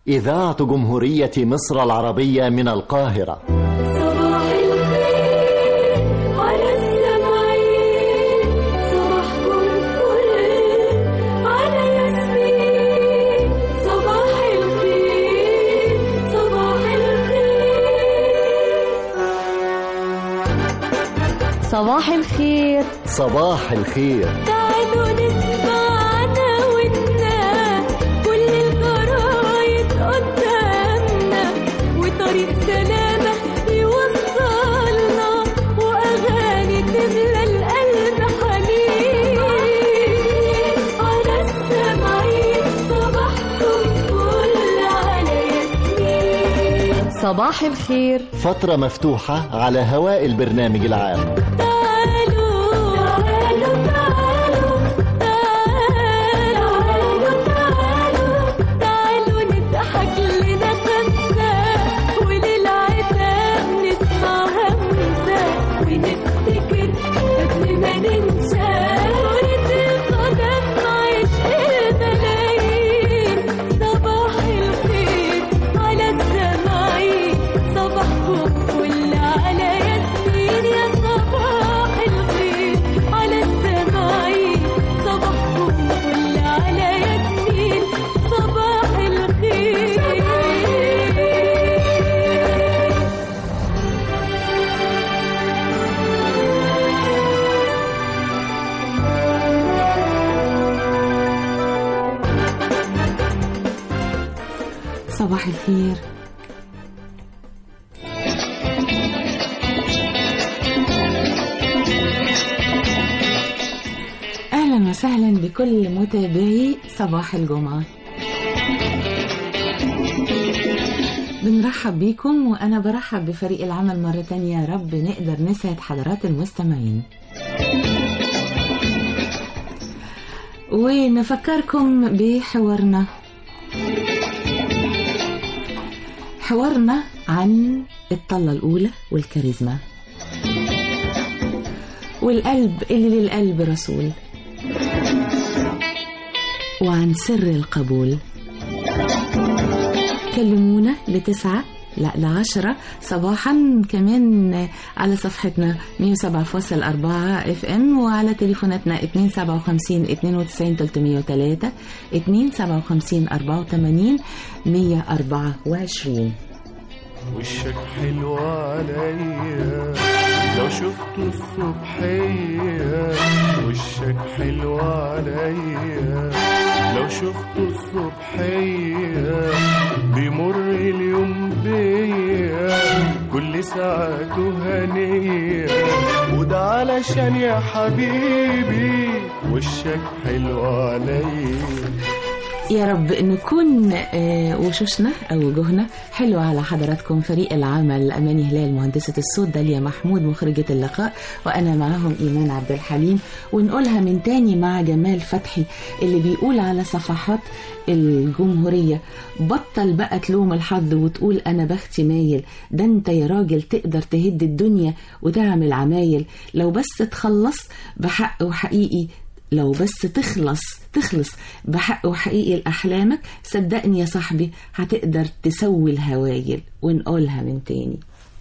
إذاعة جمهورية مصر العربية من القاهرة صباح الخير على السمعين صباحكم فل على ياسمين صباح الخير صباح الخير صباح الخير صباح الخير تعالوا نسمعنا ونا كل الجرايد قدامنا وطريق سلامة يوصلنا وأغاني تملى القلب حنين على السمعين صباحكم فل على ياسمين صباح الخير فترة مفتوحة على هواء البرنامج العام تعالوا تعالوا تعالوا تعالوا تعالوا تعالوا نضحك لنا خمسة وللعتاب نسمع همسة ونفتكر قبل ما ننسى كرة القدم عشق الملايين صباح الخير على السماعين صباحكم فل على ياسمين يا صباح الخير على السماعين صباحكم فل على ياسمين صباح الخير صباح الخير اهلا وسهلا بكل متابعي صباح الجمعه بنرحب بيكم وانا برحب بفريق العمل مره تانية يا رب نقدر نسعد حضرات المستمعين ونفكركم بحوارنا حوارنا عن الطلة الأولى والكاريزما والقلب اللي للقلب رسول وعن سر القبول كلمونا لتسعة لا لعشرة صباحا كمان على صفحتنا 107.4 اف ام وعلى تليفوناتنا 257 92 303 257 84 124 وشك حلو عليا لو شفته الصبحية وشك حلو عليا لو شفته الصبحية بيمر اليوم بيا كل ساعته هنية وده علشان يا حبيبي وشك حلو عليا يا رب نكون آه، وشوشنا أو وجوهنا حلوة على حضراتكم فريق العمل أماني هلال مهندسة الصوت داليا محمود مخرجة اللقاء وأنا معاهم إيمان عبد الحليم ونقولها من تاني مع جمال فتحي اللي بيقول على صفحات الجمهورية بطل بقى تلوم الحظ وتقول أنا بختي مايل ده أنت يا راجل تقدر تهد الدنيا وتعمل عمايل لو بس تخلص بحق وحقيقي لو بس تخلص تخلص بحق وحقيقي لأحلامك صدقني يا صاحبي هتقدر تسوي الهوايل ونقولها من تاني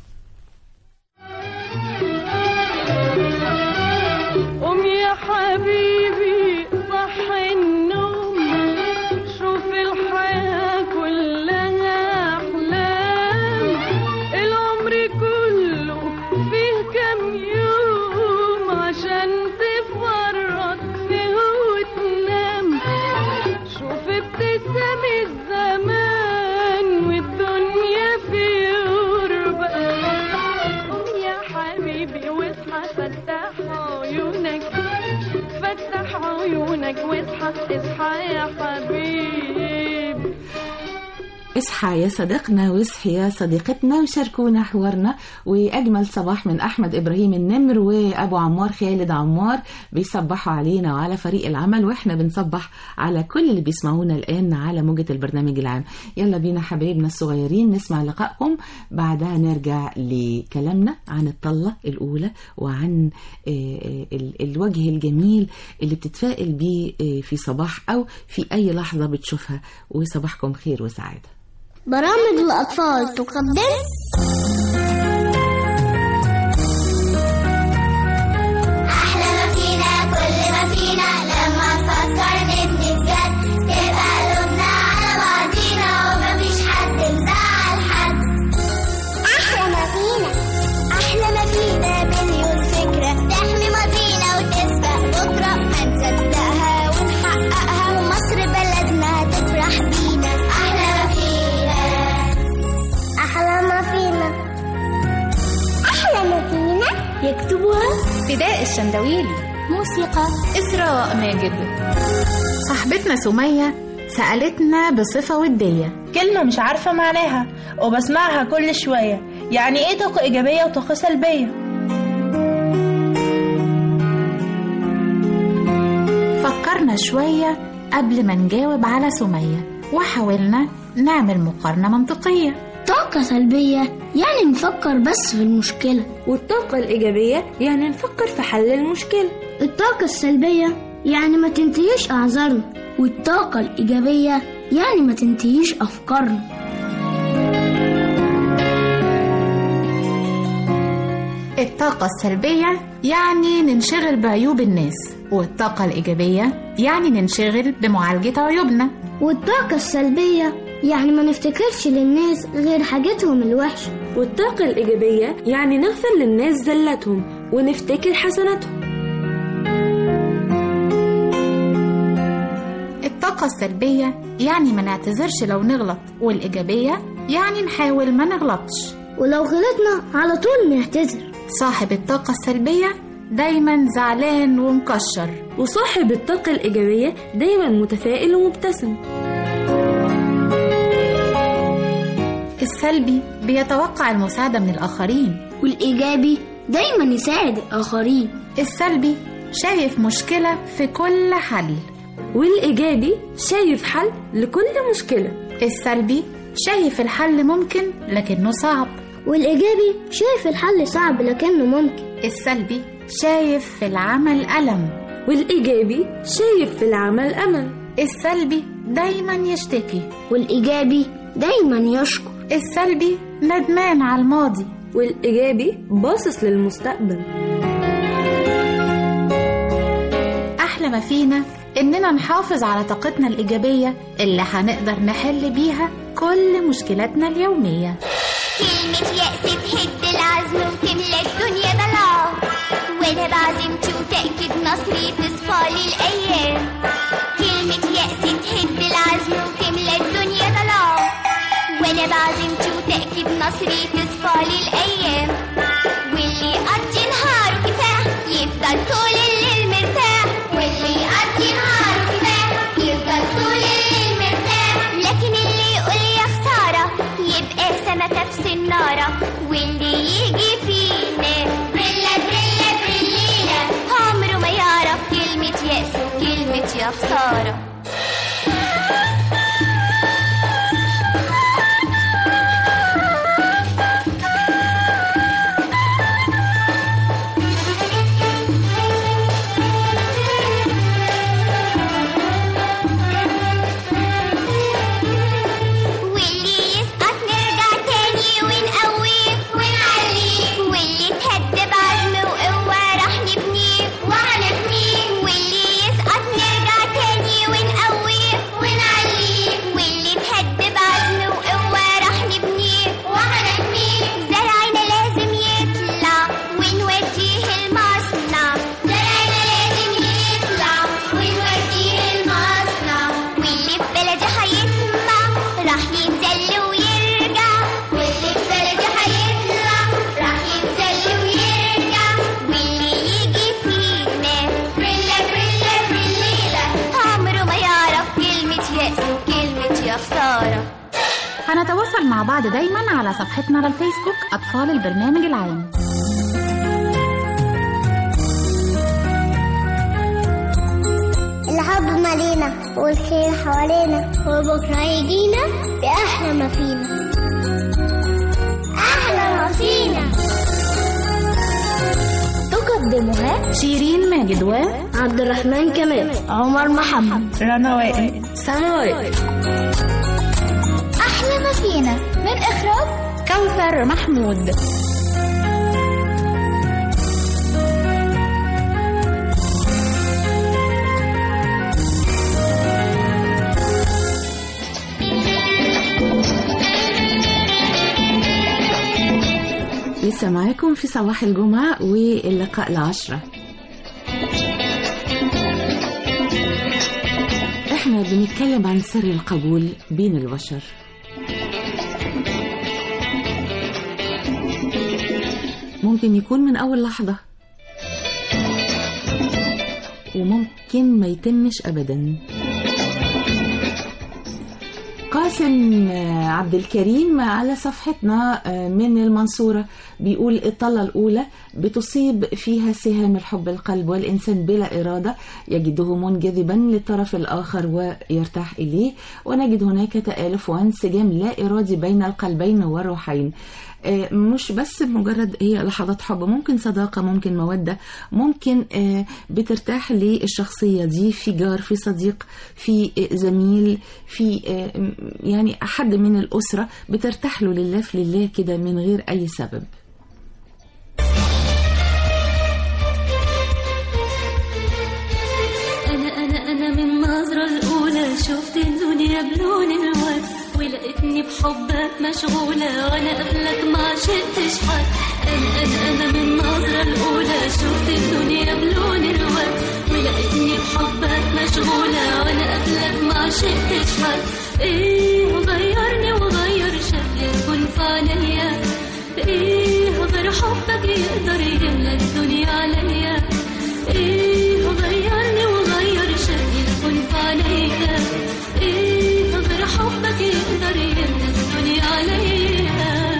قوم يا حبيبي صح النوم شوف الحياة كلها أحلام العمر كله فيه كم يوم عشان تفرط فيه وتنام شوف ابتسام الزمان والدنيا في غربة قوم يا حبيبي واصحى فتح عيونك فتح عيونك واصحى اصحى يا حبيبي اصحى يا صديقنا واصحي يا صديقتنا وشاركونا حوارنا واجمل صباح من احمد ابراهيم النمر وابو عمار خالد عمار بيصبحوا علينا وعلى فريق العمل واحنا بنصبح على كل اللي بيسمعونا الان على موجة البرنامج العام يلا بينا حبايبنا الصغيرين نسمع لقائكم بعدها نرجع لكلامنا عن الطلة الاولى وعن آه، آه، ال- الوجه الجميل اللي بتتفائل بيه آه، في صباح او في اي لحظة بتشوفها وصباحكم خير وسعادة برامج الأطفال تقدم أحلى ما فينا كل ما فينا لما نفكر نبني بجد تبقى قلوبنا على بعضينا ومفيش حد مزعل حد أحلى ما فينا أحلى ما فينا مليون فكرة تحمي ماضينا وتسبق بكرة هنصدقها ونحققها ومصر بلدنا تفرح بينا أحلى ما فينا أحلى ما فينا أحلى ما فينا يكتبها فداء الشندويلي موسيقى إسراء ماجد صاحبتنا سمية سألتنا بصفة ودية كلمة مش عارفة معناها وبسمعها كل شوية يعني ايه طاقة إيجابية وطاقة سلبية فكرنا شوية قبل ما نجاوب على سمية وحاولنا نعمل مقارنة منطقية طاقة سلبية يعني نفكر بس في المشكلة والطاقة الإيجابية يعني نفكر في حل المشكلة الطاقة السلبية يعني ما تنتهيش أعذارنا والطاقة الإيجابية يعني ما تنتهيش أفكارنا الطاقة السلبية يعني ننشغل بعيوب الناس والطاقة الإيجابية يعني ننشغل بمعالجة عيوبنا والطاقة السلبية يعني ما نفتكرش للناس غير حاجتهم الوحشة والطاقة الإيجابية يعني نغفر للناس زلاتهم ونفتكر حسناتهم الطاقة السلبية يعني ما نعتذرش لو نغلط والإيجابية يعني نحاول ما نغلطش ولو غلطنا على طول نعتذر صاحب الطاقة السلبية دايما زعلان ومكشر وصاحب الطاقة الإيجابية دايما متفائل ومبتسم السلبي بيتوقع المساعدة من الآخرين والإيجابي دايما يساعد الآخرين السلبي شايف مشكلة في كل حل والإيجابي شايف حل لكل مشكلة السلبي شايف الحل ممكن لكنه صعب والإيجابي شايف الحل صعب لكنه ممكن السلبي شايف في العمل ألم والإيجابي شايف في العمل أمل السلبي دايما يشتكي والإيجابي دايما يشكر السلبي ندمان على الماضي والإيجابي باصص للمستقبل أحلى ما فينا إننا نحافظ على طاقتنا الإيجابية اللي هنقدر نحل بيها كل مشكلاتنا اليومية كلمة يأس تهد العزم وتملى الدنيا ضلام وانا بعزمتي وتأكد نصري تصفى لي الأيام كلمة يأس تهد العزم وتملى الدنيا ضلام وانا بعزمتي وتأكد نصري تصفى لي الأيام واللي يقضي نهاره كفاح يفضل طول الليل مرتاح واللي يقضي نهاره كفاح يفضل طول الليل مرتاح لكن اللي يقول يا خسارة يبقى سمكة في سنارة واللي يجي فينا بريلا بريلا بريلينا عمره ما يعرف كلمة يأس وكلمة يا خسارة واللي يسقط نرجع تاني ونقويه ونعليه واللي تهد بعزم وقوة راح نبنيه وهنبنيه واللي يسقط نرجع تاني ونقويه ونعليه واللي تهد بعزم وقوة راح نبنيه وهنبنيه زرعنا لازم يطلع ونوديه المصنع زرعنا لازم يطلع ونوديه المصنع واللي في بلدي هيطلع راح ينزل ويرجع واللي في بلدي هيطلع راح ينزل ويرجع واللي يجي فينا بريلا بريلا بريلا عمره ما يعرف كلمة يأس وكلمة يا خسارة هنتواصل مع بعض دايما على صفحتنا على الفيسبوك أطفال البرنامج العام الحب مالينا والخير حوالينا وبكرة يجينا بأحلى ما فينا أحلى ما فينا تقدمها شيرين ماجد و عبد الرحمن كمال عمر محمد رنا وائل سماوات أحلى ما فينا كوثر محمود لسه معاكم في صباح الجمعة واللقاء العشرة احنا بنتكلم عن سر القبول بين البشر ممكن يكون من أول لحظة وممكن ما يتمش أبدا قاسم آه، عبد الكريم على صفحتنا آه، من المنصورة بيقول الطلة الأولى بتصيب فيها سهام الحب القلب والإنسان بلا إرادة يجده منجذبا للطرف الآخر ويرتاح إليه ونجد هناك تآلف وانسجام لا إرادي بين القلبين والروحين آه، مش بس مجرد هي لحظات حب ممكن صداقة ممكن مودة ممكن آه، بترتاح للشخصية دي في جار في صديق في آه، زميل في آه، م- يعني حد من الأسرة بترتاح له لله في لله كده من غير أي سبب أنا أنا أنا من النظرة الأولى شفت الدنيا بلون الورد ولقيتني بحبك مشغولة وأنا قبلك ما عشقتش حد أنا أنا أنا من النظرة الأولى شفت الدنيا بلون الورد ولقيتني بحبك مشغولة وأنا قبلك ما عشقتش حد إيه غيرني وغير شكلي كن في عينيا إيه غير حبك يقدر يملى الدنيا عليا ايه غيرني وغير شكلي كن في عليا ايه غير حبك يقدر يملى الدنيا عليا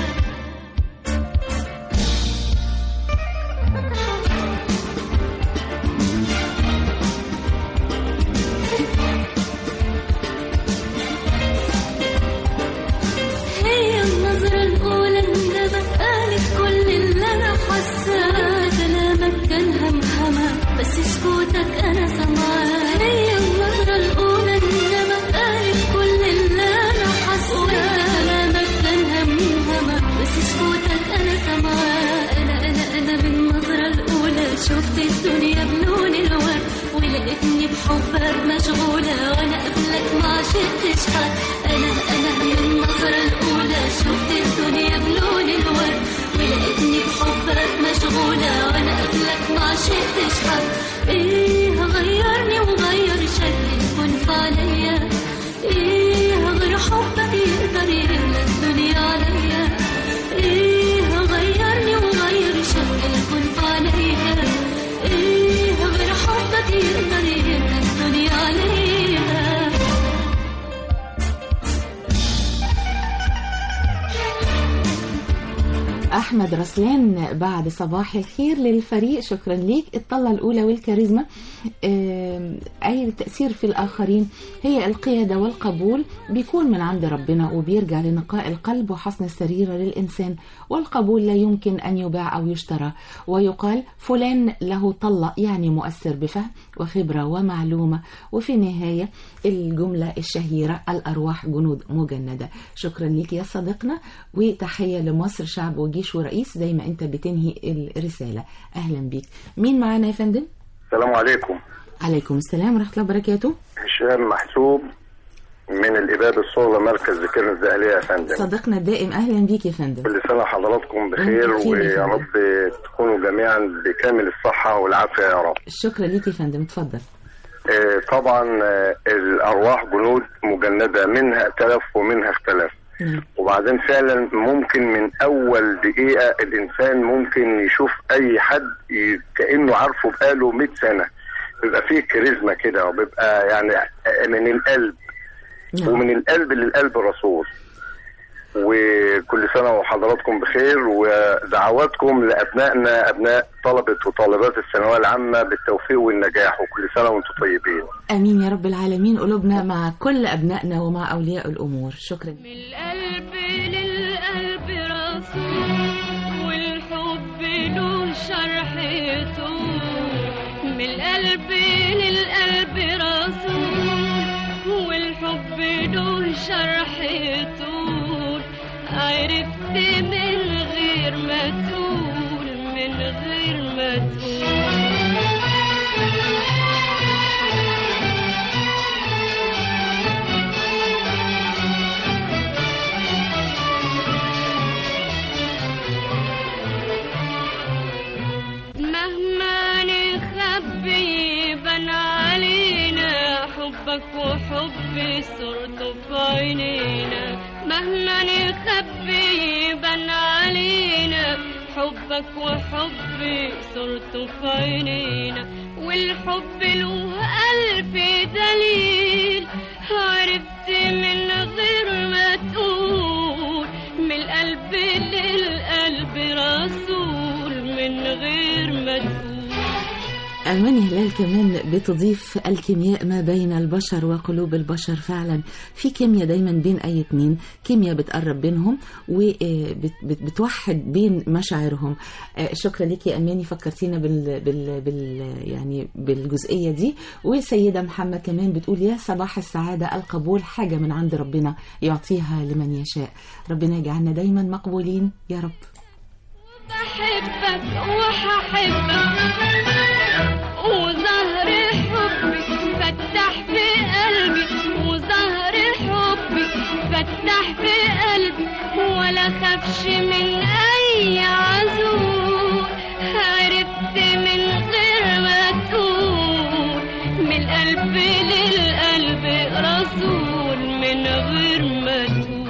هي النظرة الأولى اندبت قالت كل اللي أنا حاساه كلامك كان همهمة بس سكوتك أنا سامعاه هي النظرة الأولى اندبت قالت كل اللي أنا حاساه كلامك كان همهمة بس سكوتك أنا سامعاه أنا أنا أنا من النظرة الأولى شفت الدنيا بلون الورد ولقيتني بحبك مشغولة وأنا قبلك ما عشقتش حد أنا أنا من النظرة الأولى شفت الدنيا بلون الورد ولقيتني بحبك مشغولة وأنا قبلك ما عشقتش حد إيه غيرني وغير شكلي كن في عليا إيه غير حبك يقدر يملى الدنيا عليا إيه غيرني وغير شكلي كن في عليا إيه غير حبك يقدر يملى الدنيا عليا أحمد رسلان بعد صباح الخير للفريق شكرا ليك الطلة الأولى والكاريزما آم، أي تأثير في الآخرين هي القيادة والقبول بيكون من عند ربنا وبيرجع لنقاء القلب وحسن السريرة للإنسان والقبول لا يمكن أن يباع أو يشترى ويقال فلان له طلة يعني مؤثر بفهم وخبرة ومعلومة وفي النهاية الجملة الشهيرة الأرواح جنود مجندة شكرا ليك يا صديقنا وتحية لمصر شعب وجيش ورئيس زي ما أنت بتنهي الرسالة أهلا بيك مين معانا يا فندم؟ السلام عليكم عليكم السلام ورحمة الله وبركاته هشام محسوب من الإبادة الصغرى مركز ذكرنا الزهلية يا فندم صديقنا الدائم أهلا بيك يا فندم كل سنة حضراتكم بخير وأنت بخير يا ويا فندم. رب تكونوا جميعا بكامل الصحة والعافية يا رب شكرا ليك يا فندم اتفضل آه، طبعا آه، الأرواح جنود مجندة منها ائتلف ومنها اختلف نعم. وبعدين فعلا ممكن من أول دقيقة الإنسان ممكن يشوف أي حد ي- كأنه عارفه بقاله 100 سنة بيبقى فيه كاريزما كده وبيبقى يعني من القلب نعم. ومن القلب للقلب الرسول وكل سنة وحضراتكم بخير ودعواتكم لأبنائنا أبناء طلبة وطالبات الثانوية العامة بالتوفيق والنجاح وكل سنة وأنتم طيبين آمين يا رب العالمين قلوبنا مع كل أبنائنا ومع أولياء الأمور شكرا من القلب للقلب رسول والحب له شرحته من القلب للقلب رسول والحب له شرحته عرفت من غير ما تقول من غير ما تقول مهما نخبي يبان علينا حبك وحبي صرته في عينينا مهما نخبي يبان علينا حبك وحبي صرته في عينينا والحب له ألف دليل عرفت من غير ما تقول من القلب للقلب رسول من غير ما تقول ألمانيا هلال كمان بتضيف الكيمياء ما بين البشر وقلوب البشر فعلا في كيمياء دايما بين أي اتنين كيمياء بتقرب بينهم وبتوحد بين مشاعرهم آه، شكرا لك يا أماني فكرتينا بال, بال, بال يعني بالجزئية دي وسيدة محمد كمان بتقول يا صباح السعادة القبول حاجة من عند ربنا يعطيها لمن يشاء ربنا يجعلنا دايما مقبولين يا رب بحبك وهحبك وظهر حبي فتح في قلبي وظهر حبي فتح في قلبي ولا خافش من اي عذور عرفت من غير ما تقول من القلب للقلب رسول من غير ما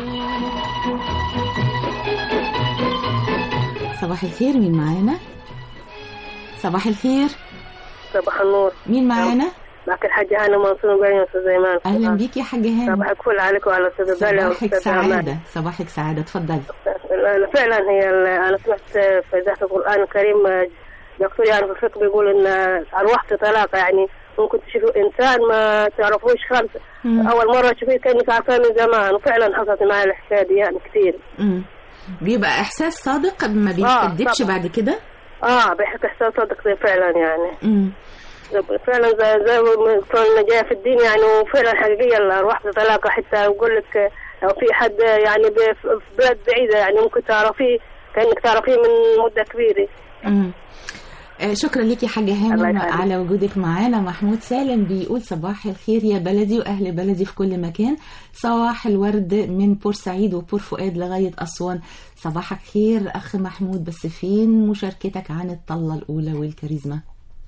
صباح الخير مين معانا صباح الخير صباح النور مين معانا معك الحاجة هانة منصور بين أستاذ إيمان اهلا بيك يا حاجه هانم صباحك فل عليك وعلى أستاذ داليا صباحك وأستاذ أمان سعاده صباحك سعاده اتفضلي فعلا هي ال- أنا سمعت في إذاعة القرآن الكريم آه، دكتور يعني في الفقه بيقول إن أرواح تتلاقى يعني ممكن تشوفوا إنسان ما تعرفوش خمسة مم. أول مرة تشوفيه كأنك عارفاه من زمان وفعلا حصلت معي الحكاية دي يعني كثير مم. بيبقى احساس صادق ما آه، بيتكدبش طبعا. بعد كده اه بيحكي إحساس صدق زي فعلا يعني مم. فعلا زي زي ما كنا جايه في الدين يعني وفعلا حقيقيه الارواح تتلاقى حتى يقول لك لو في حد يعني ب- في بلاد بعيده يعني ممكن تعرفيه كانك تعرفيه من مده كبيره مم. آه، شكرا لك يا حاجة الله هانم يخليك. على وجودك معانا محمود سالم بيقول صباح الخير يا بلدي وأهل بلدي في كل مكان صباح الورد من بورسعيد وبور فؤاد لغاية أسوان صباحك خير أخ محمود بس فين مشاركتك عن الطلة الأولى والكاريزما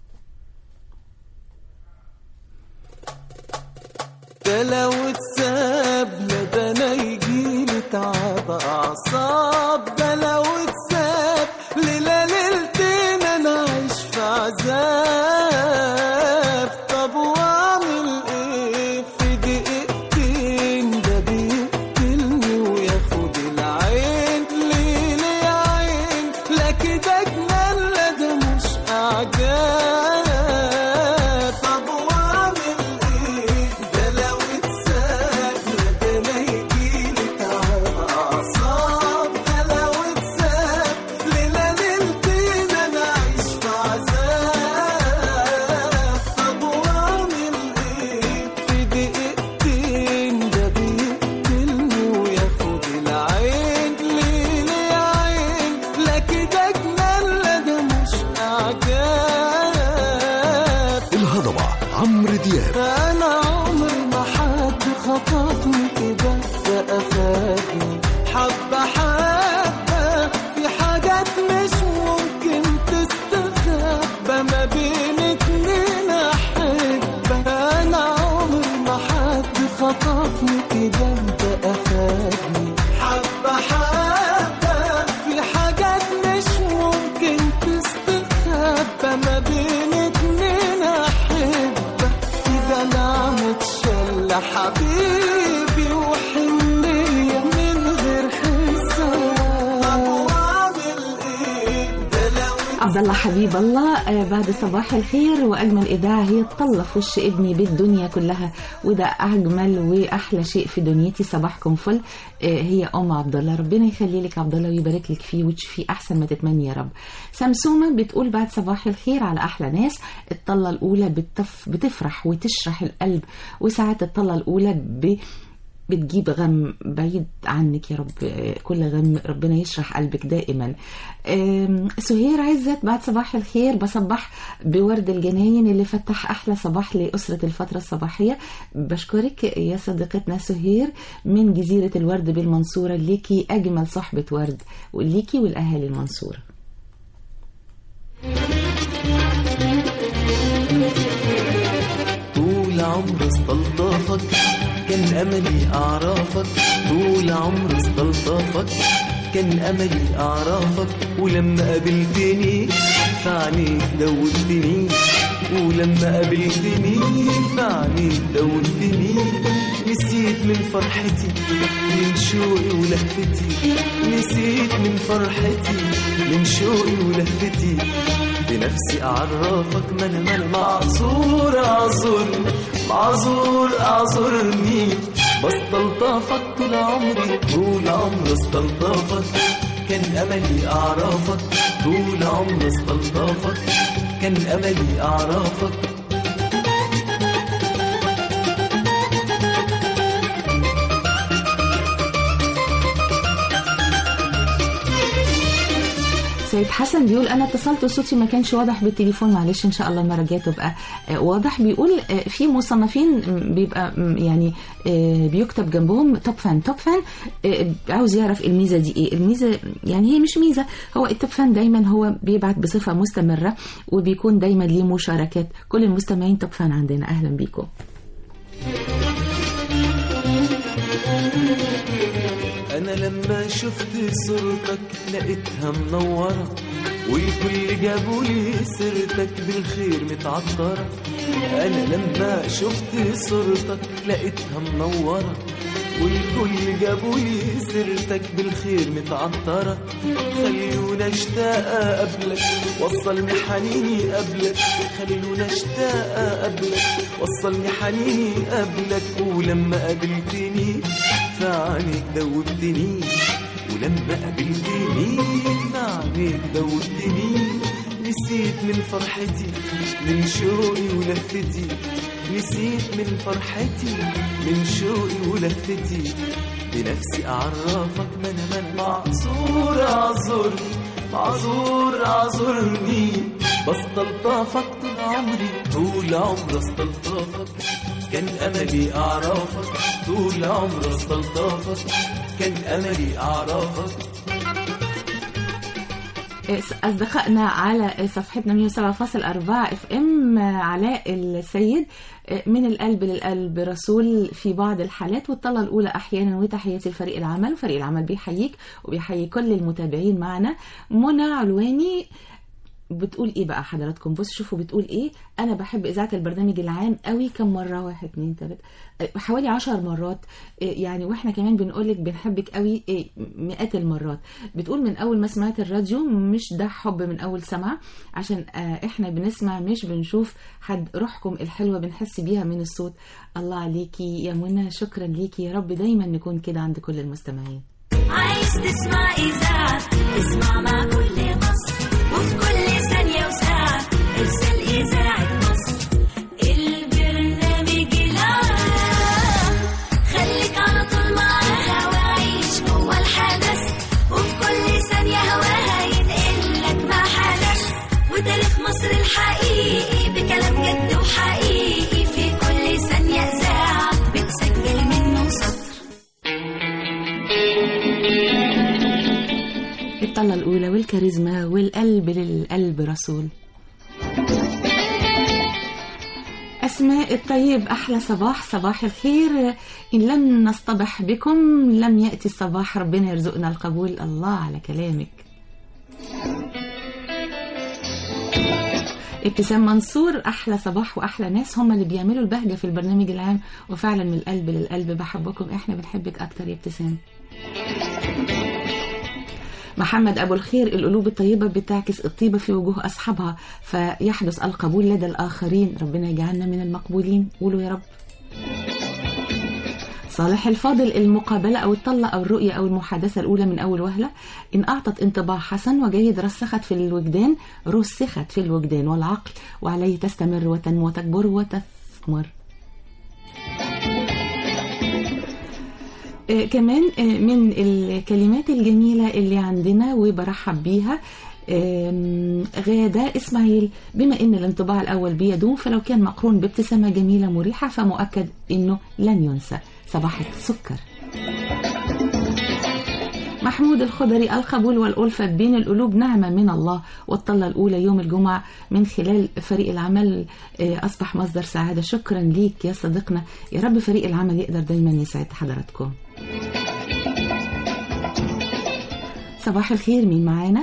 ده لو اتساب لا ده انا يجيلي تعب اعصاب ده لو اتساب ليله ليلتين انا عايش في عذاب طب واعمل ايه في دقيقتين ده بيقتلني وياخد العين ليه ليه يا عين لا كده جنان لا ده مش اعجاب طب واعمل ايه ده لو اتساب لا ده انا يجيلي تعب اعصاب ده لو اتساب ليله ليلتين انا عايش في عذاب طب واعمل ايه في دقيقتين ده بيقتلني وياخد العين ليه ليه يا عين لا كده جنان لا ده مش اعجاب الهضبة عمرو دياب انا عمري ما حد خطفني كده ده افادني حبه حبه في حاجات مش ممكن تستخبى ما بين اتنين احبه انا عمري ما حد خطفني كده ده افادني حبه حبه في حاجات مش ممكن تستخبى ما بين اتنين احبه كده نعمة شلة حبيبي وحنية من غير حساب طب واعمل ايه ده لو عبد الله حبيب الله آه، بعد صباح الخير واجمل اذاعه هي الطله في وش ابني بالدنيا كلها وده اجمل واحلى شيء في دنيتي صباحكم فل آه، هي ام عبد الله ربنا يخلي لك عبد الله ويبارك لك فيه وتشفيه احسن ما تتمني يا رب سمسومه بتقول بعد صباح الخير على احلى ناس الطله الاولى بتف بتفرح وتشرح القلب وساعات الطله الاولى ب بتجيب غم بعيد عنك يا رب آه، كل غم ربنا يشرح قلبك دائما آم، سهير عزت بعد صباح الخير بصبح بورد الجناين اللي فتح أحلى صباح لأسرة الفترة الصباحية بشكرك يا صديقتنا سهير من جزيرة الورد بالمنصورة ليكي أجمل صحبة ورد وليكي والأهالي المنصورة طول عمري استلطفك كان املي اعرفك طول عمري استلطفك كان املي اعرفك ولما قابلتني فعنيك دوبتني ولما قابلتني فعنيك دوبتني نسيت من فرحتي من شوقي ولهفتي نسيت من فرحتي من شوقي ولهفتي بنفسي أعرفك ما أنا ما أنا معذور أعذرني معذور أعذرني بستلطفك طول عمري طول عمري استلطفك كان أملي أعرفك طول عمري استلطفك كان أملي أعرفك سيد حسن بيقول انا اتصلت وصوتي ما كانش واضح بالتليفون معلش ان شاء الله المره الجايه تبقى آه، واضح بيقول آه، في مصنفين م، بيبقى م، يعني آه، بيكتب جنبهم توب فان توب فان آه، عاوز يعرف الميزه دي ايه الميزه يعني هي مش ميزه هو التوب فان دايما هو بيبعت بصفه مستمره وبيكون دايما ليه مشاركات كل المستمعين توب فان عندنا اهلا بيكم أنا لما شفت صورتك لقيتها منورة والكل جابوا لي سيرتك بالخير متعطرة أنا لما شفت صورتك لقيتها منورة والكل جابوا لي سيرتك بالخير متعطرة خلونا اشتاق قبلك وصلني حنيني قبلك خلونا اشتاق قبلك وصلني حنيني قبلك ولما قابلتني فعنيك دوبتني ولما قابلتني فعنيك دوبتني نسيت من فرحتي من شوقي ولفتي نسيت من فرحتي من شوقي ولفتي بنفسي أعرفك ما أنا ما أنا معذور أعذرني معذور أعذرني بستلطفك طول عمري طول عمري استلطفك كان أملي أعرفك طول عمري استلطفك كان أملي أعرفك أصدقائنا على صفحتنا 107.4 اف ام علاء السيد من القلب للقلب رسول في بعض الحالات والطلة الأولى أحيانا وتحياتي لفريق العمل وفريق العمل بيحييك وبيحيي كل المتابعين معنا منى علواني بتقول ايه بقى حضراتكم بص شوفوا بتقول ايه انا بحب اذاعه البرنامج العام قوي كم مره واحد اتنين تلاته أه، حوالي عشر مرات أه، يعني واحنا كمان بنقولك بنحبك قوي أه، مئات المرات بتقول من اول ما سمعت الراديو مش ده حب من اول سمع عشان أه، احنا بنسمع مش بنشوف حد روحكم الحلوه بنحس بيها من الصوت الله عليكي يا منى شكرا ليكي يا رب دايما نكون كده عند كل المستمعين عايز تسمع إذاعة اسمع مع كل مصر وفي كل ثانية وساعة ارسل إذاعة مصر البرنامج العام خليك على طول معاها وعيش جوه الحدث وفي كل ثانية هواها ينقل لك ما حدث وتاريخ مصر الحقيقي بكلام جد وحقيقي في كل ثانية إذاعة بتسجل منه سطر الطلة الأولى والكاريزما والقلب للقلب رسول أسماء الطيب أحلى صباح صباح الخير إن لم نصطبح بكم لم يأتي الصباح ربنا يرزقنا القبول الله على كلامك ابتسام منصور احلى صباح واحلى ناس هم اللي بيعملوا البهجه في البرنامج العام وفعلا من القلب للقلب بحبكم احنا بنحبك اكتر يا ابتسام محمد أبو الخير القلوب الطيبة بتعكس الطيبة في وجوه أصحابها فيحدث القبول لدى الآخرين ربنا يجعلنا من المقبولين قولوا يا رب صالح الفاضل المقابلة أو الطلة أو الرؤية أو المحادثة الأولى من أول وهلة إن أعطت انطباع حسن وجيد رسخت في الوجدان رسخت في الوجدان والعقل وعليه تستمر وتنمو وتكبر وتثمر آه، كمان آه، من الكلمات الجميلة اللي عندنا وبرحب بيها آم، غادة إسماعيل بما إن الانطباع الأول بيدوم فلو كان مقرون بابتسامة جميلة مريحة فمؤكد إنه لن ينسى صباح السكر محمود الخضري القبول والألفة بين القلوب نعمة من الله والطلة الأولى يوم الجمعة من خلال فريق العمل آه، أصبح مصدر سعادة شكرا ليك يا صديقنا يا رب فريق العمل يقدر دايما يسعد حضراتكم صباح الخير مين معانا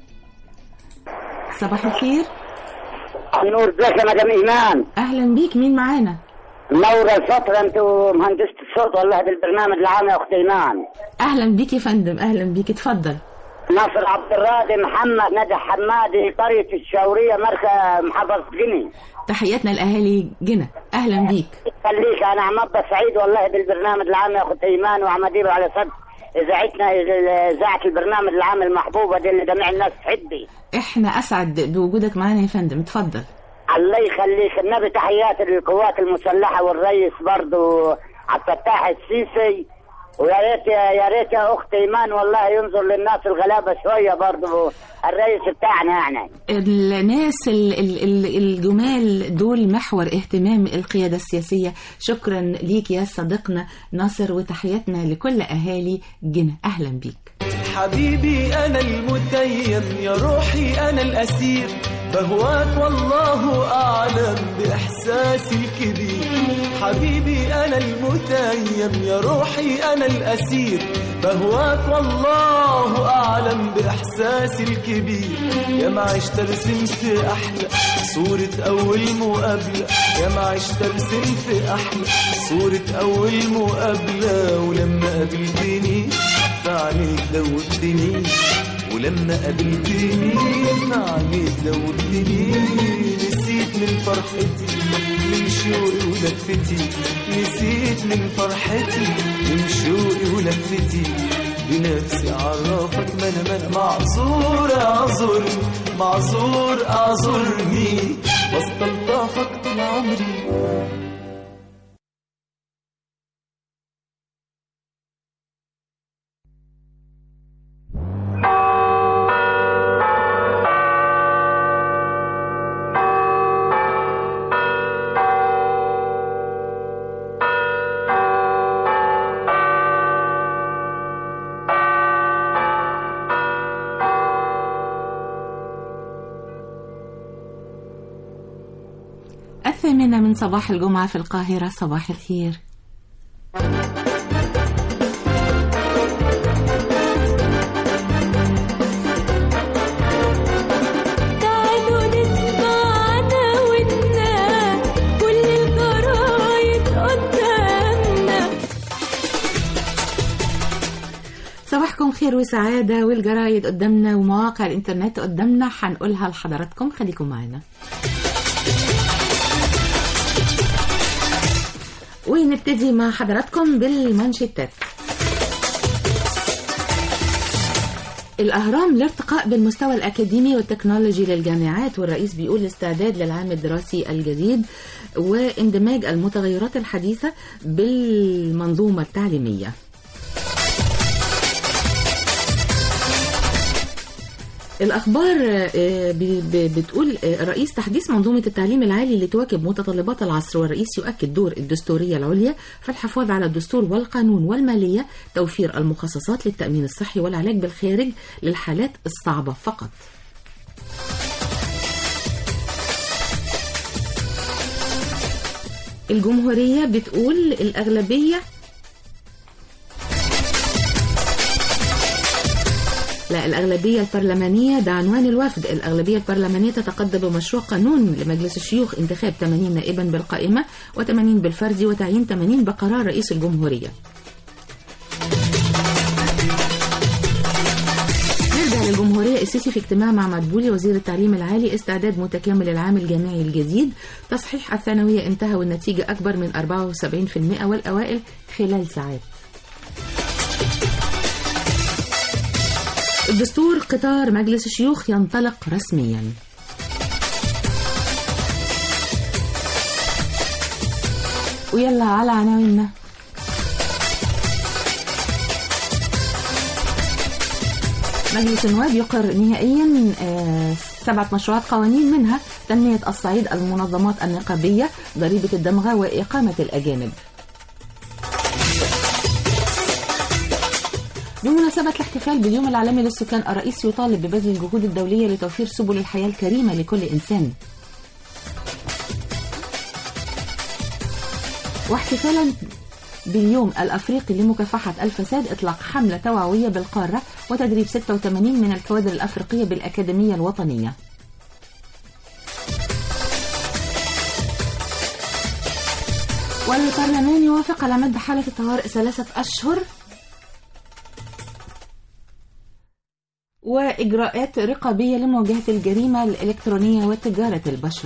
صباح الخير نور ازيك يا مدام ايمان اهلا بيك مين معانا منورة الفترة انتوا مهندسة الصوت والله بالبرنامج العام يا اختي ايمان اهلا بيك يا فندم اهلا بيك اتفضل ناصر عبد الراضي محمد نجح حمادي قرية الشاورية مركز محافظة جني تحياتنا الاهالي جنى اهلا بيك خليك انا عم ابقى سعيد والله بالبرنامج العام يا اختي ايمان وعم ادير على صد اذاعتنا اذاعة البرنامج العام المحبوبة دي اللي جميع الناس تحبي احنا اسعد بوجودك معانا يا فندم اتفضل الله يخليك النبي تحيات للقوات المسلحة والرئيس برضو عبد الفتاح السيسي ويا ريت يا ريت يا اختي ايمان والله ينظر للناس الغلابه شويه برضو الرئيس بتاعنا يعني الناس ال- ال- ال- الجمال دول محور اهتمام القيادة السياسية شكرا ليك يا صديقنا ناصر وتحياتنا لكل أهالي جنة أهلا بيك حبيبي أنا المتيم يا روحي أنا الأسير بهواك والله أعلم بإحساسي الكبير حبيبي أنا المتيم يا روحي أنا الأسير بهواك والله أعلم بإحساسي الكبير يا ما عشت رسمت أحلى صورة أول مقابلة يا ما عشت رسمت أحلى صورة أول مقابلة ولما قابلتني فعليك دوبتني ولما قابلتني فعليك دوبتني نسيت من فرحتي من شوقي ولفتي نسيت من فرحتي من شوقي ولفتي بنفسي عرفك ما انا ما انا معذور اعذرني معذور اعذرني بستلطفك طول عمري الثامنة من صباح الجمعة في القاهرة صباح الخير تعالوا نسمعنا ونا كل الجرايد قدامنا صباحكم خير وسعادة والجرايد قدامنا ومواقع الإنترنت قدامنا هنقولها لحضراتكم خليكم معانا ونبتدي مع حضراتكم بالمانشيتات الأهرام الارتقاء بالمستوى الأكاديمي والتكنولوجي للجامعات والرئيس بيقول الاستعداد للعام الدراسي الجديد واندماج المتغيرات الحديثة بالمنظومة التعليمية الأخبار آه، ب- ب- بتقول آه، رئيس تحديث منظومة التعليم العالي لتواكب متطلبات العصر والرئيس يؤكد دور الدستورية العليا في الحفاظ على الدستور والقانون والمالية توفير المخصصات للتأمين الصحي والعلاج بالخارج للحالات الصعبة فقط الجمهورية بتقول الأغلبية لا الأغلبية البرلمانية ده عنوان الوفد الأغلبية البرلمانية تتقدم بمشروع قانون لمجلس الشيوخ انتخاب 80 نائبا بالقائمة و80 بالفردي وتعيين 80 بقرار رئيس الجمهورية نرجع للجمهورية السيسي في اجتماع مع مدبولي وزير التعليم العالي استعداد متكامل العام الجامعي الجديد تصحيح الثانوية انتهى والنتيجة أكبر من 74% والأوائل خلال ساعات الدستور قطار مجلس الشيوخ ينطلق رسميا ويلا على عناويننا مجلس النواب يقر نهائيا آه، سبعة مشروعات قوانين منها تنمية الصعيد المنظمات النقابية ضريبة الدمغة وإقامة الأجانب بمناسبة الاحتفال باليوم العالمي للسكان الرئيس يطالب ببذل الجهود الدولية لتوفير سبل الحياة الكريمة لكل إنسان واحتفالا باليوم الأفريقي لمكافحة الفساد إطلاق حملة توعوية بالقارة وتدريب 86 من الكوادر الأفريقية بالأكاديمية الوطنية والبرلمان يوافق على مد حالة الطوارئ ثلاثة أشهر وإجراءات رقابية لمواجهة الجريمة الإلكترونية وتجارة البشر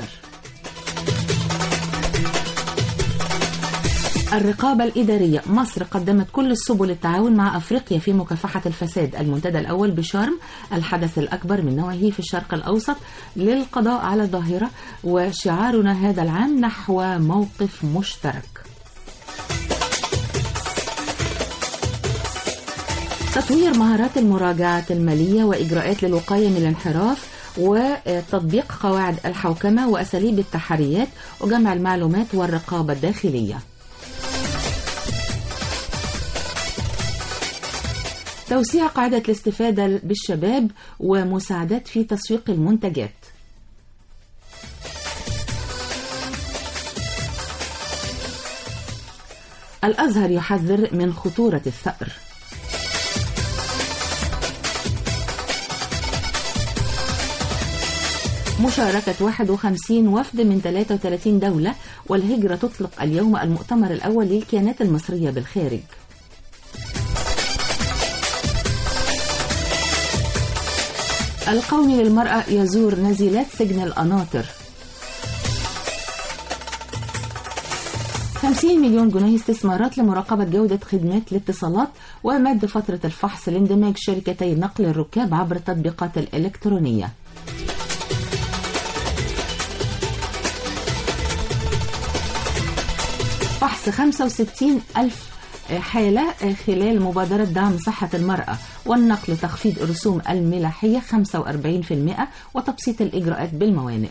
الرقابة الإدارية مصر قدمت كل السبل التعاون مع أفريقيا في مكافحة الفساد المنتدى الأول بشرم الحدث الأكبر من نوعه في الشرق الأوسط للقضاء على الظاهرة وشعارنا هذا العام نحو موقف مشترك تطوير مهارات المراجعة المالية وإجراءات للوقاية من الانحراف وتطبيق قواعد الحوكمة وأساليب التحريات وجمع المعلومات والرقابة الداخلية توسيع قاعدة الاستفادة بالشباب ومساعدات في تسويق المنتجات الأزهر يحذر من خطورة الثأر مشاركة 51 وفد من 33 دولة والهجرة تطلق اليوم المؤتمر الأول للكيانات المصرية بالخارج القومي للمرأة يزور نزيلات سجن القناطر 50 مليون جنيه استثمارات لمراقبة جودة خدمات الاتصالات ومد فترة الفحص لاندماج شركتي نقل الركاب عبر التطبيقات الإلكترونية فحص 65 ألف حالة خلال مبادرة دعم صحة المرأة والنقل تخفيض رسوم الملاحية 45% وتبسيط الإجراءات بالموانئ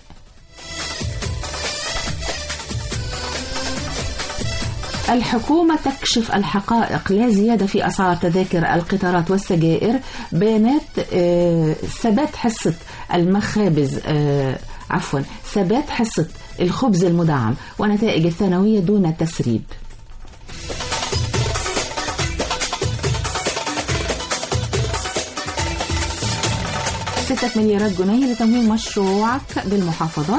الحكومة تكشف الحقائق لا زيادة في أسعار تذاكر القطارات والسجائر بيانات آه، ثبات حصة المخابز آه، عفوا ثبات حصة الخبز المدعم ونتائج الثانوية دون تسريب ستة مليارات جنيه لتمويل مشروعك بالمحافظات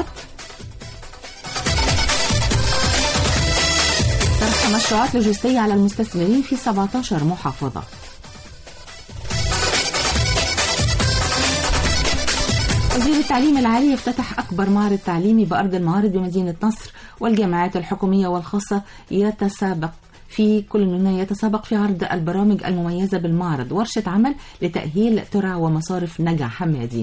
طرح مشروعات لوجستية على المستثمرين في 17 محافظة وزير التعليم العالي يفتتح أكبر معرض تعليمي بأرض المعارض بمدينة نصر والجامعات الحكومية والخاصة يتسابق في كل منها يتسابق في عرض البرامج المميزة بالمعرض ورشة عمل لتأهيل ترع ومصارف نجع حمادي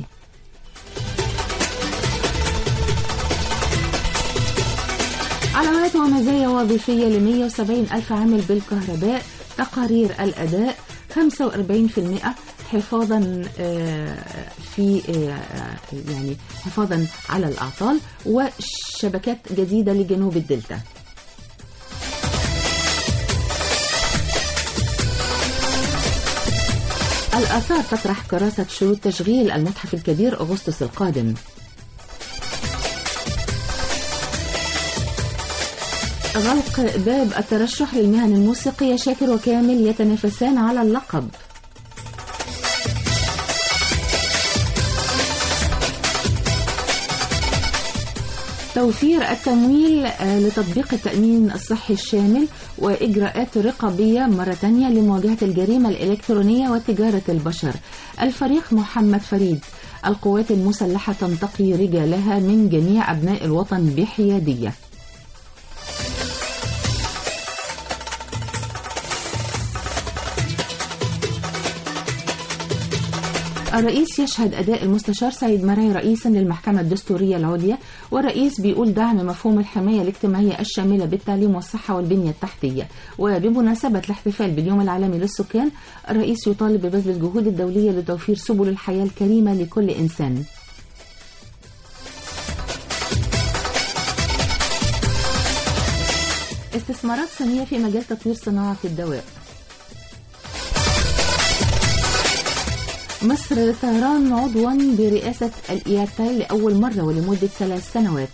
علامات ومزايا وظيفية ل 170 ألف عامل بالكهرباء تقارير الأداء 45% حفاظا آه، في آه، يعني حفاظا على الأعطال وشبكات جديدة لجنوب الدلتا الآثار تطرح كراسة شروط تشغيل المتحف الكبير أغسطس القادم غلق باب الترشح للمهن الموسيقية شاكر وكامل يتنافسان على اللقب توفير التمويل آه، لتطبيق التأمين الصحي الشامل وإجراءات رقابية مرة تانية لمواجهة الجريمة الإلكترونية وتجارة البشر الفريق محمد فريد القوات المسلحة تنتقي رجالها من جميع أبناء الوطن بحيادية الرئيس يشهد أداء المستشار سيد مرعي رئيسا للمحكمة الدستورية العليا والرئيس بيقول دعم مفهوم الحماية الاجتماعية الشاملة بالتعليم والصحة والبنية التحتية وبمناسبة الاحتفال باليوم العالمي للسكان الرئيس يطالب ببذل الجهود الدولية لتوفير سبل الحياة الكريمة لكل إنسان استثمارات سنية في مجال تطوير صناعة الدواء مصر طيران عضوا برئاسة الإياتال لأول مرة ولمدة ثلاث سنوات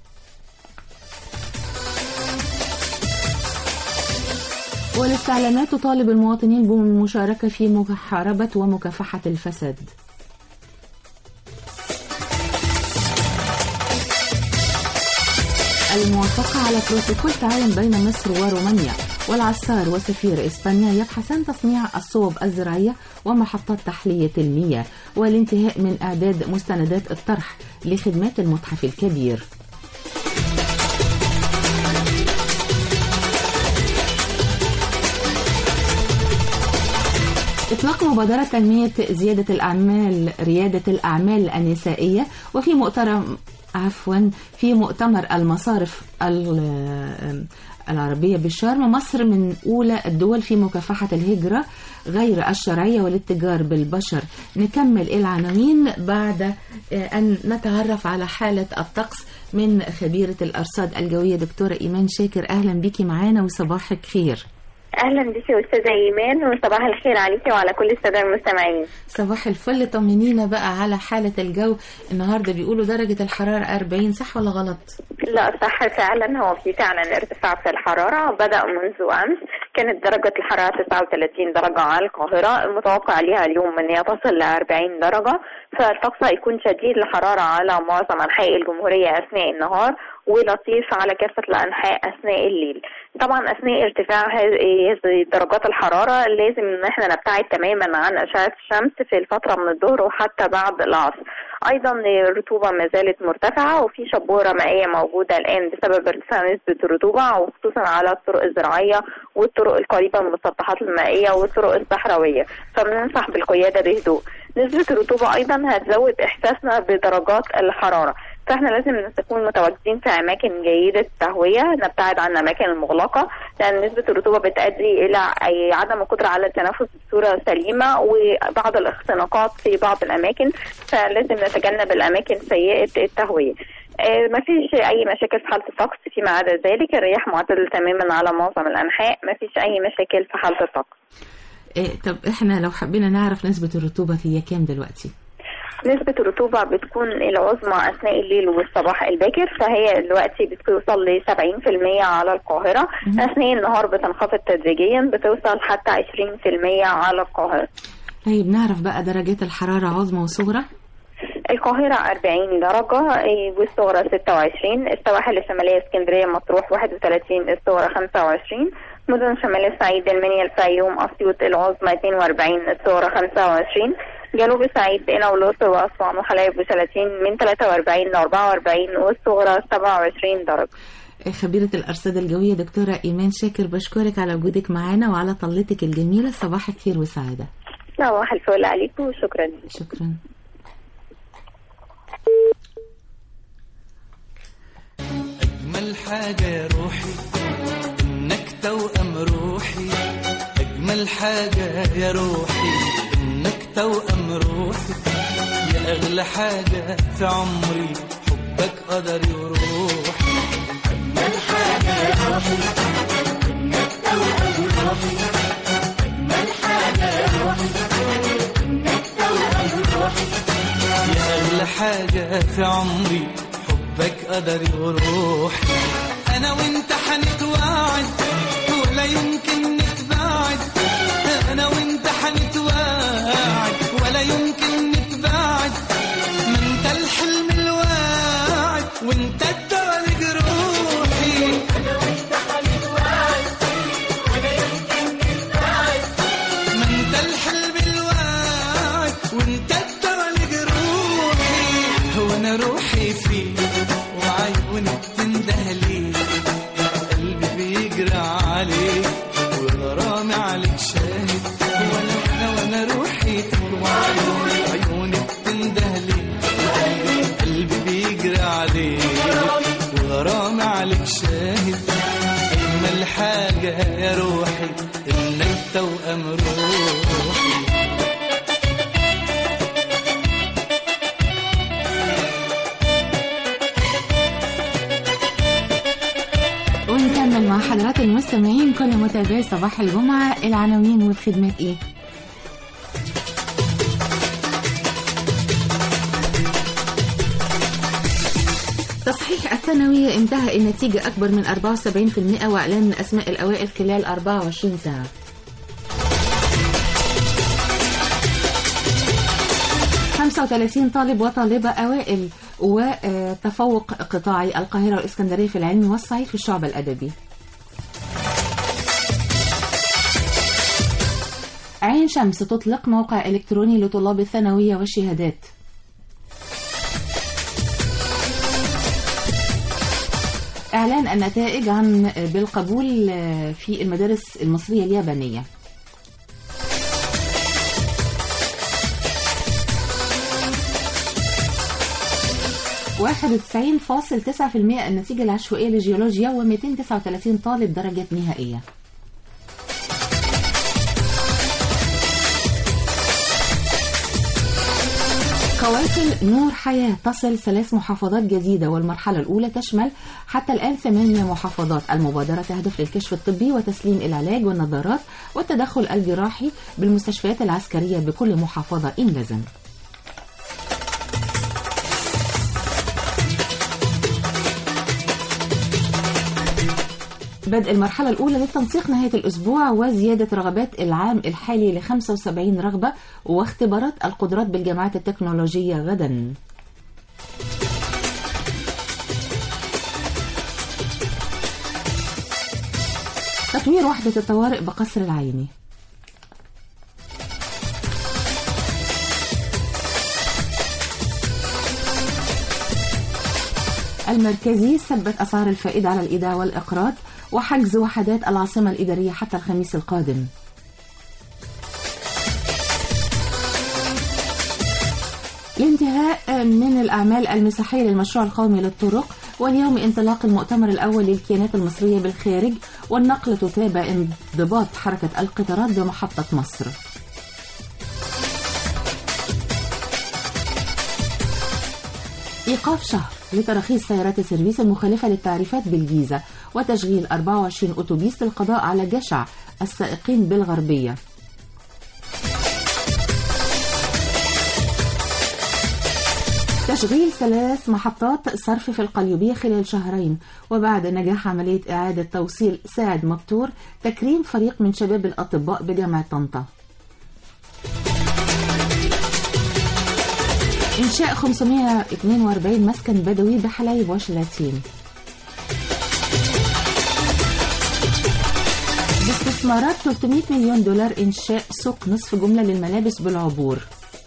والاستعلامات تطالب المواطنين بالمشاركة في محاربة ومكافحة الفساد الموافقة على بروتوكول تعاون بين مصر ورومانيا والعسار وسفير إسبانيا يبحثان تصنيع الصوب الزراعية ومحطات تحلية المياه والانتهاء من إعداد مستندات الطرح لخدمات المتحف الكبير إطلاق مبادرة تنمية زيادة الأعمال ريادة الأعمال النسائية وفي مؤتمر عفوا في مؤتمر المصارف ال- العربية بالشرم مصر من أولى الدول في مكافحة الهجرة غير الشرعية والاتجار بالبشر نكمل العناوين بعد أن نتعرف على حالة الطقس من خبيرة الأرصاد الجوية دكتورة إيمان شاكر أهلا بيكي معانا وصباحك خير اهلا بك يا استاذه ايمان وصباح الخير عليكي وعلى كل الساده المستمعين صباح الفل طمنينا بقى على حالة الجو النهاردة بيقولوا درجة الحرارة 40 صح ولا غلط؟ لا صح فعلا هو في فعلا ارتفاع في الحراره بدا منذ امس كانت درجه الحراره 39 درجه على القاهره المتوقع ليها اليوم ان هي تصل ل 40 درجه فالطقس هيكون شديد الحراره على معظم انحاء الجمهوريه اثناء النهار ولطيف على كافه الانحاء اثناء الليل طبعا اثناء ارتفاع هذه درجات الحراره لازم ان احنا نبتعد تماما عن اشعه الشمس في الفتره من الظهر وحتى بعد العصر ايضا الرطوبه ما زالت مرتفعه وفي شبوره مائيه موجوده الان بسبب ارتفاع نسبه الرطوبه وخصوصا على الطرق الزراعيه والطرق القريبه من المسطحات المائيه والطرق الصحراويه فبننصح بالقياده بهدوء نسبه الرطوبه ايضا هتزود احساسنا بدرجات الحراره فاحنا لازم نكون متواجدين في اماكن جيده التهويه نبتعد عن الاماكن المغلقه لان نسبه الرطوبه بتؤدي الى أي عدم القدره على التنفس بصوره سليمه وبعض الاختناقات في بعض الاماكن فلازم نتجنب الاماكن سيئه التهويه ما فيش اي مشاكل في حاله الطقس فيما عدا ذلك الرياح معتدل تماما على معظم الانحاء ما فيش اي مشاكل في حاله الطقس إيه طب احنا لو حبينا نعرف نسبة الرطوبة هي كام دلوقتي؟ نسبة الرطوبة بتكون العظمى أثناء الليل والصباح الباكر فهي دلوقتي بتوصل ل 70% على القاهرة أثناء النهار بتنخفض تدريجيا بتوصل حتى 20% على القاهرة طيب نعرف بقى درجات الحرارة عظمى وصغرى؟ القاهرة 40 درجة إيه، والصغرى 26 السواحل الشمالية اسكندرية مطروح 31 الصغرى 25 مدن شمال الصعيد المنيا الفيوم أسيوط العظمى 42 الصغرى 25 جنوب الصعيد هنا والأقصر وأسوان وحلايب وشلاتين من 43 ل 44 والصغرى 27 درجة إيه خبيرة الأرصاد الجوية دكتورة إيمان شاكر بشكرك على وجودك معانا وعلى طلتك الجميلة صباح الخير وسعادة صباح الفل عليكم وشكرا شكرا أجمل حاجة يا روحي إنك توأم روحي أجمل حاجة يا روحي إنك توأم روحي يا أغلى حاجة في عمري حبك قدري وروحي أجمل حاجة يا روحي إنك توأم روحي أجمل حاجة يا روحي إنك توأم روحي يا أغلى حاجة في عمري حبك قدري وروحي أنا وأنت حنتواعد ولا يمكن نتباعد أنا وأنت حنتواعد ولا يمكن نتباعد ما أنت الحلم الواعد وأنت الدواء لجروحي أنا وأنت حنتواعد ولا يمكن نتباعد ما أنت الحلم الواعد وأنت الدواء لجروحي هو أنا روحي فيك وعيوني بتنده ليك قلبي بيجري عليك وغرامي عليك شاهد وانا وانا وانا روحي فيك وعيوني توأم روحي ونكمل مع حضرات المستمعين كل متابعي صباح الجمعة العناوين والخدمات ايه تصحيح الثانوية انتهى النتيجة أكبر من 74% وإعلان أسماء الأوائل خلال 24 ساعة 35 طالب وطالبة أوائل وتفوق قطاعي القاهرة والإسكندرية في العلم والصعيد في الشعب الأدبي عين شمس تطلق موقع إلكتروني لطلاب الثانوية والشهادات إعلان النتائج عن بالقبول في المدارس المصرية اليابانية واحد وتسعين فاصل تسعة في المئة النتيجة العشوائية للجيولوجيا وميتين تسعة وتلاتين طالب درجة نهائية قوافل نور حياة تصل ثلاث محافظات جديدة والمرحلة الأولى تشمل حتى الآن ثمانية محافظات المبادرة تهدف للكشف الطبي وتسليم العلاج والنظارات والتدخل الجراحي بالمستشفيات العسكرية بكل محافظة إن لزم بدء المرحلة الأولى للتنسيق نهاية الأسبوع وزيادة رغبات العام الحالي ل 75 رغبة واختبارات القدرات بالجامعات التكنولوجية غدا تطوير وحدة الطوارئ بقصر العيني المركزي ثبت أسعار الفائدة على الإيداع والإقراض وحجز وحدات العاصمة الإدارية حتى الخميس القادم الانتهاء من الأعمال المساحية للمشروع القومي للطرق واليوم انطلاق المؤتمر الأول للكيانات المصرية بالخارج والنقل تتابع انضباط حركة القطارات بمحطة مصر إيقاف شهر لتراخيص سيارات السيرفيس المخالفة للتعريفات بالجيزة وتشغيل 24 أتوبيس للقضاء على جشع السائقين بالغربية تشغيل ثلاث محطات صرف في القليوبية خلال شهرين وبعد نجاح عملية إعادة توصيل ساعد مبتور تكريم فريق من شباب الأطباء بجامعة طنطا إنشاء 542 مسكن بدوي بحلايب وشلاتين باستثمارات 300 مليون دولار إنشاء سوق نصف جملة للملابس بالعبور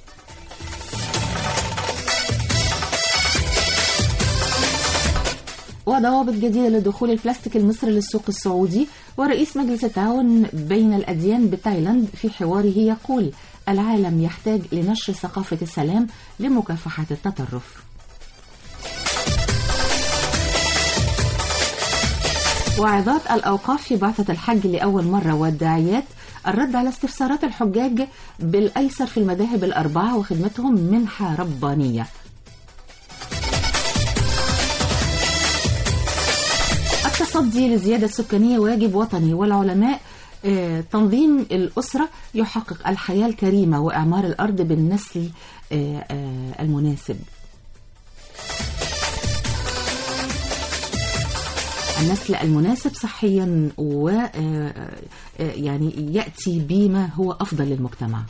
وضوابط جديدة لدخول البلاستيك المصري للسوق السعودي ورئيس مجلس التعاون بين الأديان بتايلاند في حواره يقول العالم يحتاج لنشر ثقافة السلام لمكافحة التطرف وعظات الأوقاف في بعثة الحج لأول مرة والداعيات الرد على استفسارات الحجاج بالأيسر في المذاهب الأربعة وخدمتهم منحة ربانية التصدي للزيادة السكانية واجب وطني والعلماء آه، تنظيم الأسرة يحقق الحياة الكريمة وإعمار الأرض بالنسل آه، آه، المناسب النسل المناسب صحيا و يعني يأتي بما هو أفضل للمجتمع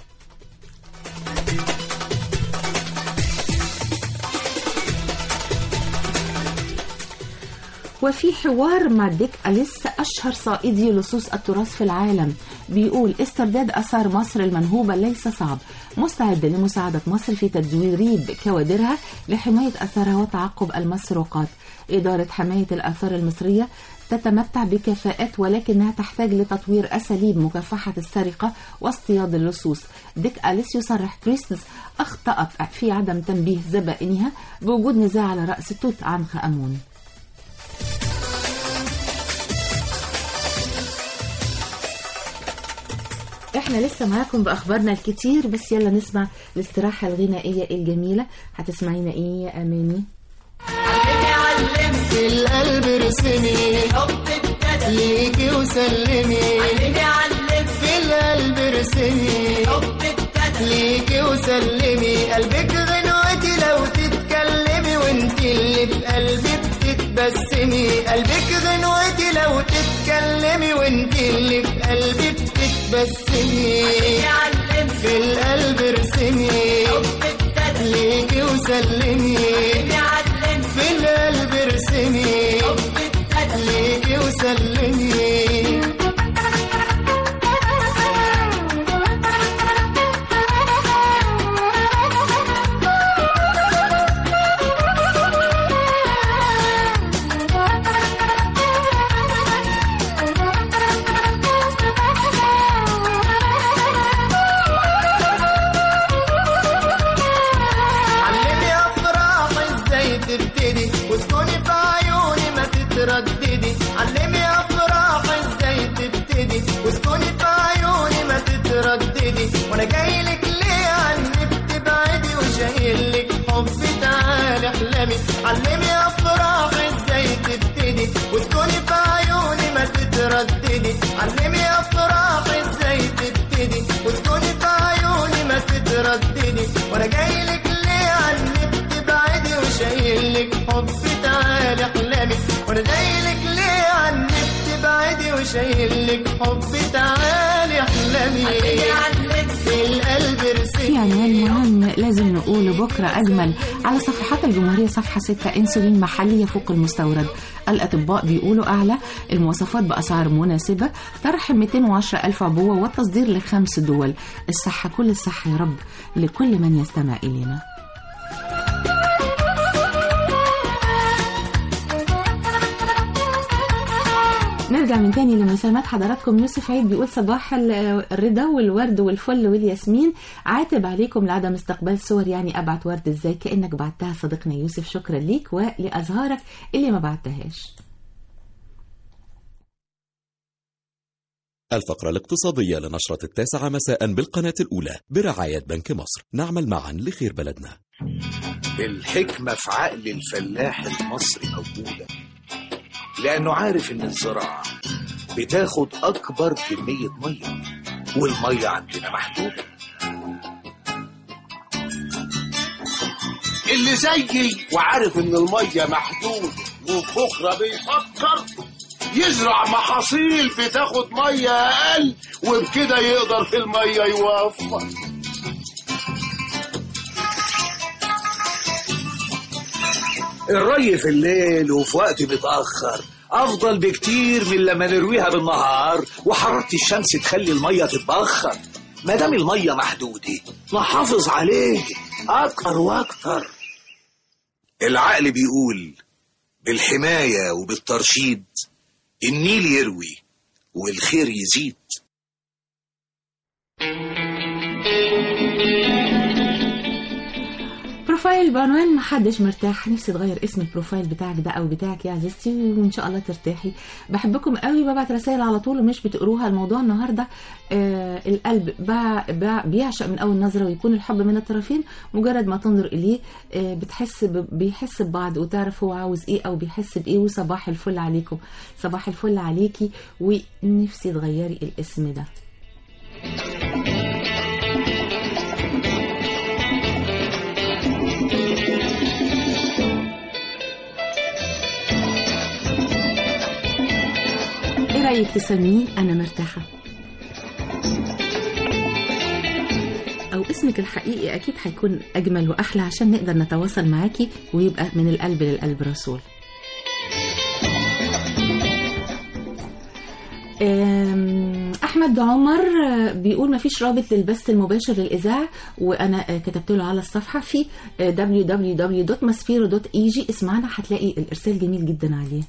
وفي حوار مع ديك أليس أشهر صائدي لصوص التراث في العالم بيقول استرداد أثار مصر المنهوبة ليس صعب مستعد لمساعدة مصر في تدريب كوادرها لحماية أثارها وتعقب المسروقات إدارة حماية الآثار المصرية تتمتع بكفاءات ولكنها تحتاج لتطوير أساليب مكافحة السرقة واصطياد اللصوص ديك أليس يصرح كريستنس أخطأت في عدم تنبيه زبائنها بوجود نزاع على رأس توت عنخ أمون احنا لسه معاكم باخبارنا الكتير بس يلا نسمع الاستراحه الغنائيه الجميله هتسمعينا ايه يا اماني في القلب ارسمي ليكي وسلمي في القلب ارسمي ليكي وسلمي قلبك غنوتي لو تتكلمي وانت اللي في قلبي بتتبسمي قلبك غنوتي لو تتكلمي وانت اللي في قلبي بتتبسمي في القلب ارسمي ليكي وسلمي في القلب ارسمي ليكي وسلمي علمي افراح ازاي تبتدي واسكني في عيوني ما تترددي علمي افراح ازاي تبتدي واسكني في عيوني ما تترددي وانا جاي لك ليه عني بتبعدي وشايل لك حب تعالي احلمي علمي افراح ازاي تبتدي واسكني في عيوني ما تترددي علمي افراح ازاي تبتدي واسكني في عيوني ما تترددي وانا جاي لك ليه عني بتبعدي وشايل لك حب تعالي احلامي وانا جاي لك ليه عني بتبعدي وشايل لك حب تعالي احلامي في القلب في ارسمي عنوان مهم لازم نقوله بكرة أجمل على صفحات الجمهورية صفحة 6 إنسولين محلي يفوق المستورد الأطباء بيقولوا أعلى المواصفات بأسعار مناسبة طرح 210 ألف عبوة والتصدير لخمس دول الصحة كل الصحة يا رب لكل من يستمع إلينا نرجع من تاني لمساهمات حضراتكم يوسف عيد بيقول صباح ال- الرضا والورد والفل والياسمين عاتب عليكم لعدم استقبال صور يعني ابعت ورد ازاي كانك بعتها صديقنا يوسف شكرا ليك ولازهارك اللي ما بعتهاش الفقرة الاقتصادية لنشرة التاسعة مساء بالقناة الأولى برعاية بنك مصر نعمل معا لخير بلدنا الحكمة في عقل الفلاح المصري موجودة لأنه عارف إن الزراعة بتاخد أكبر كمية مية والمية عندنا محدودة اللي زيي وعارف ان الميه محدوده وبكره بيفكر يزرع محاصيل بتاخد ميه اقل وبكده يقدر في الميه يوفر الري في الليل وفي وقت متأخر أفضل بكتير من لما نرويها بالنهار وحرارة الشمس تخلي المية تتبخر ما دام المية محدودة نحافظ عليه أكتر وأكتر العقل بيقول بالحماية وبالترشيد النيل يروي والخير يزيد بروفايل بعنوان محدش مرتاح نفسي تغير اسم البروفايل بتاعك ده او بتاعك يا عزيزتي وان شاء الله ترتاحي بحبكم قوي ببعت رسائل على طول ومش بتقروها الموضوع النهارده آه القلب بع بع بيعشق من اول نظره ويكون الحب من الطرفين مجرد ما تنظر اليه آه بتحس ب... بيحس ببعض وتعرف هو عاوز ايه او بيحس بايه وصباح الفل عليكم صباح الفل عليكي ونفسي تغيري الاسم ده ايه رايك تسميه انا مرتاحه او اسمك الحقيقي اكيد هيكون اجمل واحلى عشان نقدر نتواصل معاكي ويبقى من القلب للقلب رسول أم، احمد عمر آه، بيقول ما فيش رابط للبث المباشر للاذاعه وانا آه، كتبت له على الصفحه في آه، www.maspiro.eg اسمعنا هتلاقي الارسال جميل جدا عليه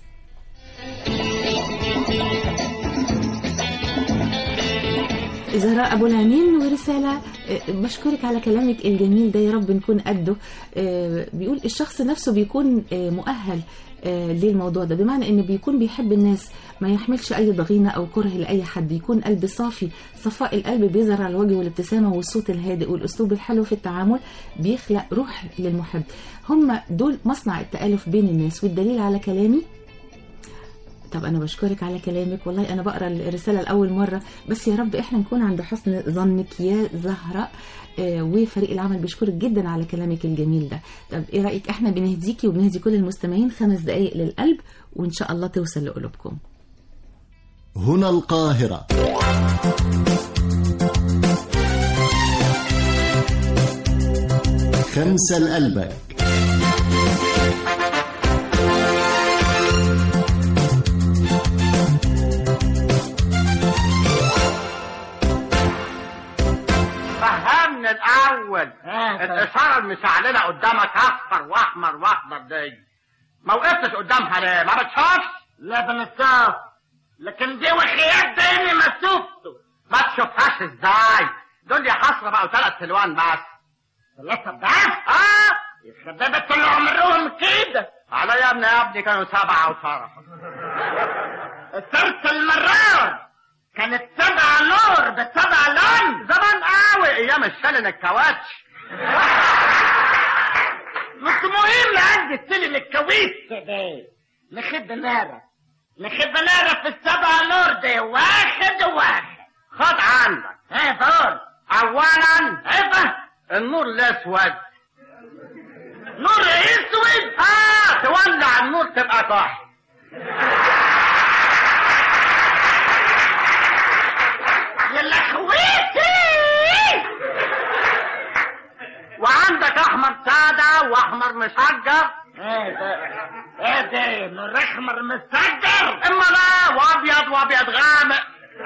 زهراء ابو العينين ورساله آه، بشكرك على كلامك الجميل ده يا رب نكون قده آه، بيقول الشخص نفسه بيكون آه، مؤهل آه ليه الموضوع ده بمعنى ان بيكون بيحب الناس ما يحملش اي ضغينه او كره لاي حد يكون قلب صافي صفاء القلب بيظهر على الوجه والابتسامه والصوت الهادئ والاسلوب الحلو في التعامل بيخلق روح للمحب هم دول مصنع التالف بين الناس والدليل على كلامي طب انا بشكرك على كلامك والله انا بقرا الرساله لاول مره بس يا رب احنا نكون عند حسن ظنك يا زهراء آه وفريق العمل بيشكرك جدا على كلامك الجميل ده طب ايه رايك احنا بنهديكي وبنهدي كل المستمعين خمس دقائق للقلب وان شاء الله توصل لقلوبكم هنا القاهرة خمسة لقلبك فهمني الاول الاشاره المشعلله قدامك اصفر واحمر واخضر دي ما وقفتش قدامها ليه ما بتشوفش لا بنشوف لكن دي وخيات ديني ما شفته ما تشوفهاش ازاي دول يا حسره بقوا ثلاث الوان بس ثلاثة بس؟ اه يخرب اللي عمرهم كده على يا ابني يا ابني كانوا سبعة وشرف الثلث المرار كانت سبع نور بسبع لون زمان قوي ايام الشلن الكواتش مش مهم عندي السلم الكويس ده نخب نارة نخب نارة في السبع نور دي واحد واحد خد عندك ايه دول اولا ايه النور الاسود نور اسود اه تولع النور تبقى كحل يا لخويتي وعندك احمر سادة واحمر مسجر ايه ده ايه ده نور احمر مسجر اما لا وابيض وابيض غامق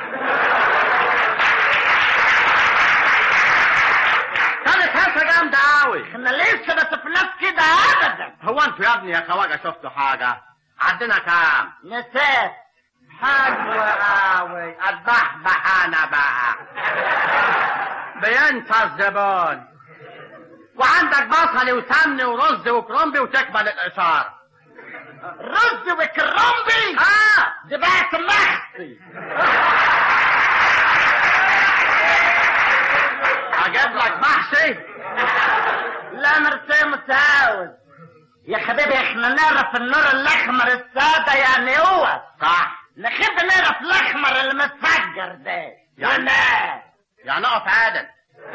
كانت هسه جامدة قوي احنا لسه ما شفناش كده ابدا هو انتوا يا ابني يا خواجة شفتوا حاجة عندنا كام نسيت حلو قوي اذبح انا بقى بينسى الزبون وعندك بصل وسمن ورز وكرنبي وتكمل الاشاره رز وكرنبي اه دي بقت محشي اجيب لك محشي لا مرتي متعاوز يا حبيبي احنا نعرف النور الاحمر الساده يعني هو صح نحب نعرف الاحمر المتفجر ده يعني يعني اقف عادل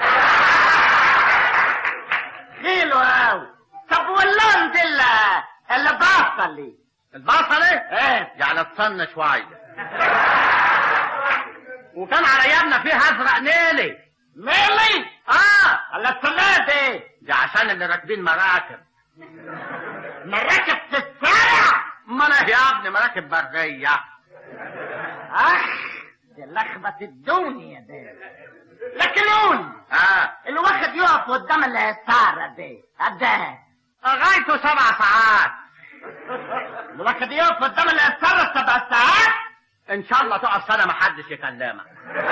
حلو قوي طب واللون دي اللي- اللي بصلي البصلي؟ ايه يعني تصن شوية وكان على ايامنا فيه ازرق نيلي نيلي؟ اه على السنة دي دي عشان اللي راكبين مراكب مراكب تتسرع امال ايه يا ابني مراكب برية اخ دي لخبة الدنيا دي لكن قول اه الواحد يقف قدام الستارة دي قد ايه؟ غايته سبع ساعات الواحد يقف قدام الستارة سبع ساعات؟ ان شاء الله تقف سنة محدش يكلمك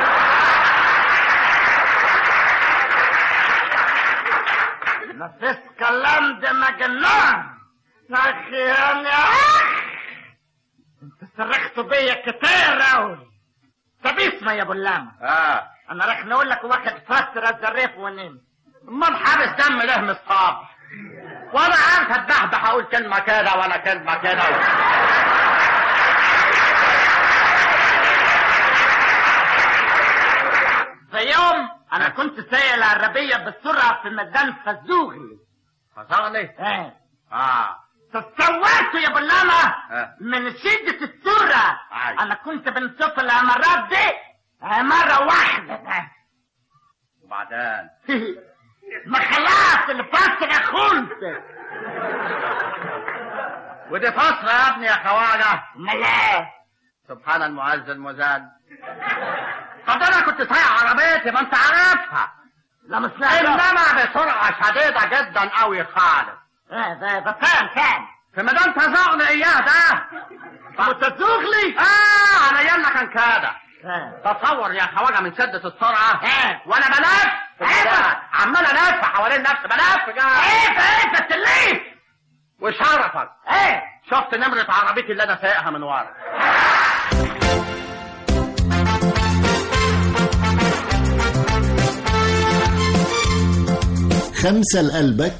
مفيش كلام ده مجنون اخي انا انت صرخت بيا كتير اوي طب اسمع يا ابو اللامة اه انا راح نقول لك واحد فترة الزريف ونمت امال حابس دم ليه من الصبح وانا عارف اتبحبح اقول كلمة كده ولا كلمة كده في يوم انا كنت سايق العربية بالسرعة في ميدان فزوغلي فزوغلي؟ ايه اه تصورت يا بلامة من شدة السرعة انا كنت بنشوف العمارات دي عمارة واحدة بس وبعدين ما خلاص الفترة خلصت ودي فترة يا ابني يا خواجة امال ايه سبحان المعز المزاد طب ده انا كنت سايق عربيتي ما انت عارفها لا مش انما بسرعة شديدة جدا قوي خالص ايه ده ده كام كام في ميدان تزوغلي اياه ده متزوغلي اه على ايامنا كان كده تصور يا خواجه من شدة السرعة وانا بلف عمال الف حوالين نفسي بلف جاي ايه ايه تليف وشرفك ايه شفت نمرة عربيتي اللي أنا سايقها من ورا خمسة لقلبك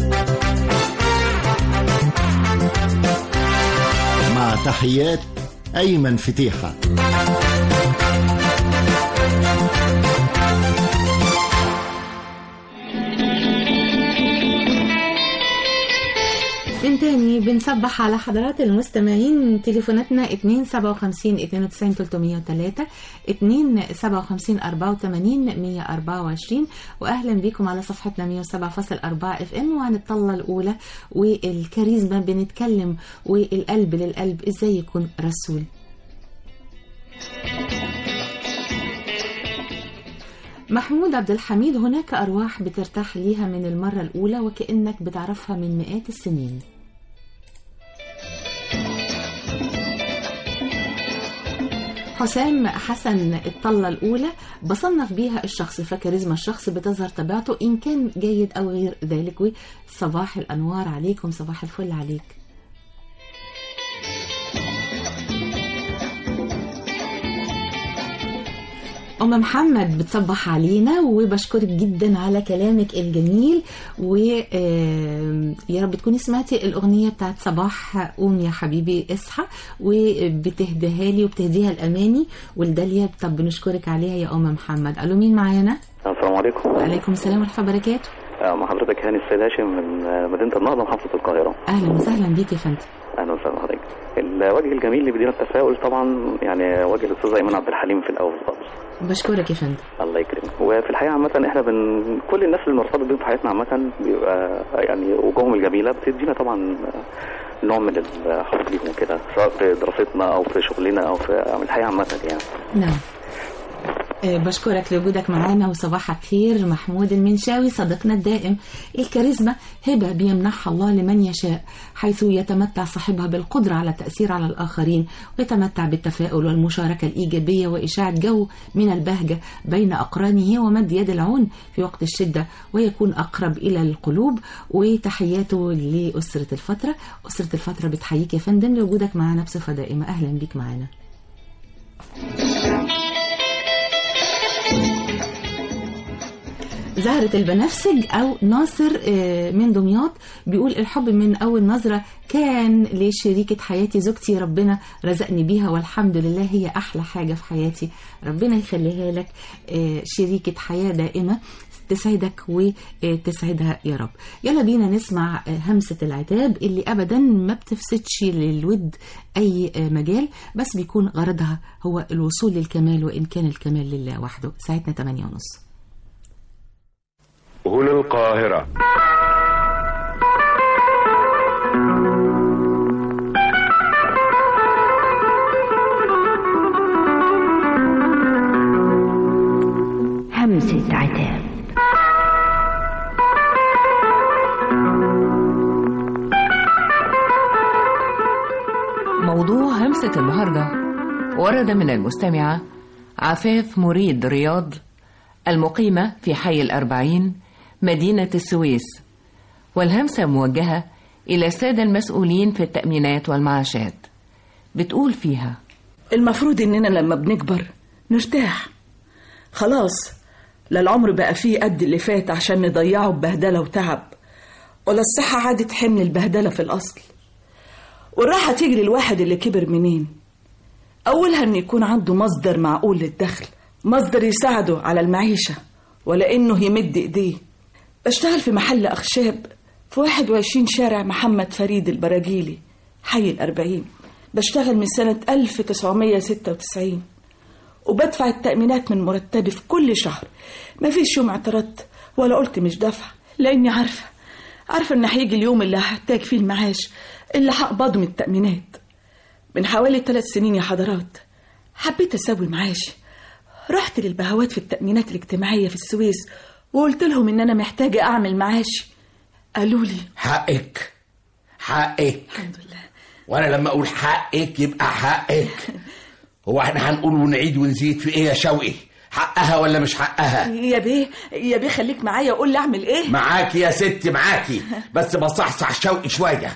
مع تحيات أيمن فتيحة من تاني بنصبح على حضرات المستمعين تليفوناتنا 257 92 303 257 84 124 واهلا بكم على صفحتنا 107.4 اف ام وعن الطله الاولى والكاريزما بنتكلم والقلب للقلب ازاي يكون رسول محمود عبد الحميد هناك أرواح بترتاح ليها من المرة الأولى وكأنك بتعرفها من مئات السنين حسام حسن الطلة الأولى بصنف بيها الشخص فكاريزما الشخص بتظهر طبيعته إن كان جيد أو غير ذلك صباح الأنوار عليكم صباح الفل عليك أم محمد بتصبح علينا وبشكرك جدا على كلامك الجميل ويا رب تكوني سمعتي الأغنية بتاعت صباح قوم يا حبيبي اصحى وبتهديها لي وبتهديها الأماني والداليا طب بنشكرك عليها يا أم محمد ألو مين معانا؟ السلام عليكم وعليكم السلام ورحمة الله وبركاته آه، مع حضرتك هاني السيد هاشم من آه، مدينة النهضة محافظة القاهرة أهلا وسهلا بيك يا فندم أهلا وسهلا بحضرتك الوجه الجميل اللي بيدينا التفاؤل طبعا يعني وجه الأستاذ أيمن عبد الحليم في الأول خالص بشكرك يا فندم الله يكرمك وفي الحقيقة عامة احنا بن كل الناس اللي مرتبط بيهم في حياتنا عامة بيبقى يعني وجوههم الجميلة بتدينا طبعا آه، نوع من الحب ليهم كده سواء في دراستنا أو في شغلنا أو في الحياة عامة يعني نعم آه، بشكرك لوجودك معانا وصباحك خير محمود المنشاوي صديقنا الدائم الكاريزما هبة بيمنحها الله لمن يشاء حيث يتمتع صاحبها بالقدرة على التأثير على الآخرين ويتمتع بالتفاؤل والمشاركة الإيجابية وإشاعة جو من البهجة بين أقرانه ومد يد العون في وقت الشدة ويكون أقرب إلى القلوب وتحياته لأسرة الفترة أسرة الفترة بتحييك يا فندم لوجودك معنا بصفة دائمة أهلا بيك معنا زهرة البنفسج أو ناصر آه، من دمياط بيقول الحب من أول نظرة كان لشريكة حياتي زوجتي ربنا رزقني بيها والحمد لله هي أحلى حاجة في حياتي ربنا يخليها لك آه، شريكة حياة دائمة تسعدك وتسعدها يا رب يلا بينا نسمع آه، همسة العتاب اللي أبدا ما بتفسدش للود أي آه، مجال بس بيكون غرضها هو الوصول للكمال وإن كان الكمال لله وحده ساعتنا 8 ونص هنا القاهرة همسة عتاب موضوع همسة النهاردة ورد من المستمعة عفاف مريد رياض المقيمة في حي الأربعين مدينة السويس والهمسة موجهة إلى السادة المسؤولين في التأمينات والمعاشات بتقول فيها المفروض إننا لما بنكبر نرتاح خلاص لا العمر بقى فيه قد اللي فات عشان نضيعه ببهدلة وتعب ولا الصحة عادت حمل البهدلة في الأصل والراحة تيجي للواحد اللي كبر منين أولها إن يكون عنده مصدر معقول للدخل مصدر يساعده على المعيشة ولا إنه يمد إيديه بشتغل في محل أخشاب في 21 شارع محمد فريد البراجيلي حي الأربعين بشتغل من سنة 1996 وبدفع التأمينات من مرتبي في كل شهر مفيش يوم اعترضت ولا قلت مش دافعة لأني عارفة عارفة إن هيجي اليوم اللي هحتاج فيه المعاش اللي هقبضه من التأمينات من حوالي ثلاث سنين يا حضرات حبيت أسوي معاشي رحت للبهوات في التأمينات الاجتماعية في السويس وقلت لهم إن أنا محتاجة أعمل معاشي قالوا لي حقك حقك الحمد لله وانا لما اقول حقك يبقى حقك هو احنا هنقول ونعيد ونزيد في ايه يا شوقي حقها ولا مش حقها يا بيه يا بيه خليك معايا وقول لي أعمل إيه معاكي يا ستي معاكي بس بصحصح شوقي شويه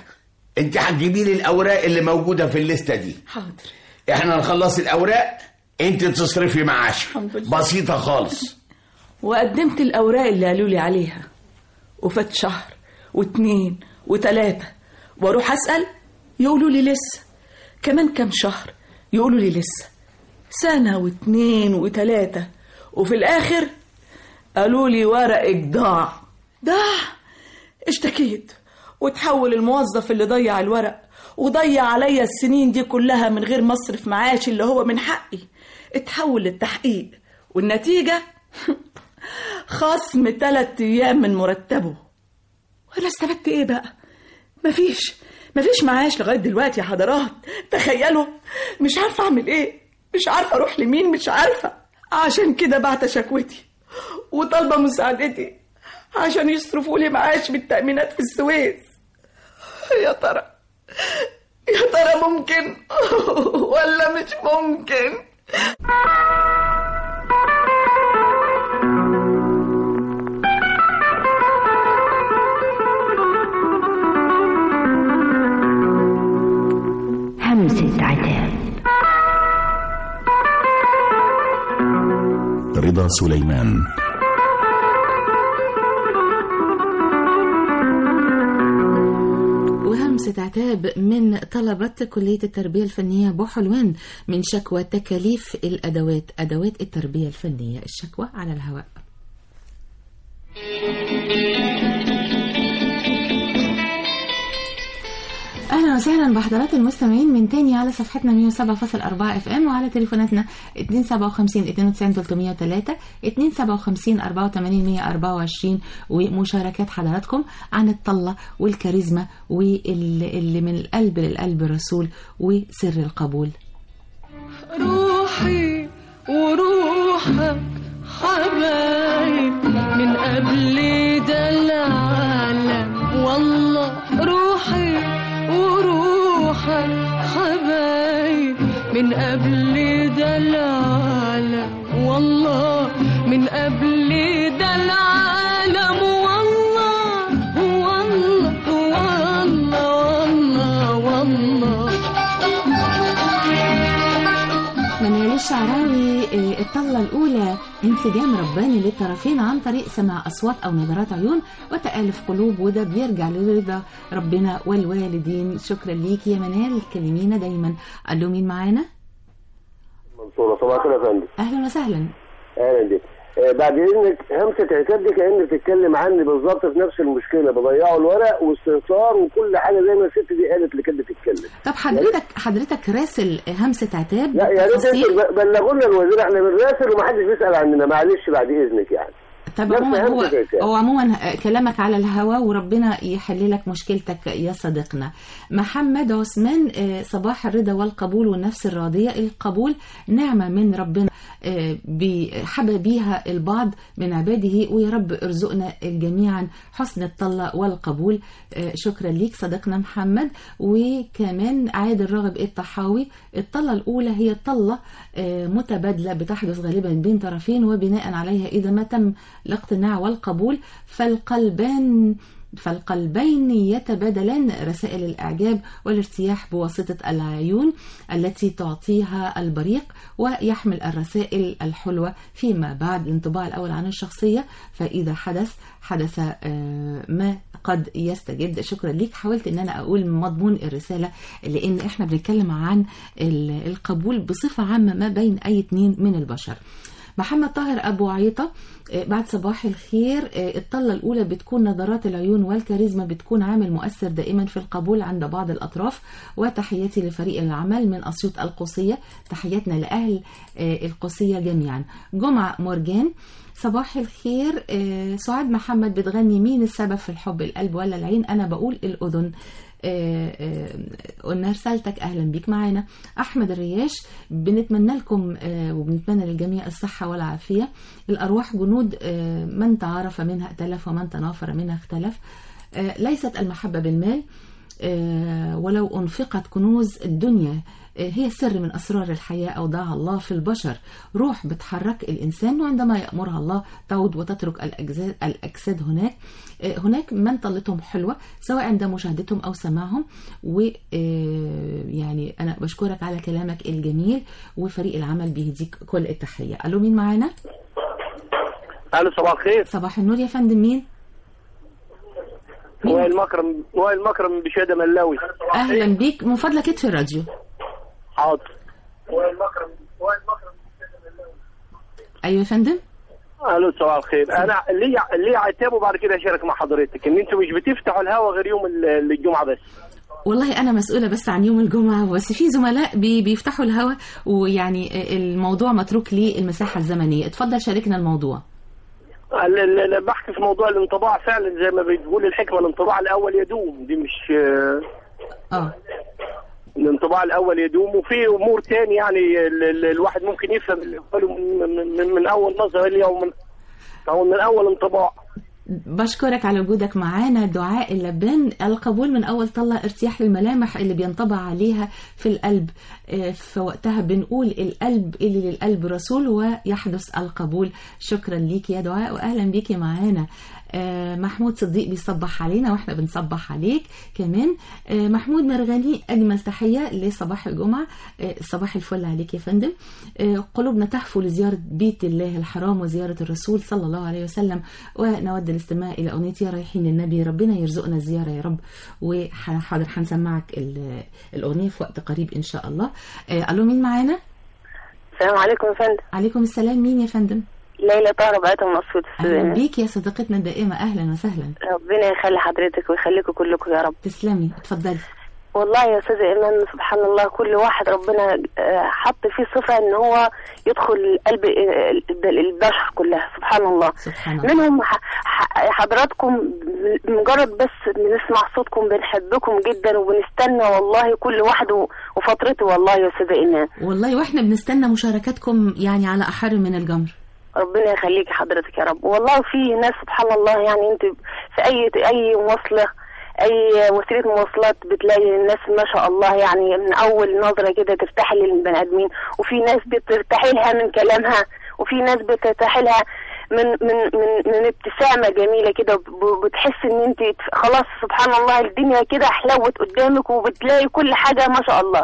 انت هتجيبي لي الاوراق اللي موجوده في الليسته دي حاضر احنا نخلص الاوراق انت تصرفي معاش الحمد لله. بسيطه خالص وقدمت الأوراق اللي قالوا لي عليها وفات شهر واتنين وتلاتة واروح أسأل يقولوا لي لسه كمان كام شهر يقولوا لي لسه سنة واتنين وتلاتة وفي الآخر قالوا لي ورقك ضاع ضاع اشتكيت وتحول الموظف اللي ضيع الورق وضيع عليا السنين دي كلها من غير مصرف معاش اللي هو من حقي اتحول للتحقيق والنتيجة خصم تلات أيام من مرتبه وأنا استفدت إيه بقى؟ مفيش مفيش معاش لغاية دلوقتي يا حضرات تخيلوا مش عارفة أعمل إيه مش عارفة أروح لمين مش عارفة عشان كده بعت شكوتي وطالبة مساعدتي عشان يصرفوا لي معاش بالتأمينات في السويس يا ترى يا ترى ممكن ولا مش ممكن همسة عتاب رضا سليمان وهمسة عتاب من طلبة كلية التربية الفنية بوحلوان من شكوى تكاليف الأدوات أدوات التربية الفنية الشكوى على الهواء اهلا وسهلا بحضرات المستمعين من تاني على صفحتنا 107.4 اف ام وعلى تليفوناتنا 257 92 303 257 84 124 ومشاركات حضراتكم عن الطلة والكاريزما واللي من القلب للقلب رسول وسر القبول روحي وروحك حبايب من قبل ده العالم والله روحي وروحك حبايب من قبل ده العالم والله من قبل ده العالم والله والله والله والله والله منال الشعراوي آه، الطلة الأولى انسجام رباني للطرفين عن طريق سماع أصوات أو نظرات عيون وتآلف قلوب وده بيرجع لرضا ربنا والوالدين شكرا ليك يا منال كلمينا دايما قالوا مين معانا منصورة صباح الخير يا فندم أهلا وسهلا اهلا بك آه، بعد اذنك همسه عتاب دي كانك بتتكلم عني بالظبط في نفس المشكله بضيعوا الورق واستهتار وكل حاجه زي ما الست دي قالت اللي كانت بتتكلم طب حضرتك حضرتك راسل همسة عتاب لا يا ريت بالتفاصيل؟ انتوا بلغوا لنا الوزير احنا بنراسل ومحدش بيسال عننا معلش بعد اذنك يعني طب نفس عموما هو همسة عتاب. هو عموما كلامك على الهواء وربنا يحل لك مشكلتك يا صديقنا محمد عثمان آه، صباح الرضا والقبول والنفس الراضية القبول نعمة من ربنا آه، بحبى بيها البعض من عباده ويا رب ارزقنا جميعا حسن الطلة والقبول آه، شكرا ليك صديقنا محمد وكمان عادل راغب الطحاوي الطلة الأولى هي طلة آه، متبادلة بتحدث غالبا بين طرفين وبناء عليها إذا ما تم الاقتناع والقبول فالقلبان فالقلبين يتبادلان رسائل الإعجاب والارتياح بواسطة العيون التي تعطيها البريق ويحمل الرسائل الحلوة فيما بعد الانطباع الأول عن الشخصية فإذا حدث حدث آه، ما قد يستجد شكرا ليك حاولت ان انا اقول مضمون الرسالة لان احنا بنتكلم عن ال- القبول بصفة عامة ما بين اي اتنين من البشر محمد طاهر ابو عيطه آه، بعد صباح الخير آه، الطله الاولى بتكون نظرات العيون والكاريزما بتكون عامل مؤثر دائما في القبول عند بعض الاطراف وتحياتي لفريق العمل من اسيوط القوسيه تحياتنا لاهل آه، القوسيه جميعا جمعه مورجان صباح الخير آه، سعاد محمد بتغني مين السبب في الحب القلب ولا العين انا بقول الاذن آه، آه، قلنا رسالتك اهلا بيك معانا احمد الرياش بنتمنى لكم آه، وبنتمنى للجميع الصحه والعافيه الارواح جنود آه، من تعارف منها ائتلف ومن تنافر منها اختلف آه، ليست المحبه بالمال آه، ولو أنفقت كنوز الدنيا آه، هي سر من أسرار الحياة أودعها الله في البشر روح بتحرك الإنسان وعندما يأمرها الله تعود وتترك الأجساد, الأجساد هناك آه، هناك من طلتهم حلوة سواء عند مشاهدتهم أو سماعهم ويعني أنا بشكرك على كلامك الجميل وفريق العمل بيهديك كل التحية ألو مين معانا؟ الو صباح الخير صباح النور يا فندم مين؟ وائل مكرم وائل مكرم من بشهاده ملاوي أهلا بيك من فضلك اطفي الراديو حاضر وائل مكرم وائل مكرم أيوة يا فندم الو صباح الخير انا ليه ليه عتاب وبعد كده اشارك مع حضرتك ان انتوا مش بتفتحوا الهوا غير يوم ال- الجمعه بس والله أنا مسؤولة بس عن يوم الجمعة بس في زملاء بي بيفتحوا الهوا ويعني الموضوع متروك للمساحة الزمنية اتفضل شاركنا الموضوع ال- ال- ال- بحكي في موضوع الانطباع فعلا زي ما بتقول الحكمه الانطباع الاول يدوم دي مش اه الانطباع الاول يدوم وفي امور تاني يعني ال- ال- الواحد ممكن يفهم اللي قاله من, من, من, من اول نظره ليه او من او من اول انطباع بشكرك على وجودك معانا دعاء اللبان القبول من أول طلع ارتياح للملامح اللي بينطبع عليها في القلب آه، فوقتها بنقول القلب اللي للقلب رسول ويحدث القبول شكرا ليك يا دعاء وأهلا بيك معانا آه، محمود صديق بيصبح علينا واحنا بنصبح عليك كمان آه، محمود مرغني اجمل تحيه لصباح الجمعه آه، صباح الفل عليك يا فندم آه، قلوبنا تهفو لزياره بيت الله الحرام وزياره الرسول صلى الله عليه وسلم ونود الاستماع الى اغنيه يا رايحين للنبي ربنا يرزقنا الزياره يا رب وحاضر هنسمعك ال- الاغنيه في وقت قريب ان شاء الله آه، الو مين معانا السلام عليكم يا فندم عليكم السلام مين يا فندم ليلى طاهر بعتها من اسيوط اهلا السودان بيك يا صديقتنا الدائمه اهلا وسهلا ربنا يخلي حضرتك ويخليكم كلكم يا رب تسلمي اتفضلي والله يا استاذ ايمان سبحان الله كل واحد ربنا آه، حط فيه صفه ان هو يدخل قلب آه، البشر كلها سبحان الله سبحان الله منهم ح- ح- حضراتكم مجرد بس بنسمع صوتكم بنحبكم جدا وبنستنى والله كل واحد و- وفترته والله يا استاذ ايمان والله واحنا بنستنى مشاركاتكم يعني على احر من الجمر ربنا يخليكي حضرتك يا رب والله في ناس سبحان الله يعني انت في اي اي مواصله اي وسيله مواصلات بتلاقي الناس ما شاء الله يعني من اول نظره كده ترتاحي للبني ادمين وفي ناس بترتاحي لها من كلامها وفي ناس بترتاحي لها من من من من ابتسامه جميله كده ب- بتحس ان انت خلاص سبحان الله الدنيا كده حلوت قدامك وبتلاقي كل حاجه ما شاء الله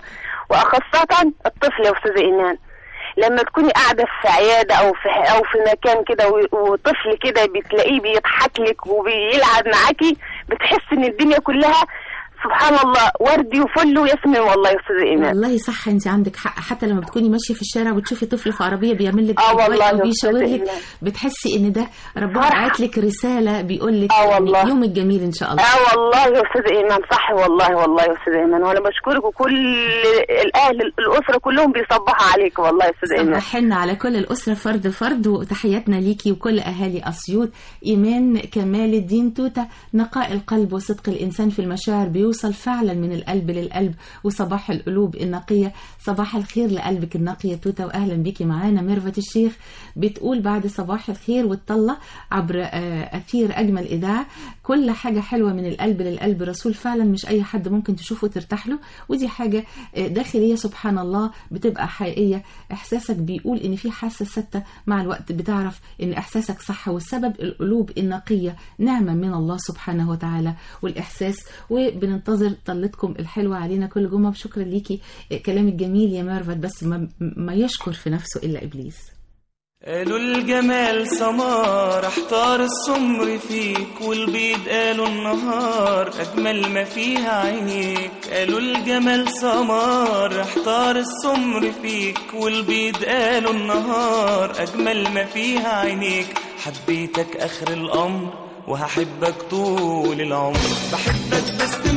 وخاصه الطفل يا استاذه ايمان لما تكوني قاعده في عياده او في او في مكان كده و- وطفل كده بتلاقيه بيضحك لك وبيلعب معاكي بتحس ان الدنيا كلها سبحان الله وردي وفل وياسمين والله يا استاذ ايمان والله صح انت عندك حق حتى لما بتكوني ماشيه في الشارع وتشوفي طفل في عربيه بيعمل لك آه باي والله او يا بيشاور أستاذة لك إيمان. بتحسي ان ده ربنا بعت لك رساله بيقول لك آه يعني والله. يومك جميل ان شاء الله اه والله يا استاذ ايمان صح والله والله يا استاذ ايمان وانا بشكرك وكل الاهل الاسره كلهم بيصبحوا عليك والله يا استاذ ايمان صبحنا على كل الأسرة فرد فرد وتحياتنا ليكي وكل أهالي أسيوط إيمان كمال الدين توتة نقاء القلب وصدق الإنسان في المشاعر بيوصل فعلا من القلب للقلب وصباح القلوب النقية صباح الخير لقلبك النقي يا توتة وأهلا بيكي معانا ميرفت الشيخ بتقول بعد صباح الخير وتطلع عبر آه، أثير أجمل إذاعة كل حاجة حلوة من القلب للقلب رسول فعلا مش أي حد ممكن تشوفه ترتاح له ودي حاجة آه، داخلية سبحان الله بتبقى حقيقية إحساسك بيقول إن في حاسة ستة مع الوقت بتعرف إن إحساسك صح والسبب القلوب النقية نعمة من الله سبحانه وتعالى والإحساس وبننتظر طلتكم الحلوة علينا كل جمعة بشكر ليكي آه، كلامك جميل يا ميرفت بس ما, ما يشكر في نفسه إلا إبليس قالوا الجمال سمار احتار السمر فيك والبيض قالوا النهار اجمل ما فيها عينيك قالوا الجمال سمار احتار السمر فيك والبيض قالوا النهار اجمل ما فيها عينيك حبيتك اخر الامر وهحبك طول العمر بحبك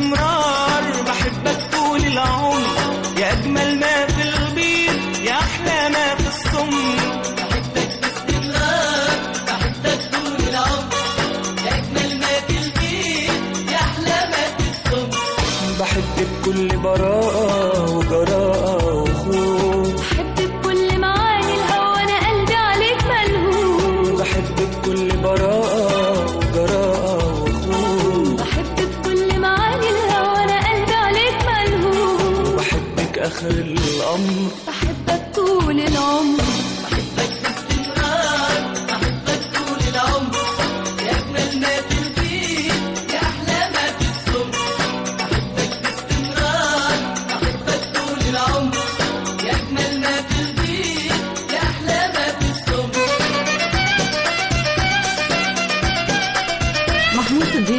باستمرار بحبك طول العمر يا اجمل ما في البيض يا احلى ما في السمر بحبك طول العمر يا أجمل ما في البيت يا أحلى ما في الصبح بحب بكل براءة وجراءة وخوف بحب بكل معاني الهوى انا قلبي عليك ملهوف بحب بكل براءة وجراءة وخوف بحب بكل معاني الهوى انا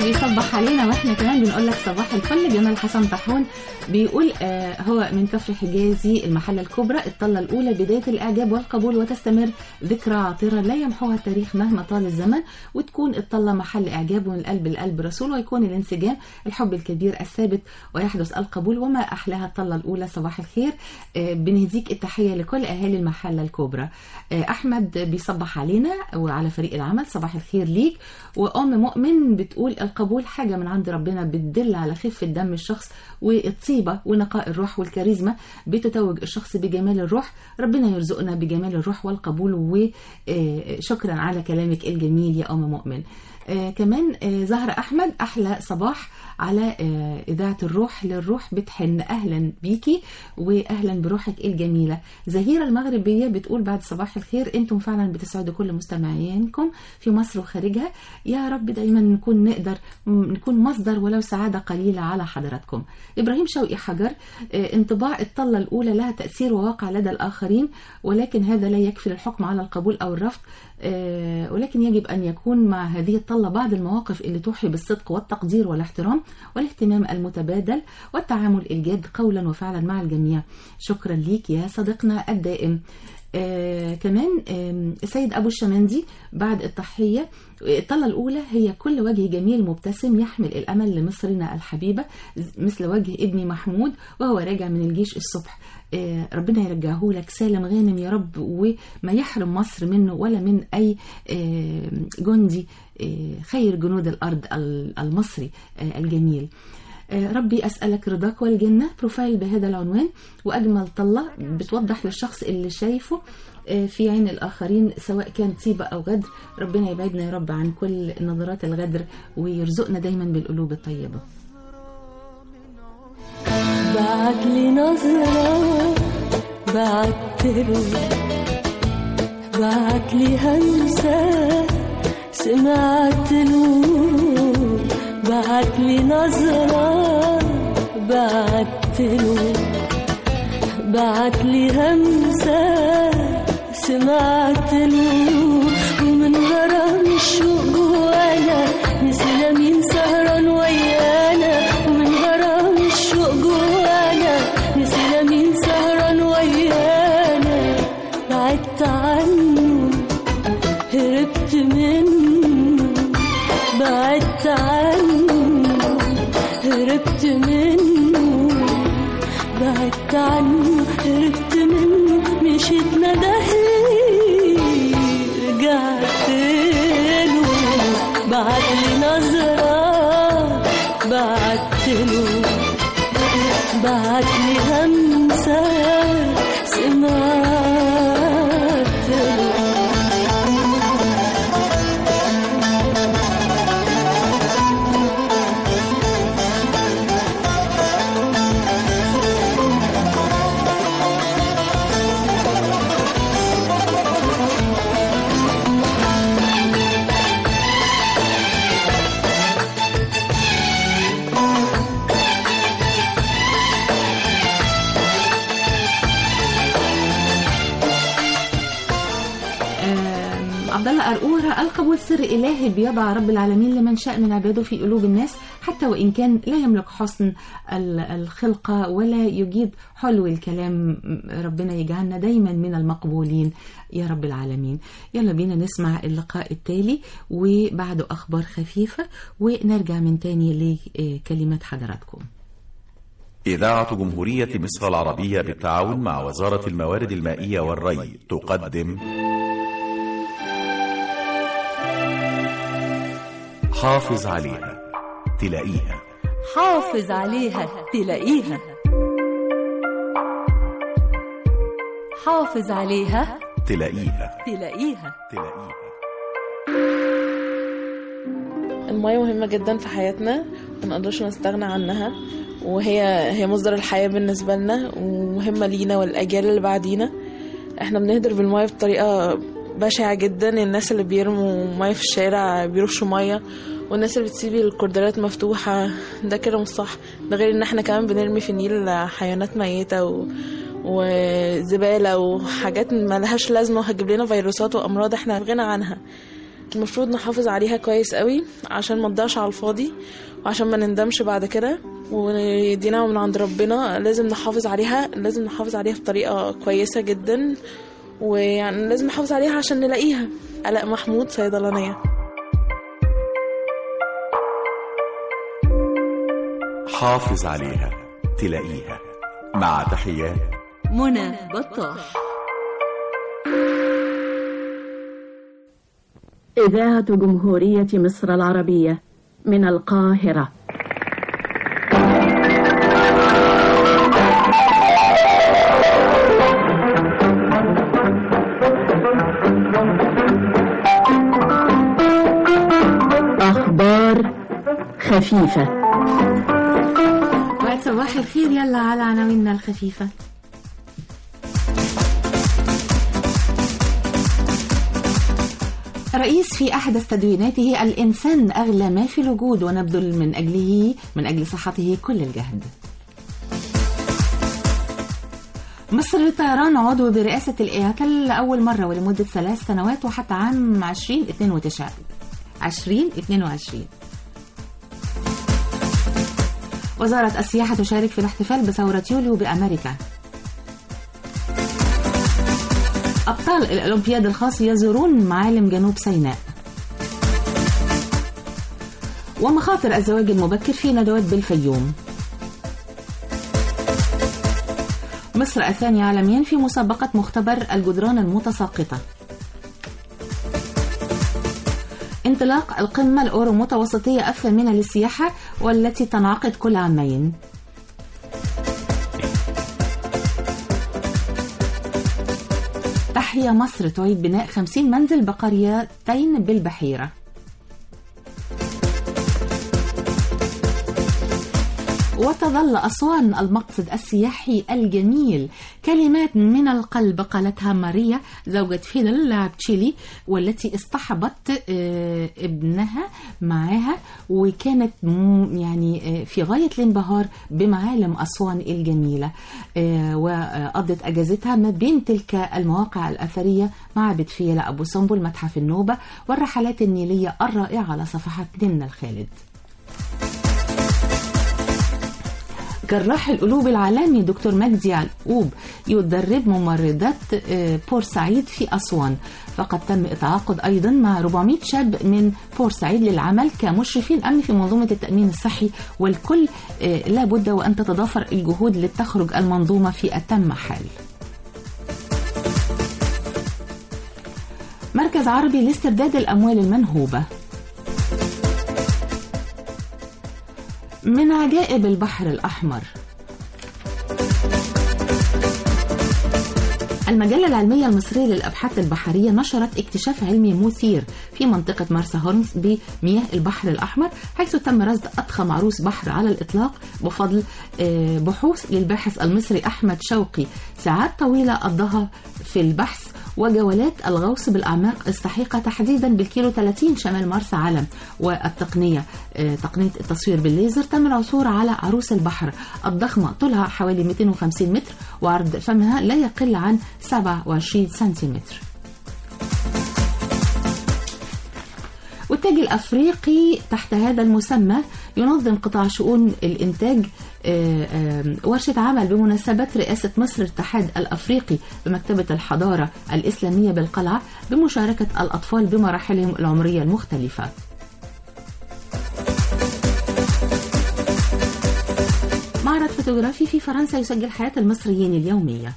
بيصبح علينا واحنا كمان بنقول لك صباح الفل جمال حسن طاحون بيقول آه هو من كفر حجازي المحلة الكبرى الطلة الأولى بداية الإعجاب والقبول وتستمر ذكرى عطرة لا يمحوها التاريخ مهما طال الزمن وتكون الطلة محل إعجاب ومن القلب لقلب رسول ويكون الانسجام الحب الكبير الثابت ويحدث القبول وما أحلاها الطلة الأولى صباح الخير آه بنهديك التحية لكل أهالي المحلة الكبرى آه أحمد بيصبح علينا وعلى فريق العمل صباح الخير ليك وأم مؤمن بتقول القبول حاجة من عند ربنا بتدل على خفة دم الشخص والطيبة ونقاء الروح والكاريزما بتتوج الشخص بجمال الروح ربنا يرزقنا بجمال الروح والقبول وشكرا على كلامك الجميل يا أم مؤمن آه كمان آه زهرة أحمد أحلى صباح على آه إذاعة الروح للروح بتحن أهلا بيكي وأهلا بروحك الجميلة زهيرة المغربية بتقول بعد صباح الخير أنتم فعلا بتسعدوا كل مستمعينكم في مصر وخارجها يا رب دايما نكون نقدر نكون مصدر ولو سعادة قليلة على حضراتكم إبراهيم شوقي حجر آه انطباع الطلة الأولى لها تأثير وواقع لدى الآخرين ولكن هذا لا يكفي للحكم على القبول أو الرفض آه ولكن يجب أن يكون مع هذه الطلة بعض المواقف اللي توحي بالصدق والتقدير والاحترام والاهتمام المتبادل والتعامل الجاد قولا وفعلا مع الجميع شكرا ليك يا صديقنا الدائم آه كمان آه السيد أبو الشمندي بعد التحية الطلة الأولى هي كل وجه جميل مبتسم يحمل الأمل لمصرنا الحبيبة مثل وجه ابني محمود وهو راجع من الجيش الصبح آه ربنا يرجعه لك سالم غانم يا رب وما يحرم مصر منه ولا من أي آه جندي آه خير جنود الأرض المصري الجميل ربي أسألك رضاك والجنة بروفايل بهذا العنوان وأجمل طلة بتوضح للشخص اللي شايفه في عين الآخرين سواء كان طيبة أو غدر ربنا يبعدنا يا رب عن كل نظرات الغدر ويرزقنا دايما بالقلوب الطيبة بعت لي نظرة بعت له بعت لي همسة سمعت له بعت لي نظرة بعت له بعت لي همسة سمعت له ومن غرام الشوق جوانا نسينا مين سهران ويانا ومن غرام الشوق جوانا نسينا مين سهران ويانا بعدت عنه هربت منه بعدت عنه هربت منه بعدت عنه هربت منه مشيت ندهلي رجعت له بعت لي نظرة بعت له بعت لي همسة سمعت له عبد الله قرقورة القبول سر إلهي بيضع رب العالمين لمن شاء من عباده في قلوب الناس حتى وإن كان لا يملك حسن الخلقة ولا يجيد حلو الكلام ربنا يجعلنا دايما من المقبولين يا رب العالمين يلا بينا نسمع اللقاء التالي وبعده أخبار خفيفة ونرجع من تاني لكلمات حضراتكم إذاعة جمهورية مصر العربية بالتعاون مع وزارة الموارد المائية والري تقدم حافظ عليها تلاقيها حافظ عليها تلاقيها حافظ عليها تلاقيها تلاقيها المية مهمة جدا في حياتنا منقدرش نستغنى عنها وهي هي مصدر الحياة بالنسبة لنا ومهمة لينا والأجيال اللي بعدينا احنا بنهدر بالمية بطريقة بشعة جدا الناس اللي بيرموا مية في الشارع بيرشوا مية والناس اللي بتسيب الكوردرات مفتوحة ده كده مش صح ده غير ان احنا كمان بنرمي في النيل حيوانات ميتة و... وزبالة وحاجات ملهاش لازمة وهتجيب لنا فيروسات وأمراض احنا في غنى عنها المفروض نحافظ عليها كويس قوي عشان ما تضيعش على الفاضي وعشان ما نندمش بعد كده ودي نعمة من عند ربنا لازم نحافظ عليها لازم نحافظ عليها بطريقة كويسة جدا ويعني لازم نحافظ عليها عشان نلاقيها آلاء محمود صيدلانية حافظ عليها تلاقيها مع تحيات منى بطاح إذاعة جمهورية مصر العربية من القاهرة أخبار خفيفة بعد صباح الخير يلا على عناويننا الخفيفة رئيس في أحدث تدويناته الإنسان أغلى ما في الوجود ونبذل من أجله من أجل صحته كل الجهد مصر للطيران عضو برئاسة الإياكا لأول مرة ولمدة ثلاث سنوات وحتى عام 2022 2022 وزارة السياحة تشارك في الاحتفال بثورة يوليو بأمريكا أبطال الأولمبياد الخاص يزورون معالم جنوب سيناء ومخاطر الزواج المبكر في ندوات بالفيوم مصر الثانية عالميا في مسابقة مختبر الجدران المتساقطة انطلاق القمة الأورو متوسطية الثامنة للسياحة والتي تنعقد كل عامين تحيا مصر تعيد بناء 50 منزل بقريتين بالبحيرة وتظل أسوان المقصد السياحي الجميل كلمات من القلب قالتها ماريا زوجة فيدل لاعب تشيلي والتي اصطحبت آه، ابنها معاها وكانت م- يعني آه، في غاية الانبهار بمعالم أسوان الجميلة آه، وقضت أجازتها ما بين تلك المواقع الأثرية معبد فيلة أبو سمبل متحف النوبة والرحلات النيلية الرائعة على صفحات نمنا الخالد جراح القلوب العالمي دكتور مجدي يعقوب يدرب ممرضات آه، بورسعيد في أسوان فقد تم التعاقد أيضا مع 400 شاب من بورسعيد للعمل كمشرفين أمن في منظومة التأمين الصحي والكل آه، لا بد وأن تتضافر الجهود لتخرج المنظومة في أتم حال مركز عربي لاسترداد الأموال المنهوبة من عجائب البحر الأحمر المجلة العلمية المصرية للأبحاث البحرية نشرت اكتشاف علمي مثير في منطقة مرسى هورمز بمياه البحر الأحمر حيث تم رصد أضخم عروس بحر على الإطلاق بفضل آه، بحوث للباحث المصري أحمد شوقي ساعات طويلة قضاها في البحث وجولات الغوص بالأعماق السحيقة تحديدا بالكيلو 30 شمال مرسى علم والتقنية آه، تقنية التصوير بالليزر تم العثور على عروس البحر الضخمة طولها حوالي 250 متر وعرض فمها لا يقل عن 27 سنتيمتر والتاج الأفريقي تحت هذا المسمى ينظم قطاع شؤون الإنتاج آه، آه، ورشة عمل بمناسبة رئاسة مصر الاتحاد الأفريقي بمكتبة الحضارة الإسلامية بالقلعة بمشاركة الأطفال بمراحلهم العمرية المختلفة معرض فوتوغرافي في فرنسا يسجل حياة المصريين اليومية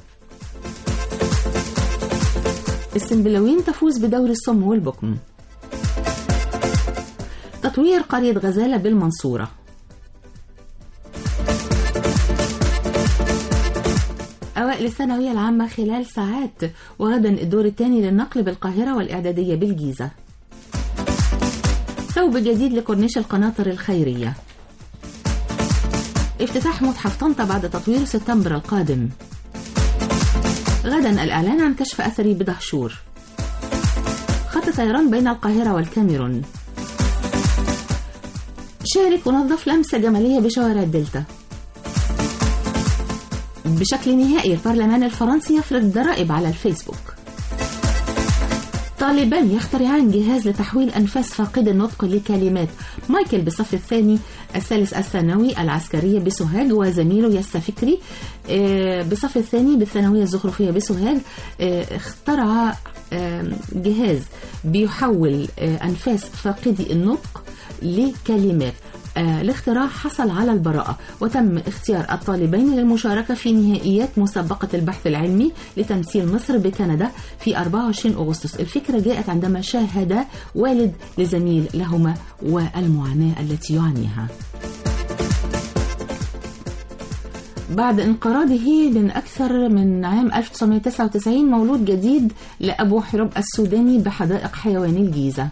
السنبلاوين تفوز بدور الصم والبكم تطوير قرية غزالة بالمنصورة أوائل الثانوية العامة خلال ساعات وغدا الدور الثاني للنقل بالقاهرة والإعدادية بالجيزة ثوب جديد لكورنيش القناطر الخيرية افتتاح متحف طنطا بعد تطوير سبتمبر القادم غدا الإعلان عن كشف أثري بدهشور خط طيران بين القاهرة والكاميرون شارك ونظف لمسة جمالية بشوارع الدلتا بشكل نهائي البرلمان الفرنسي يفرض ضرائب على الفيسبوك طالبان يخترعان جهاز لتحويل أنفاس فاقد النطق لكلمات مايكل بالصف الثاني الثالث الثانوي العسكرية بسوهاج وزميله ياسا فكري آه، بالصف الثاني بالثانوية الزخرفية بسوهاج آه، اخترع آه، جهاز بيحول آه، أنفاس فاقدي النطق لكلمات آه، الاختراع حصل على البراءة وتم اختيار الطالبين للمشاركة في نهائيات مسابقة البحث العلمي لتمثيل مصر بكندا في 24 أغسطس الفكرة جاءت عندما شاهد والد لزميل لهما والمعاناة التي يعانيها بعد انقراضه من أكثر من عام 1999 مولود جديد لأبو حرب السوداني بحدائق حيوان الجيزة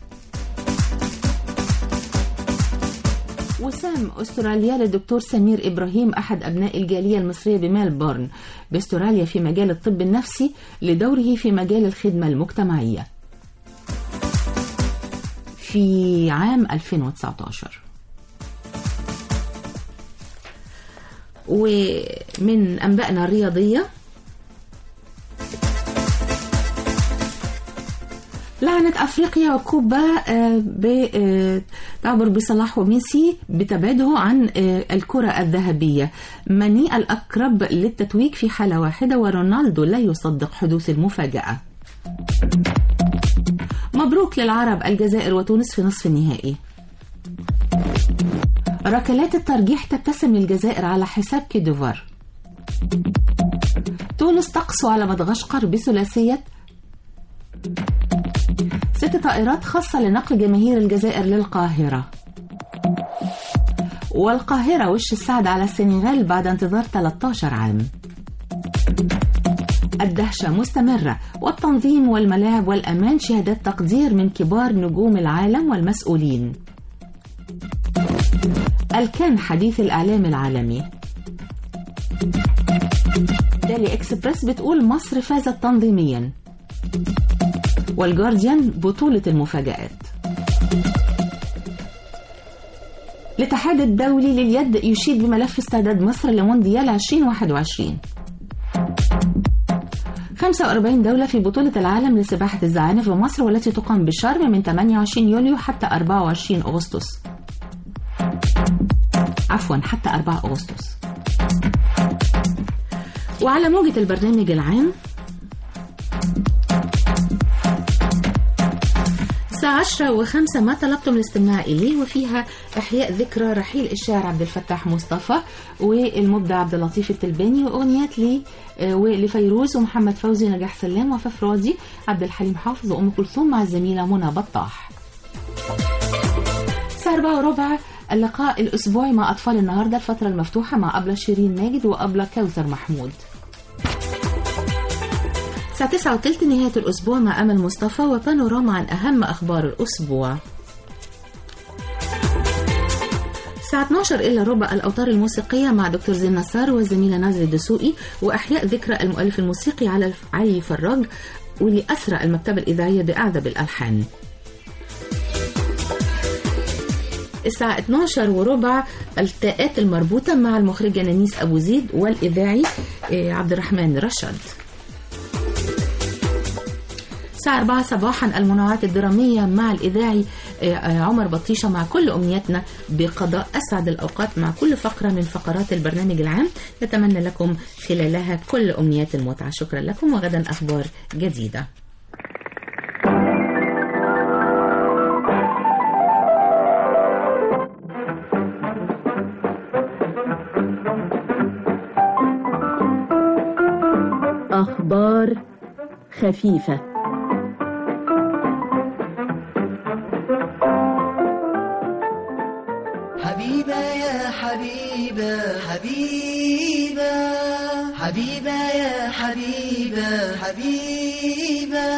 وسام أستراليا للدكتور سمير إبراهيم أحد أبناء الجالية المصرية بميلبورن بأستراليا في مجال الطب النفسي لدوره في مجال الخدمة المجتمعية في عام 2019 ومن أنبائنا الرياضية لعنت افريقيا وكوبا آه، ب- آه، تعبر بصلاح وميسي بتباعده عن آه، الكرة الذهبية ماني الأقرب للتتويج في حالة واحدة ورونالدو لا يصدق حدوث المفاجأة مبروك للعرب الجزائر وتونس في نصف النهائي ركلات الترجيح تبتسم للجزائر على حساب كيدوفار تونس تقسو على مدغشقر بثلاثية ست طائرات خاصة لنقل جماهير الجزائر للقاهرة والقاهرة وش السعد على السنغال بعد انتظار 13 عام الدهشة مستمرة والتنظيم والملاعب والأمان شهادات تقدير من كبار نجوم العالم والمسؤولين الكان حديث الإعلام العالمي دالي إكسبرس بتقول مصر فازت تنظيميا والجارديان بطولة المفاجآت الاتحاد الدولي لليد يشيد بملف استعداد مصر لمونديال 2021 45 دولة في بطولة العالم لسباحة الزعانف بمصر والتي تقام بشرم من 28 يوليو حتى 24 أغسطس عفوا حتى 4 أغسطس وعلى موجة البرنامج العام الساعة 10 وخمسة ما طلبتم الاستماع إليه وفيها إحياء ذكرى رحيل الشاعر عبد الفتاح مصطفى والمبدع عبد اللطيف التلباني وأغنيات لي آه، ولفيروز ومحمد فوزي نجاح سلام وفاف راضي عبد الحليم حافظ وأم كلثوم مع الزميلة منى بطاح الساعة 4 وربع اللقاء الأسبوعي مع أطفال النهاردة الفترة المفتوحة مع أبلة شيرين ماجد وأبلة كوثر محمود الساعة 9 وثلث نهاية الأسبوع مع أمل مصطفى وبانوراما عن أهم أخبار الأسبوع الساعة 12 إلا ربع الأوتار الموسيقية مع دكتور زين نصار والزميلة نازل الدسوقي وأحياء ذكرى المؤلف الموسيقي على علي فراج واللي أسرى المكتبة الإذاعية بأعذب الألحان الساعة 12 وربع التاءات المربوطة مع المخرجة نانيس أبو زيد والإذاعي آه، عبد الرحمن رشد الساعة 4 صباحا المنوعات الدرامية مع الإذاعي آه، آه، عمر بطيشة مع كل أمنياتنا بقضاء أسعد الأوقات مع كل فقرة من فقرات البرنامج العام نتمنى لكم خلالها كل أمنيات المتعة شكرا لكم وغدا أخبار جديدة أخبار خفيفة حبيبة يا حبيبة حبيبة حبيبة يا حبيبة حبيبة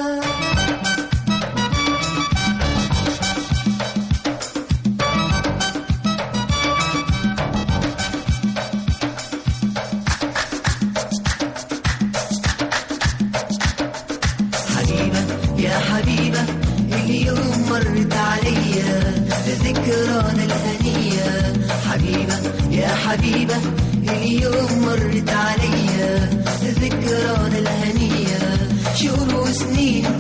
حبيبة يا حبيبة اليوم مرت عليا ذكرانا الهنية حبيبة يا حبيبة اليوم مرت عليا ذكرانا الهنية شهور وسنين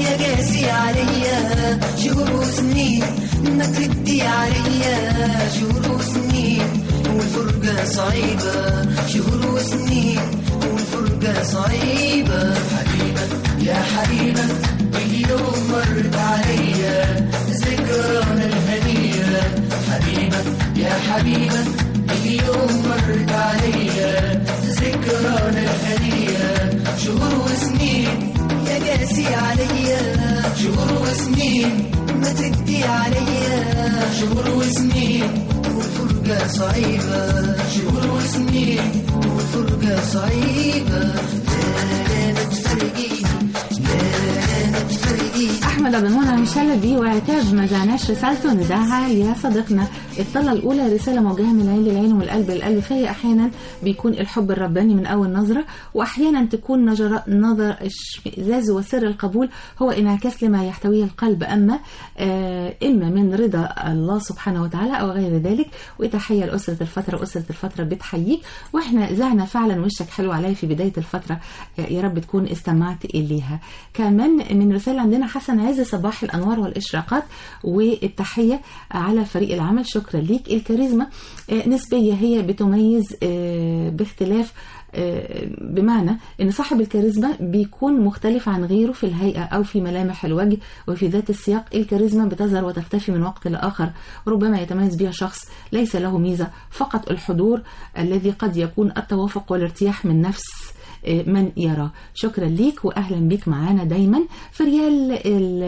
يا قاسي عليا شهور وسنين ما تردي عليا شهور وسنين والفرقة صعيبة شهور وسنين والفرقة صعيبة حبيبة يا حبيبة اليوم مرت عليا ذكرانا الهنية حبيبة يا حبيبة اليوم مرت عليا ذكرانا الهنية شهور وسنين يا قاسي عليا شهور وسنين ما تدي عليا شهور وسنين والفرقة صعيبة شهور وسنين والفرقة صعيبة لا لا ما تفرقيني لا لا ما تفرقيني احمد ابو منى مشلبي وعتاب ما جعناش رسالته نداها يا صديقنا الطلة الأولى رسالة موجهة من العين للعين ومن القلب للقلب فهي أحيانا بيكون الحب الرباني من أول نظرة وأحيانا تكون نظر نظر اشمئزاز وسر القبول هو انعكاس لما يحتويه القلب أما آه إما من رضا الله سبحانه وتعالى أو غير ذلك وتحية لأسرة الفترة أسرة الفترة بتحييك وإحنا زعنا فعلا وشك حلو عليا في بداية الفترة آه يا رب تكون استمعت إليها كمان من رسالة عندنا حسن عز صباح الأنوار والإشراقات والتحية على فريق العمل شكرا ليك الكاريزما آه، نسبية هي بتميز آه، باختلاف آه، بمعنى ان صاحب الكاريزما بيكون مختلف عن غيره في الهيئة او في ملامح الوجه وفي ذات السياق الكاريزما بتظهر وتختفي من وقت لاخر ربما يتميز بها شخص ليس له ميزة فقط الحضور الذي قد يكون التوافق والارتياح من نفس من يرى شكرا ليك واهلا بك معانا دايما في ريال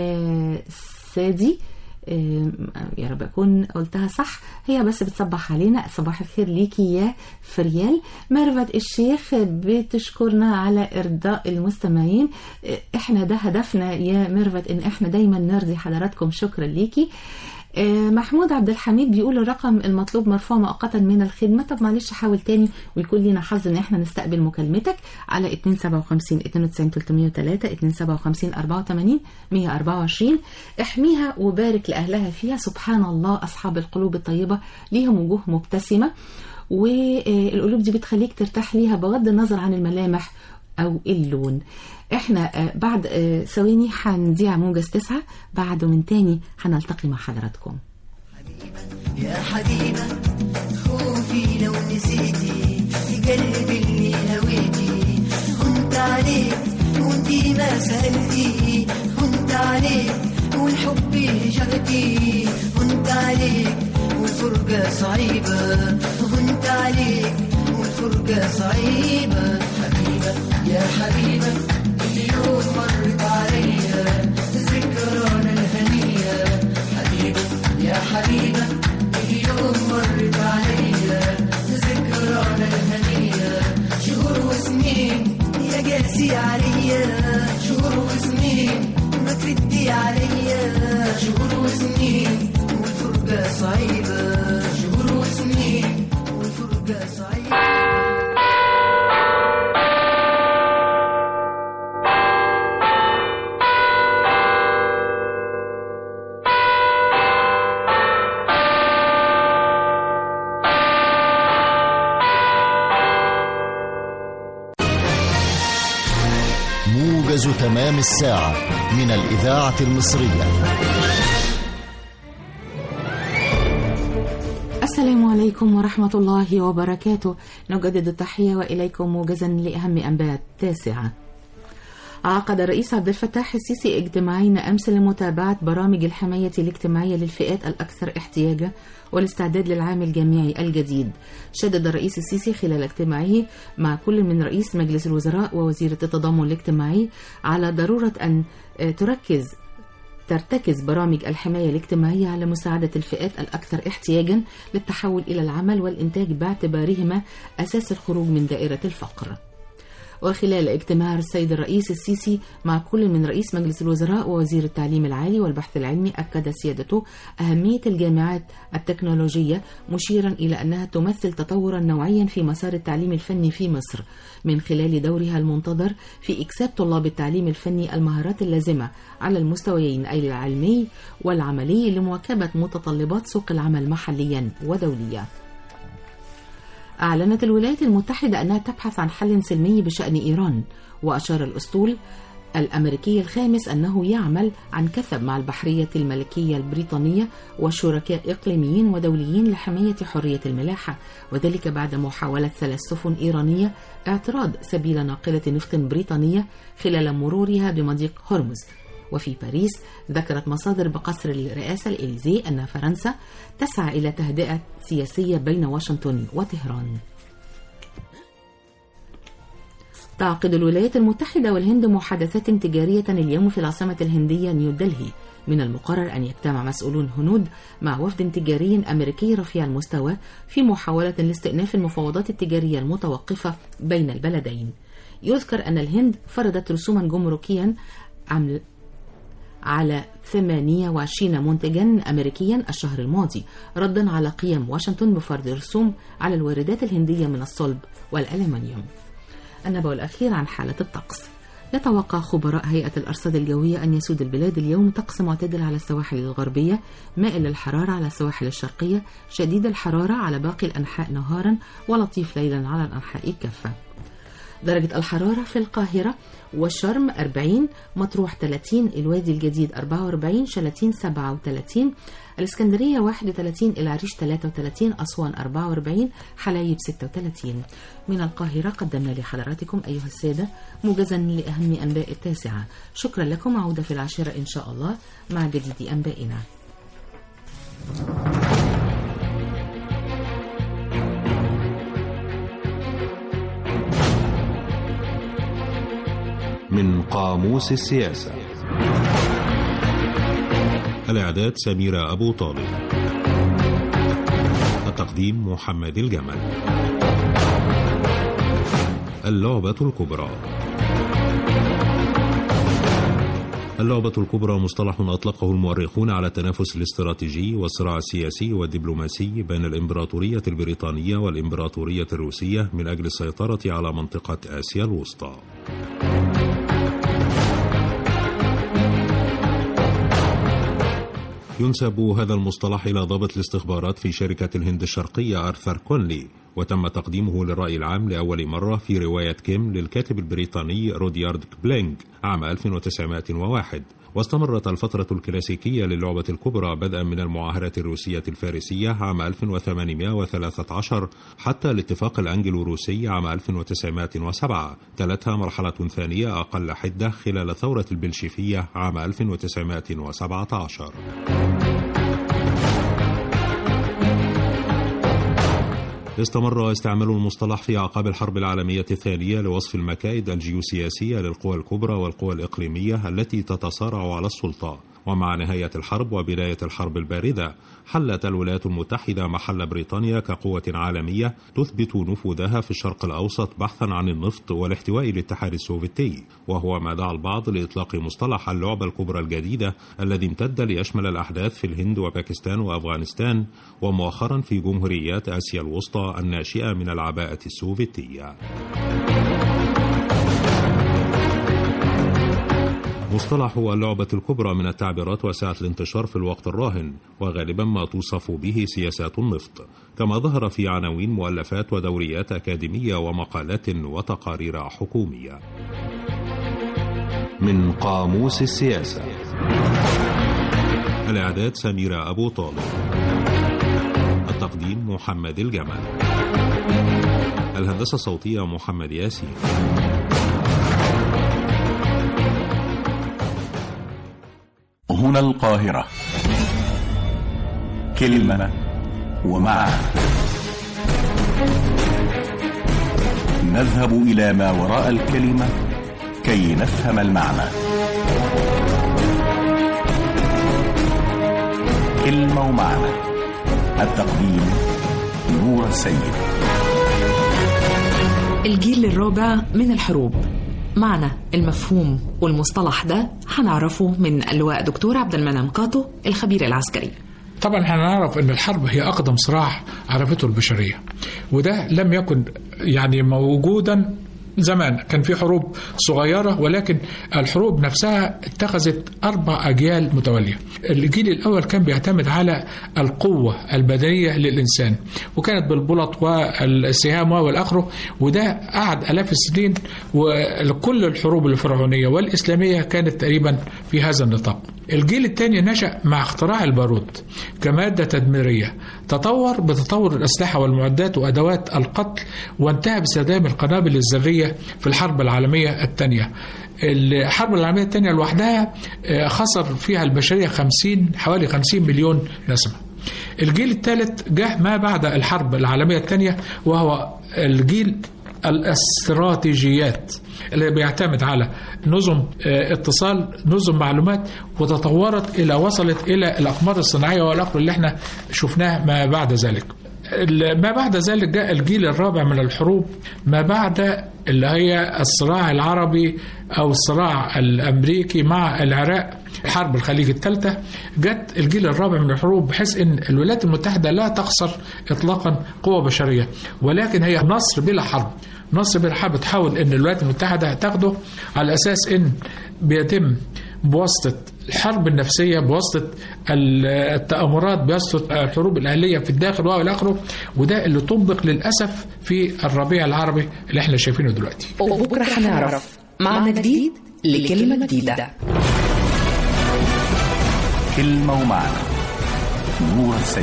السادي آه، يا رب اكون قلتها صح هي بس بتصبح علينا صباح الخير ليكي يا فريال ميرفت الشيخ بتشكرنا على ارضاء المستمعين آه، احنا ده هدفنا يا ميرفت ان احنا دايما نرضي حضراتكم شكرا ليكي آه، محمود عبد الحميد بيقول الرقم المطلوب مرفوع مؤقتا من الخدمه طب معلش حاول تاني ويكون لنا حظ ان احنا نستقبل مكالمتك على 257 92 303 257 84 124 احميها وبارك لاهلها فيها سبحان الله اصحاب القلوب الطيبه ليهم وجوه مبتسمه والقلوب دي بتخليك ترتاح ليها بغض النظر عن الملامح او اللون احنا آه، بعد آه، ثواني هنذيع موجز تسعة بعده من تاني هنلتقي مع حضراتكم يا حبيبة خوفي لو نسيتي تقلب اللي هويتي كنت عليك وانتي ما سألتي كنت عليك والحب هجرتي كنت عليك والفرقة صعيبة كنت عليك والفرقة صعيبة حبيبة يا حبيبة اليوم مرت عليا ذكرانا الهنية حبيبة يا حبيبة اليوم مرت عليا ذكرانا الهنية شهور وسنين يا قاسي عليا شهور وسنين ما تردي عليا شهور وسنين والفرقة صعيبة شهور وسنين والفرقة صعيبة موجز تمام الساعة من الإذاعة المصرية السلام عليكم ورحمة الله وبركاته نجدد التحية وإليكم موجزا لأهم أنباء التاسعة عقد الرئيس عبد الفتاح السيسي اجتماعين أمس لمتابعة برامج الحماية الاجتماعية للفئات الأكثر احتياجا والاستعداد للعام الجامعي الجديد شدد الرئيس السيسي خلال اجتماعه مع كل من رئيس مجلس الوزراء ووزيرة التضامن الاجتماعي على ضرورة أن آه، تركز ترتكز برامج الحماية الاجتماعية على مساعدة الفئات الأكثر احتياجا للتحول إلى العمل والإنتاج باعتبارهما أساس الخروج من دائرة الفقر وخلال اجتماع السيد الرئيس السيسي مع كل من رئيس مجلس الوزراء ووزير التعليم العالي والبحث العلمي أكد سيادته أهمية الجامعات التكنولوجية مشيرا إلى أنها تمثل تطورا نوعيا في مسار التعليم الفني في مصر من خلال دورها المنتظر في إكساب طلاب التعليم الفني المهارات اللازمة على المستويين أي العلمي والعملي لمواكبة متطلبات سوق العمل محليا ودوليا أعلنت الولايات المتحدة أنها تبحث عن حل سلمي بشأن إيران وأشار الأسطول الأمريكي الخامس أنه يعمل عن كثب مع البحرية الملكية البريطانية وشركاء إقليميين ودوليين لحماية حرية الملاحة وذلك بعد محاولة ثلاث سفن إيرانية اعتراض سبيل ناقلة نفط بريطانية خلال مرورها بمضيق هرمز وفي باريس ذكرت مصادر بقصر الرئاسة الإليزي أن فرنسا تسعى إلى تهدئة سياسية بين واشنطن وطهران تعقد الولايات المتحدة والهند محادثات تجارية اليوم في العاصمة الهندية نيودلهي من المقرر أن يجتمع مسؤولون هنود مع وفد تجاري أمريكي رفيع المستوى في محاولة لاستئناف المفاوضات التجارية المتوقفة بين البلدين يذكر أن الهند فرضت رسوما جمركيا عمل على 28 منتجا أمريكيا الشهر الماضي ردا على قيام واشنطن بفرض رسوم على الواردات الهندية من الصلب والألمنيوم النبأ الأخير عن حالة الطقس يتوقع خبراء هيئة الأرصاد الجوية أن يسود البلاد اليوم طقس معتدل على السواحل الغربية مائل للحرارة على السواحل الشرقية شديد الحرارة على باقي الأنحاء نهارا ولطيف ليلا على الأنحاء كافة درجة الحرارة في القاهرة والشرم 40 مطروح 30 الوادي الجديد 44 شلاتين 37 الإسكندرية 31 العريش 33 أسوان 44 حلايب 36 من القاهرة قدمنا لحضراتكم أيها السادة موجزا لأهم أنباء التاسعة شكرا لكم عودة في العاشرة إن شاء الله مع جديد أنبائنا من قاموس السياسة الإعداد سميرة أبو طالب التقديم محمد الجمل اللعبة الكبرى اللعبة الكبرى مصطلح أطلقه المؤرخون على التنافس الاستراتيجي والصراع السياسي والدبلوماسي بين الإمبراطورية البريطانية والإمبراطورية الروسية من أجل السيطرة على منطقة آسيا الوسطى. ينسب هذا المصطلح إلى ضابط الاستخبارات في شركة الهند الشرقية أرثر كونلي وتم تقديمه للرأي العام لأول مرة في رواية كيم للكاتب البريطاني روديارد كبلينج عام 1901 واستمرت الفترة الكلاسيكية للعبة الكبرى بدءا من المعاهرة الروسية الفارسية عام 1813 حتى الاتفاق الأنجلو روسي عام 1907 تلتها مرحلة ثانية أقل حدة خلال ثورة البلشفية عام 1917 استمر استعمال المصطلح في أعقاب الحرب العالمية الثانية لوصف المكائد الجيوسياسية للقوى الكبرى والقوى الإقليمية التي تتصارع على السلطة ومع نهاية الحرب وبداية الحرب الباردة حلت الولايات المتحدة محل بريطانيا كقوة عالمية تثبت نفوذها في الشرق الأوسط بحثا عن النفط والاحتواء الاتحاد السوفيتي وهو ما دعا البعض لإطلاق مصطلح اللعبة الكبرى الجديدة الذي امتد ليشمل الأحداث في الهند وباكستان وأفغانستان ومؤخرا في جمهوريات آسيا الوسطى الناشئة من العباءة السوفيتية مصطلح اللعبة الكبرى من التعبيرات واسعة الانتشار في الوقت الراهن وغالبا ما توصف به سياسات النفط كما ظهر في عناوين مؤلفات ودوريات أكاديمية ومقالات وتقارير حكومية من قاموس السياسة الإعداد سميرة أبو طالب التقديم محمد الجمل الهندسة الصوتية محمد ياسين هنا القاهرة كلمة ومعنى نذهب إلى ما وراء الكلمة كي نفهم المعنى كلمة ومعنى التقديم نور السيد الجيل الرابع من الحروب معنى المفهوم والمصطلح ده هنعرفه من اللواء دكتور عبد المنعم قاطو الخبير العسكري طبعا هنعرف ان الحرب هي اقدم صراع عرفته البشريه وده لم يكن يعني موجودا زمان كان في حروب صغيرة ولكن الحروب نفسها اتخذت أربع أجيال متوالية الجيل الأول كان بيعتمد على القوة البدنية للإنسان وكانت بالبلط والسهام والآخره وده قعد آلاف السنين وكل الحروب الفرعونية والإسلامية كانت تقريبا في هذا النطاق الجيل الثاني نشأ مع اختراع البارود كمادة تدميرية تطور بتطور الأسلحة والمعدات وأدوات القتل وانتهى باستخدام القنابل الذرية في الحرب العالمية الثانية الحرب العالمية الثانية لوحدها آه، خسر فيها البشرية 50 حوالي 50 مليون نسمة الجيل الثالث جه ما بعد الحرب العالمية الثانية وهو الجيل الاستراتيجيات اللي بيعتمد على نظم آه، اتصال نظم معلومات وتطورت الى وصلت الى الاقمار الصناعيه والاخر اللي احنا شفناه ما بعد ذلك. ال- ما بعد ذلك جاء الجيل الرابع من الحروب ما بعد اللي هي الصراع العربي او الصراع الامريكي مع العراق حرب الخليج الثالثه جت الجيل الرابع من الحروب بحيث ان الولايات المتحده لا تخسر اطلاقا قوه بشريه ولكن هي نصر بلا حرب نصر بلا حرب تحاول ان الولايات المتحده تاخده على اساس ان بيتم بواسطه الحرب النفسيه بواسطه ال- التامرات بواسطه الحروب الاهليه في الداخل والى اخره وده اللي طبق للاسف في الربيع العربي اللي احنا شايفينه دلوقتي وبكرة هنعرف معنى جديد لكلمة جديدة كلمة ومعنى نور السيد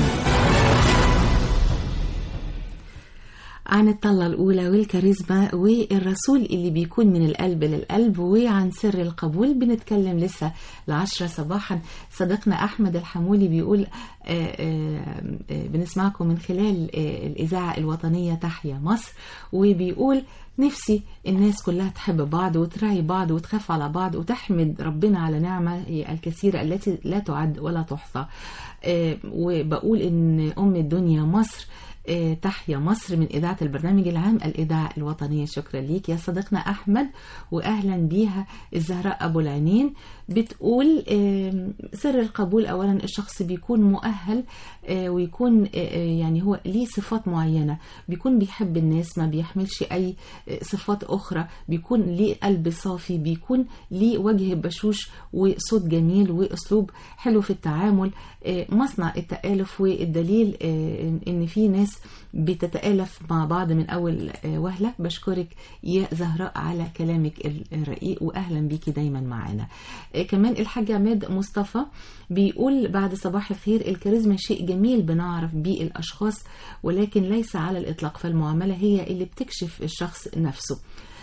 عن الطلة الأولى والكاريزما والرسول اللي بيكون من القلب للقلب وعن سر القبول بنتكلم لسه العشرة صباحا صديقنا أحمد الحمولي بيقول آه، آه، آه، بنسمعكم من خلال آه، الإذاعة الوطنية تحيا مصر وبيقول نفسي الناس كلها تحب بعض وتراعي بعض وتخاف على بعض وتحمد ربنا على نعمة الكثيرة التي لا تعد ولا تحصى آه، وبقول إن أم الدنيا مصر آه، تحيا مصر من إذاعة البرنامج العام الإذاعة الوطنية شكرا ليك يا صديقنا أحمد وأهلا بيها الزهراء أبو العينين بتقول آه، سر القبول أولا الشخص بيكون مؤهل آه، ويكون آه، آه، يعني هو ليه صفات معينة بيكون بيحب الناس ما بيحملش أي آه، صفات أخرى بيكون ليه قلب صافي بيكون ليه وجه بشوش وصوت جميل وأسلوب حلو في التعامل آه، مصنع التآلف والدليل آه، إن في ناس بتتآلف مع بعض من أول آه، وهلة بشكرك يا زهراء على كلامك ال- الرقيق وأهلا بيكي دايما معانا آه، كمان الحاج عماد مصطفى بيقول بعد صباح الخير الكاريزما شيء جميل بنعرف بيه الأشخاص ولكن ليس على الإطلاق فالمعاملة هي اللي بتكشف الشخص نفسه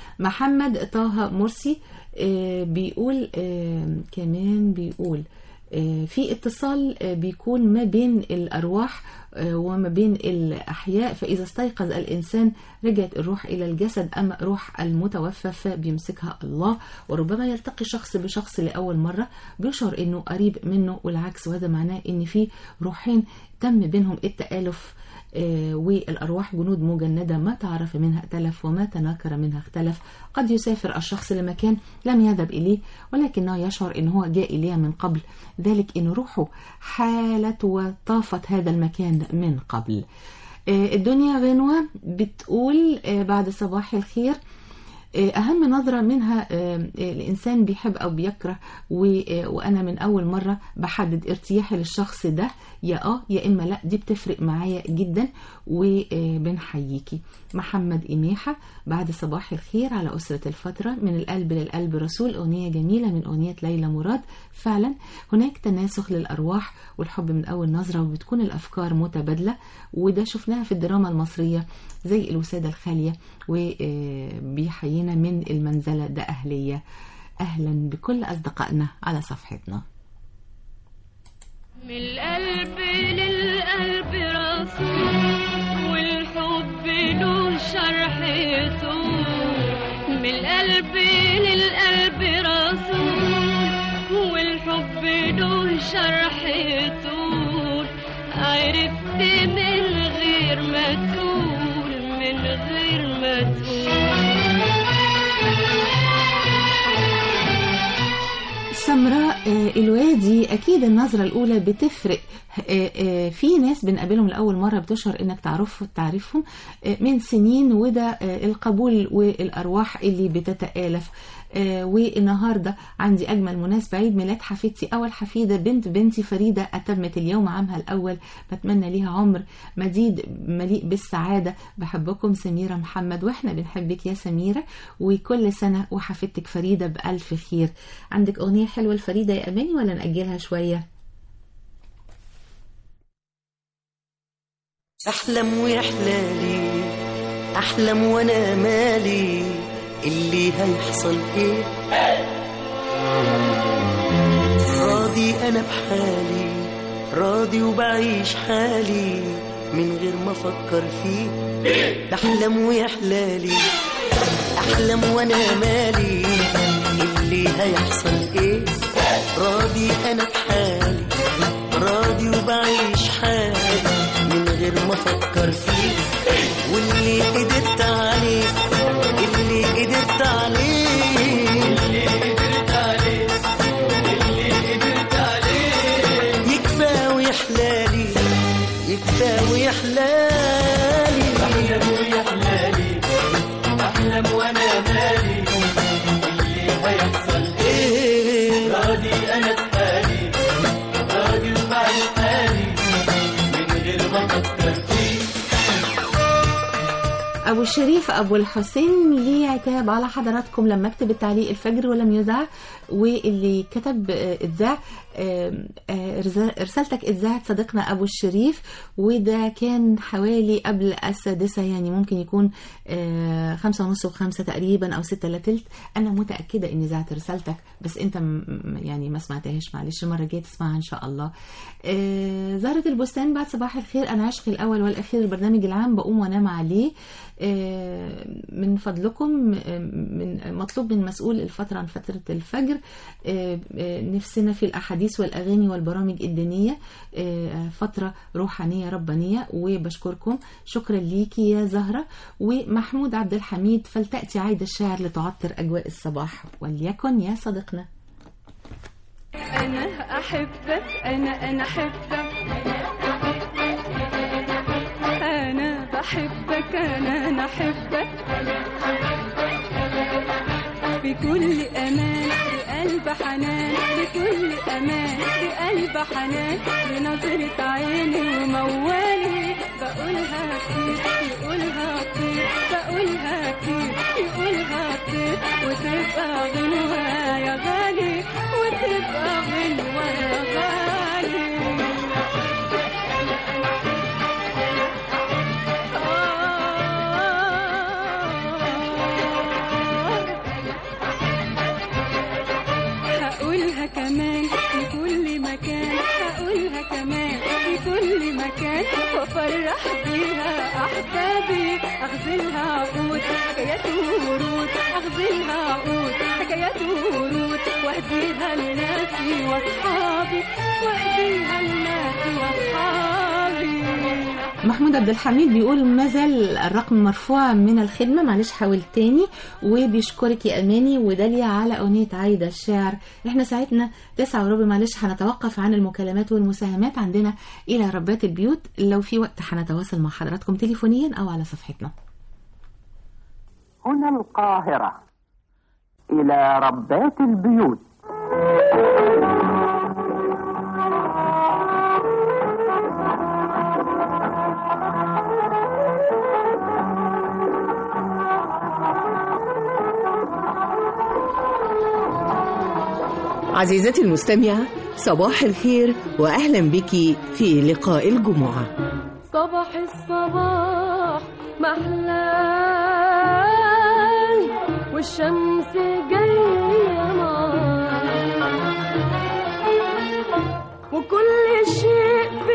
محمد طه مرسي آه، بيقول آه، كمان بيقول آه، في اتصال آه، بيكون ما بين الأرواح آه، وما بين الأحياء فإذا استيقظ الإنسان رجعت الروح إلى الجسد أما روح المتوفى فبيمسكها الله وربما يلتقي شخص بشخص لأول مرة بيشعر إنه قريب منه والعكس وهذا معناه إن في روحين تم بينهم التآلف آه، والأرواح جنود مجندة ما تعرف منها ائتلف وما تناكر منها اختلف قد يسافر الشخص لمكان لم يذهب إليه ولكنه يشعر إن هو جاء إليه من قبل ذلك إن روحه حالت وطافت هذا المكان من قبل آه، الدنيا غنوة بتقول آه، بعد صباح الخير آه، أهم نظرة منها آه، آه، الإنسان بيحب أو بيكره و- آه، وأنا من أول مرة بحدد ارتياحي للشخص ده يا آه يا إما لأ دي بتفرق معايا جدا وبنحييكي محمد إميحة بعد صباح الخير على أسرة الفترة من القلب للقلب رسول أغنية جميلة من أغنية ليلى مراد فعلا هناك تناسخ للأرواح والحب من أول نظرة وبتكون الأفكار متبادلة وده شفناها في الدراما المصرية زي الوسادة الخالية وبيحيينا من المنزلة ده أهلية أهلا بكل أصدقائنا على صفحتنا من القلب للقلب رسول والحب له شرح طول من القلب للقلب رسول والحب له شرح طول عرفت من غير ما تقول من غير ما تقول سمراء آه، الوادي اكيد النظره الاولى بتفرق آه، آه، في ناس بنقابلهم لاول مره بتشعر انك تعرف تعرفهم آه، من سنين وده آه، القبول والارواح اللي بتتالف آه، والنهارده عندي اجمل مناسبه عيد ميلاد حفيدتي اول حفيده بنت بنتي فريده اتمت اليوم عامها الاول بتمنى ليها عمر مديد مليء بالسعاده بحبكم سميره محمد واحنا بنحبك يا سميره وكل سنه وحفيدتك فريده بالف خير عندك اغنيه حلوه لفريده يا اماني ولا ناجلها شويه احلم ويحلالي احلم وانا مالي اللي هيحصل ايه راضي انا بحالي راضي وبعيش حالي من غير ما افكر فيه بحلم ويحلالي احلم وانا مالي اللي هيحصل ايه راضي انا بحالي راضي وبعيش حالي من غير ما افكر فيه واللي قدرت عليه اللي قدرت عليه اللي قدرت عليه اللي قدرت عليه يكفى ويحلالي يكفى ويحلالي احلم ويحلالي احلم وانا مالي اللي هيحصل ايه راضي انا بحالي راضي وبعيش حالي من غير ما افكر فيه ابو الشريف ابو الحسين ليه عتاب على حضراتكم لما اكتب التعليق الفجر ولم يذاع واللي كتب آه، اتذاع آه، آه، رز- رسالتك اتذاعت صديقنا ابو الشريف وده كان حوالي قبل السادسة يعني ممكن يكون آه، خمسة ونص وخمسة تقريبا او ستة الا تلت انا متأكدة اني ذاعت رسالتك بس انت م- م- يعني ما سمعتهاش معلش المرة الجاية تسمعها ان شاء الله آه، زهرة البستان بعد صباح الخير انا عشقي الاول والاخير البرنامج العام بقوم وانام عليه آه، من فضلكم آه، من مطلوب من مسؤول الفترة عن فترة الفجر آه، آه، نفسنا في الأحاديث والأغاني والبرامج الدينية آه، فترة روحانية ربانية وبشكركم شكرا ليكي يا زهرة ومحمود عبد الحميد فلتأتي عايدة الشاعر لتعطر أجواء الصباح وليكن يا صديقنا أنا أحبك أنا أنا أحبك أنا بحبك أنا أنا أحبك بكل أمان بقلب حنان بكل أمان بقلب حنان بنظرة عيني وموالي بقولها كتير يقولها كتير بقولها كتير يقولها كتير وتبقى غنوة يا غالي وتبقى غنوة يا غالي هقولها كمان في كل مكان هقولها كمان في كل مكان وافرح بيها احبابي اغزلها عقود حكايات ورود اغزلها عقود حكايات ورود واهديها لناسي واصحابي واهديها لناسي واصحابي محمود عبد الحميد بيقول ما زال الرقم مرفوع من الخدمة معلش حاول تاني وبيشكرك يا أماني وداليا على أغنية عايدة الشعر احنا ساعتنا تسعة وربع معلش هنتوقف عن المكالمات والمساهمات عندنا إلى ربات البيوت لو في وقت هنتواصل مع حضراتكم تليفونيا أو على صفحتنا هنا القاهرة إلى ربات البيوت عزيزتي المستمعة صباح الخير وأهلا بك في لقاء الجمعة صباح الصباح محلى والشمس جاية نار وكل شيء في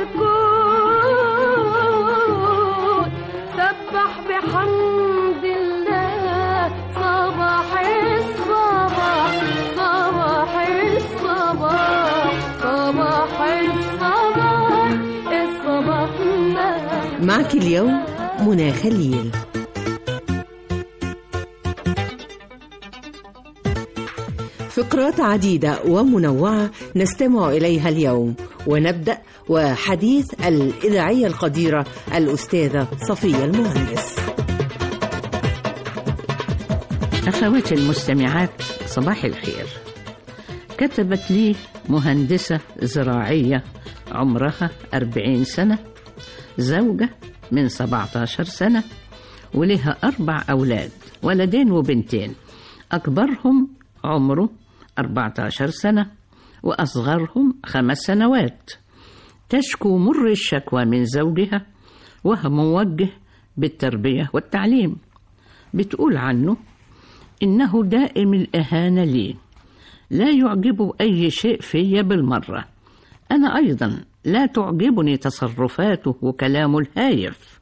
الكون سبح بحمد الله صباح الصباح صباح الصباح صباح الصباح الصباح نار معك اليوم منى خليل في فقرات عديدة ومنوعة نستمع إليها اليوم ونبدأ وحديث الإذاعية القديرة الأستاذة صفية المهندس أخواتي المستمعات صباح الخير كتبت لي مهندسة زراعية عمرها أربعين سنة زوجة من 17 سنة ولها أربع أولاد ولدين وبنتين أكبرهم عمره 14 سنة وأصغرهم خمس سنوات تشكو مر الشكوى من زوجها وهو موجه بالتربية والتعليم بتقول عنه إنه دائم الإهانة لي لا يعجبه أي شيء في بالمرة أنا أيضا لا تعجبني تصرفاته وكلامه الهايف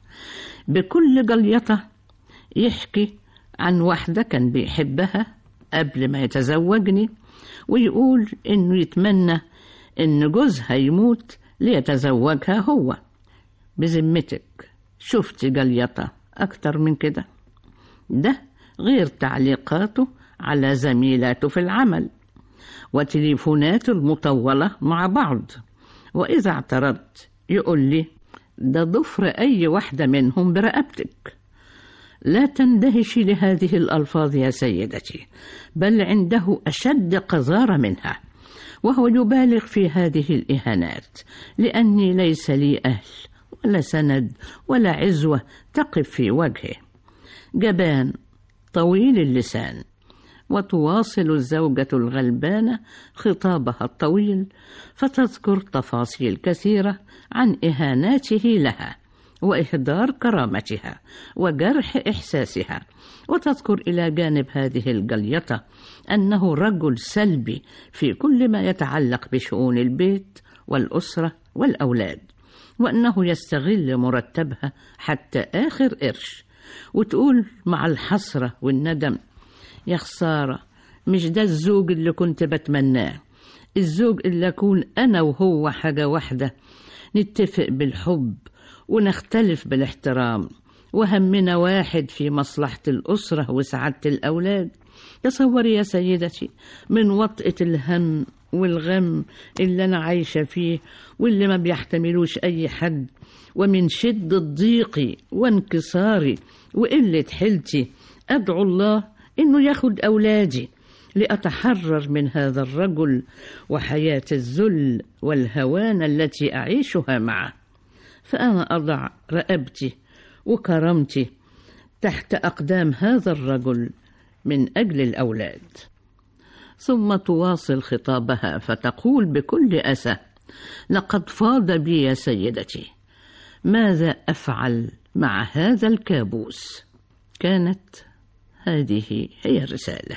بكل جليطة يحكي عن واحدة كان بيحبها قبل ما يتزوجني ويقول إنه يتمنى إن جوزها يموت ليتزوجها هو بذمتك شفت جليطة أكتر من كده ده غير تعليقاته على زميلاته في العمل وتليفوناته المطولة مع بعض وإذا اعترضت يقول لي ده ضفر أي واحدة منهم برقبتك لا تندهشي لهذه الألفاظ يا سيدتي بل عنده أشد قذارة منها وهو يبالغ في هذه الإهانات لأني ليس لي أهل ولا سند ولا عزوة تقف في وجهه جبان طويل اللسان وتواصل الزوجة الغلبانة خطابها الطويل فتذكر تفاصيل كثيرة عن إهاناته لها وإهدار كرامتها وجرح إحساسها وتذكر إلى جانب هذه الجليطة أنه رجل سلبي في كل ما يتعلق بشؤون البيت والأسرة والأولاد وأنه يستغل مرتبها حتى آخر قرش وتقول مع الحسرة والندم يا خسارة مش ده الزوج اللي كنت بتمناه الزوج اللي أكون أنا وهو حاجة واحدة نتفق بالحب ونختلف بالاحترام وهمنا واحد في مصلحة الأسرة وسعادة الأولاد تصوري يا سيدتي من وطئة الهم والغم اللي أنا عايشة فيه واللي ما بيحتملوش أي حد ومن شدة ضيقي وانكساري وقلة حيلتي أدعو الله إنه ياخد أولادي لأتحرر من هذا الرجل وحياة الذل والهوان التي أعيشها معه فأنا أضع رقبتي وكرامتي تحت أقدام هذا الرجل من أجل الأولاد ثم تواصل خطابها فتقول بكل أسى لقد فاض بي يا سيدتي ماذا أفعل مع هذا الكابوس كانت هذه هي الرسالة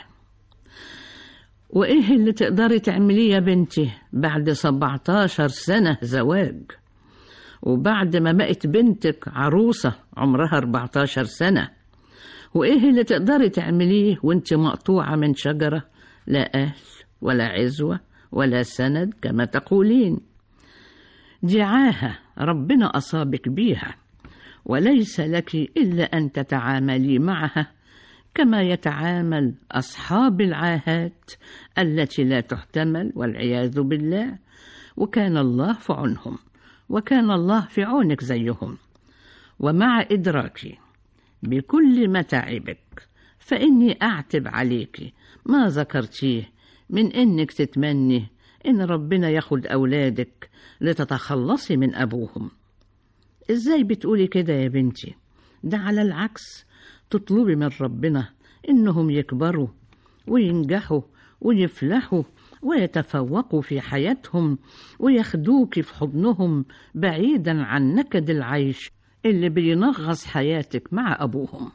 وإيه اللي تقدري تعمليه يا بنتي بعد 17 سنة زواج وبعد ما بقت بنتك عروسة عمرها 14 سنة وإيه اللي تقدري تعمليه وانت مقطوعة من شجرة لا أهل ولا عزوة ولا سند كما تقولين دي عاهة ربنا أصابك بيها وليس لك إلا أن تتعاملي معها كما يتعامل أصحاب العاهات التي لا تحتمل والعياذ بالله وكان الله في عنهم وكان الله في عونك زيهم ومع إدراكي بكل متاعبك فإني أعتب عليك ما ذكرتيه من إنك تتمني إن ربنا ياخد أولادك لتتخلصي من أبوهم إزاي بتقولي كده يا بنتي ده على العكس تطلبي من ربنا إنهم يكبروا وينجحوا ويفلحوا ويتفوقوا في حياتهم وياخدوك في حضنهم بعيدا عن نكد العيش اللي بينغص حياتك مع أبوهم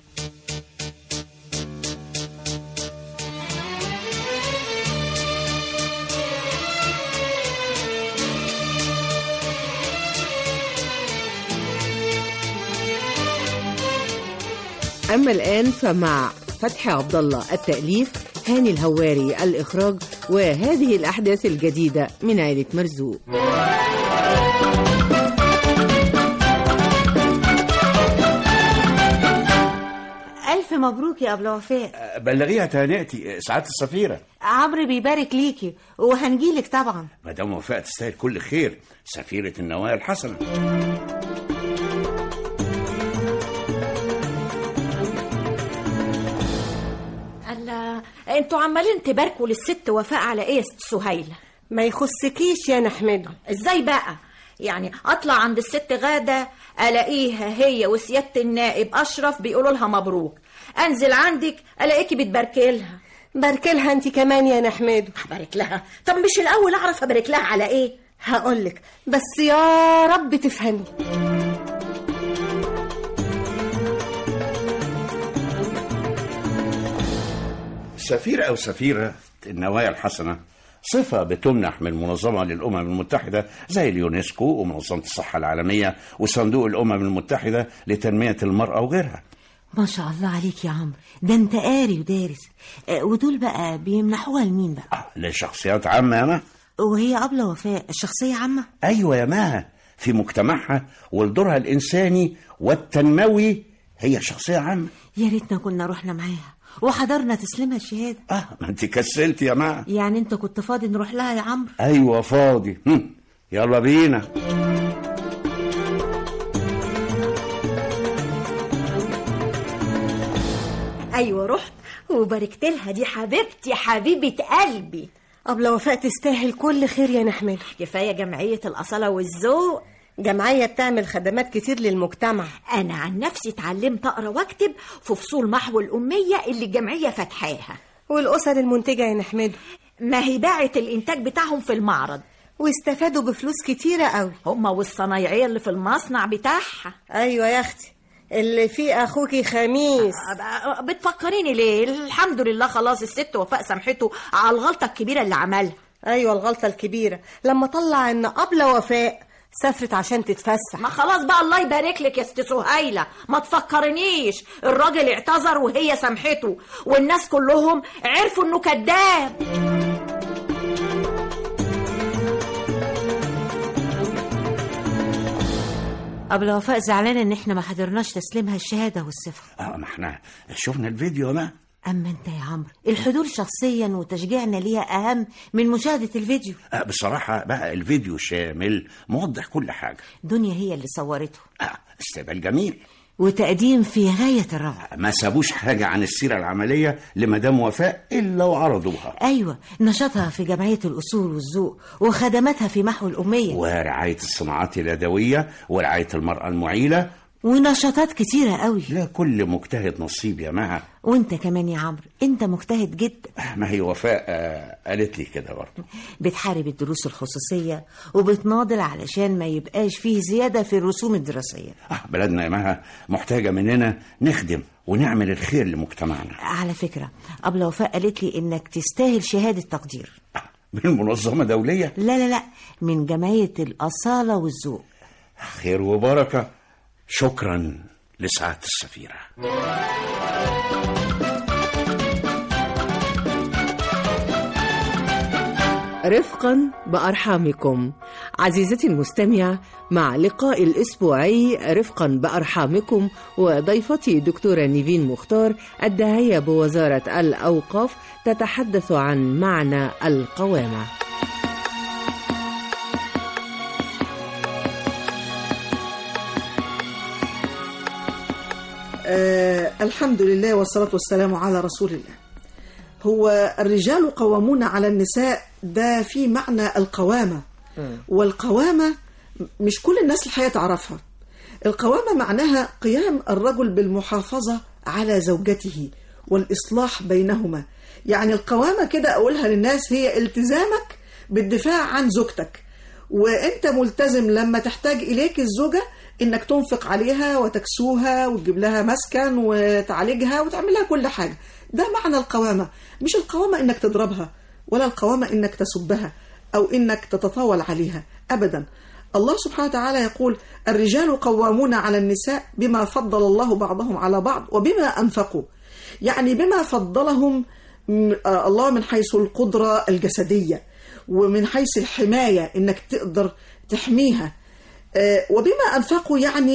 أما الآن فمع فتحي عبد الله التأليف هاني الهواري الإخراج وهذه الأحداث الجديدة من عائلة مرزوق ألف مبروك يا أبلة وفاء بلغيها تهنئتي سعاده السفيره عمرو بيبارك ليكي وهنجيلك طبعا مدام وفاء تستاهل كل خير سفيره النوايا الحسنه الله انتوا عمالين تباركوا للست وفاء على ايه يا ست سهيله ما يخصكيش يا نحمده ازاي بقى يعني اطلع عند الست غاده الاقيها هي وسياده النائب اشرف بيقولوا لها مبروك انزل عندك الاقيكي بتباركي لها بارك لها انت كمان يا نحمده بارك لها طب مش الاول اعرف ابارك لها على ايه هقولك بس يا رب تفهمي سفير او سفيره النوايا الحسنه صفة بتمنح من منظمة للأمم المتحدة زي اليونسكو ومنظمة الصحة العالمية وصندوق الأمم المتحدة لتنمية المرأة وغيرها ما شاء الله عليك يا عمرو ده انت قاري ودارس آه، ودول بقى بيمنحوها لمين بقى لشخصيات عامة يا ما وهي أبلة وفاء الشخصية عامة أيوة يا ما في مجتمعها ولدورها الإنساني والتنموي هي شخصية عامة يا ريتنا كنا رحنا معاها وحضرنا تسليمها الشهادة اه ما انت كسلت يا ما يعني انت كنت فاضي نروح لها يا عمرو ايوه فاضي هم. يلا بينا ايوه رحت وباركت لها دي حبيبتي حبيبه قلبي أبلة وفاء تستاهل كل خير يا نحمده كفايه جمعيه الاصاله والذوق جمعية بتعمل خدمات كتير للمجتمع انا عن نفسي اتعلمت اقرا واكتب في فصول محو الاميه اللي الجمعيه فاتحاها والأسر المنتجة يا نحمده ما هي باعت الانتاج بتاعهم في المعرض واستفادوا بفلوس كتيرة قوي هما والصنايعيه اللي في المصنع بتاعها أيوة يا أختي اللي فيه أخوكي خميس أبقى- بتفكريني ليه الحمد لله خلاص الست وفاء سامحته على الغلطه الكبيره اللي عملها أيوة الغلطة الكبيرة لما طلع إن أبلة وفاء سافرت عشان تتفسح ما خلاص بقى الله يبارك لك يا ست سهيله ما تفكرنيش الراجل اعتذر وهي سامحته والناس كلهم عرفوا انه كذاب أبلة وفاء زعلانة إن إحنا ما حضرناش تسليمها الشهادة والصفة اه ما احنا شفنا الفيديو ما أما أنت يا عمرو الحضور شخصيا وتشجيعنا ليها أهم من مشاهدة الفيديو آه بصراحة بقى الفيديو شامل موضح كل حاجة دنيا هي اللي صورته آه استقبال جميل وتقديم في غاية الروعة ما سابوش حاجة عن السيرة العملية لمدام وفاء إلا وعرضوها أيوة نشاطها في جمعية الأصول والذوق وخدماتها في محو الأمية ورعاية الصناعات اليدوية ورعاية المرأة المعيلة ونشاطات كتيرة قوي لا كل مجتهد نصيب يا مها وانت كمان يا عمرو انت مجتهد جدا ما هي وفاء آه قالت لي كده برضه بتحارب الدروس الخصوصية وبتناضل علشان ما يبقاش فيه زيادة في الرسوم الدراسية آه بلدنا يا مها محتاجة مننا نخدم ونعمل الخير لمجتمعنا على فكرة أبلة وفاء قالت لي إنك تستاهل شهادة تقدير من منظمة دولية لا لا لا من جمعية الأصالة والذوق خير وبركة شكرا لسعادة السفيرة رفقا بأرحامكم عزيزتي المستمع مع لقاء الأسبوعي رفقا بأرحامكم وضيفتي دكتورة نيفين مختار الداعية بوزارة الأوقاف تتحدث عن معنى القوامة آه الحمد لله والصلاة والسلام على رسول الله هو الرجال قوامون على النساء ده في معنى القوامة والقوامة مش كل الناس الحقيقة تعرفها القوامة معناها قيام الرجل بالمحافظة على زوجته والإصلاح بينهما يعني القوامة كده أقولها للناس هي التزامك بالدفاع عن زوجتك وانت ملتزم لما تحتاج اليك الزوجه انك تنفق عليها وتكسوها وتجيب لها مسكن وتعالجها وتعمل لها كل حاجه ده معنى القوامه مش القوامه انك تضربها ولا القوامه انك تسبها او انك تتطاول عليها ابدا الله سبحانه وتعالى يقول الرجال قوامون على النساء بما فضل الله بعضهم على بعض وبما انفقوا يعني بما فضلهم م- آه، الله من حيث القدره الجسديه ومن حيث الحمايه انك تقدر تحميها آه، وبما انفقوا يعني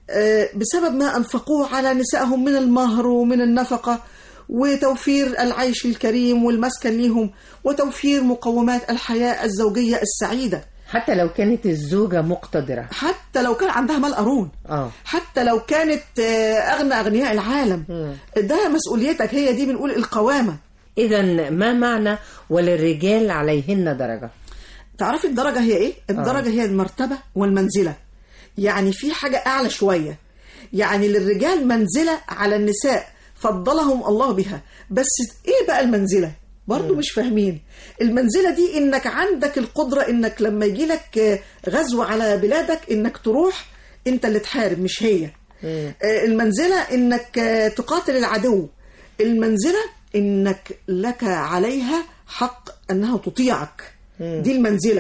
آه، بسبب ما أنفقوه على نسائهم من المهر ومن النفقة وتوفير العيش الكريم والمسكن ليهم وتوفير مقومات الحياة الزوجية السعيدة حتى لو كانت الزوجة مقتدرة حتى لو كان عندها مال قارون اه حتى لو كانت آه، أغنى أغنياء العالم ده مسؤوليتك هي دي بنقول القوامة إذا ما معنى وللرجال عليهن درجة تعرفي الدرجة هي إيه؟ الدرجة هي المرتبة والمنزلة يعني في حاجة أعلى شوية يعني للرجال منزلة على النساء فضلهم الله بها بس إيه بقى المنزلة؟ برضو مش فاهمين المنزلة دي إنك عندك القدرة إنك لما يجيلك آه، غزو على بلادك إنك تروح أنت اللي تحارب مش هي آه، المنزلة إنك آه، تقاتل العدو المنزلة إنك لك عليها حق أنها تطيعك دي المنزلة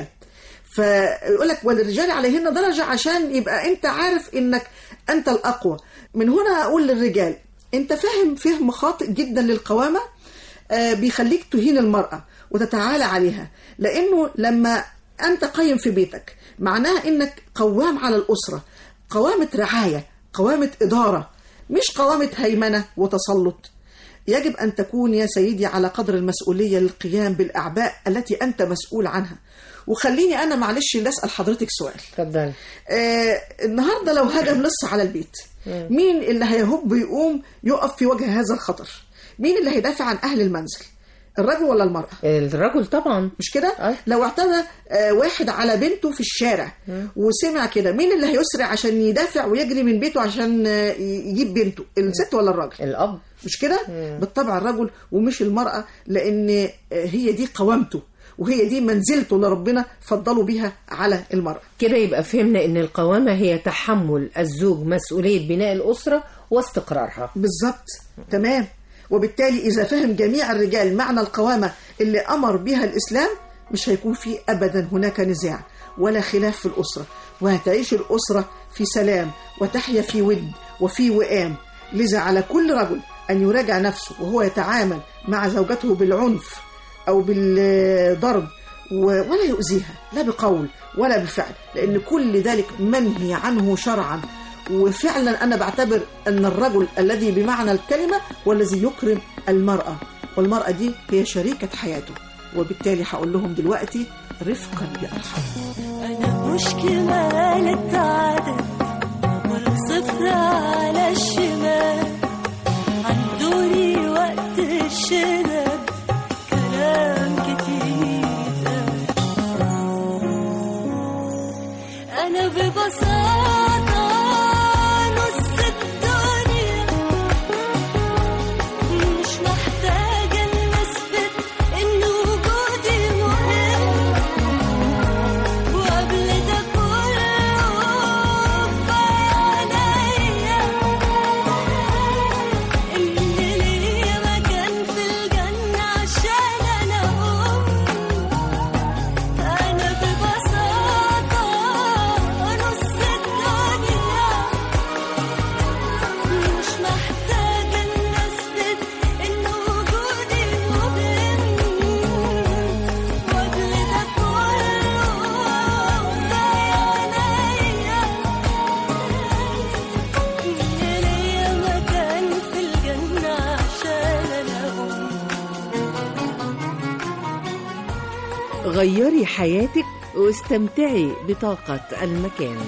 فيقول لك وللرجال عليهن درجة عشان يبقى أنت عارف إنك أنت الأقوى من هنا أقول للرجال أنت فاهم فهم خاطئ جدا للقوامة آه، بيخليك تهين المرأة وتتعالى عليها لأنه لما أنت قيم في بيتك معناها إنك قوام على الأسرة قوامة رعاية قوامة إدارة مش قوامة هيمنة وتسلط يجب أن تكون يا سيدي على قدر المسؤولية للقيام بالأعباء التي أنت مسؤول عنها وخليني أنا معلش اللي أسأل حضرتك سؤال اتفضل آه النهاردة لو هجم لص على البيت مين اللي هيهب يقوم يقف في وجه هذا الخطر مين اللي هيدافع عن أهل المنزل الرجل ولا المرأة الرجل طبعا مش كده لو اعتدى آه، واحد على بنته في الشارع وسمع كده مين اللي هيسرع عشان يدافع ويجري من بيته عشان آه، يجيب بنته الست ولا الراجل الأب مش كده بالطبع الرجل ومش المرأة لأن آه، هي دي قوامته وهي دي منزلته اللي ربنا فضلوا بيها على المرأة كده يبقى فهمنا ان القوامة هي تحمل الزوج مسؤولية بناء الأسرة واستقرارها بالظبط تمام وبالتالي إذا فهم جميع الرجال معنى القوامة اللي أمر بها الإسلام مش هيكون في أبدا هناك نزاع ولا خلاف في الأسرة وهتعيش الأسرة في سلام وتحيا في ود وفي وئام لذا على كل رجل أن يراجع نفسه وهو يتعامل مع زوجته بالعنف أو بالضرب و- ولا يؤذيها لا بقول ولا بفعل لأن كل ذلك منهي عنه شرعا وفعلا أنا بعتبر أن الرجل الذي بمعنى الكلمة هو الذي يكرم المرأة والمرأة دي هي شريكة حياته وبالتالي هقول لهم دلوقتي رفقا بالحق أنا مش كمال عدد ولا صفر على الشمال عندوني وقت الشنب كلام كتير أنا ببساطة نص الدنيا مش محتاجة إن أثبت إن وجودي مهم وقبل ده كله في عينيا إن ليا مكان في الجنة عشان أنا أم أنا ببساطة نص الدنيا مش محتاجة إن أثبت إن وجودي مهم وقبل ده كله في عينيا إن ليا مكان في الجنة عشان أنا أم غيري حياتك واستمتعي بطاقة المكان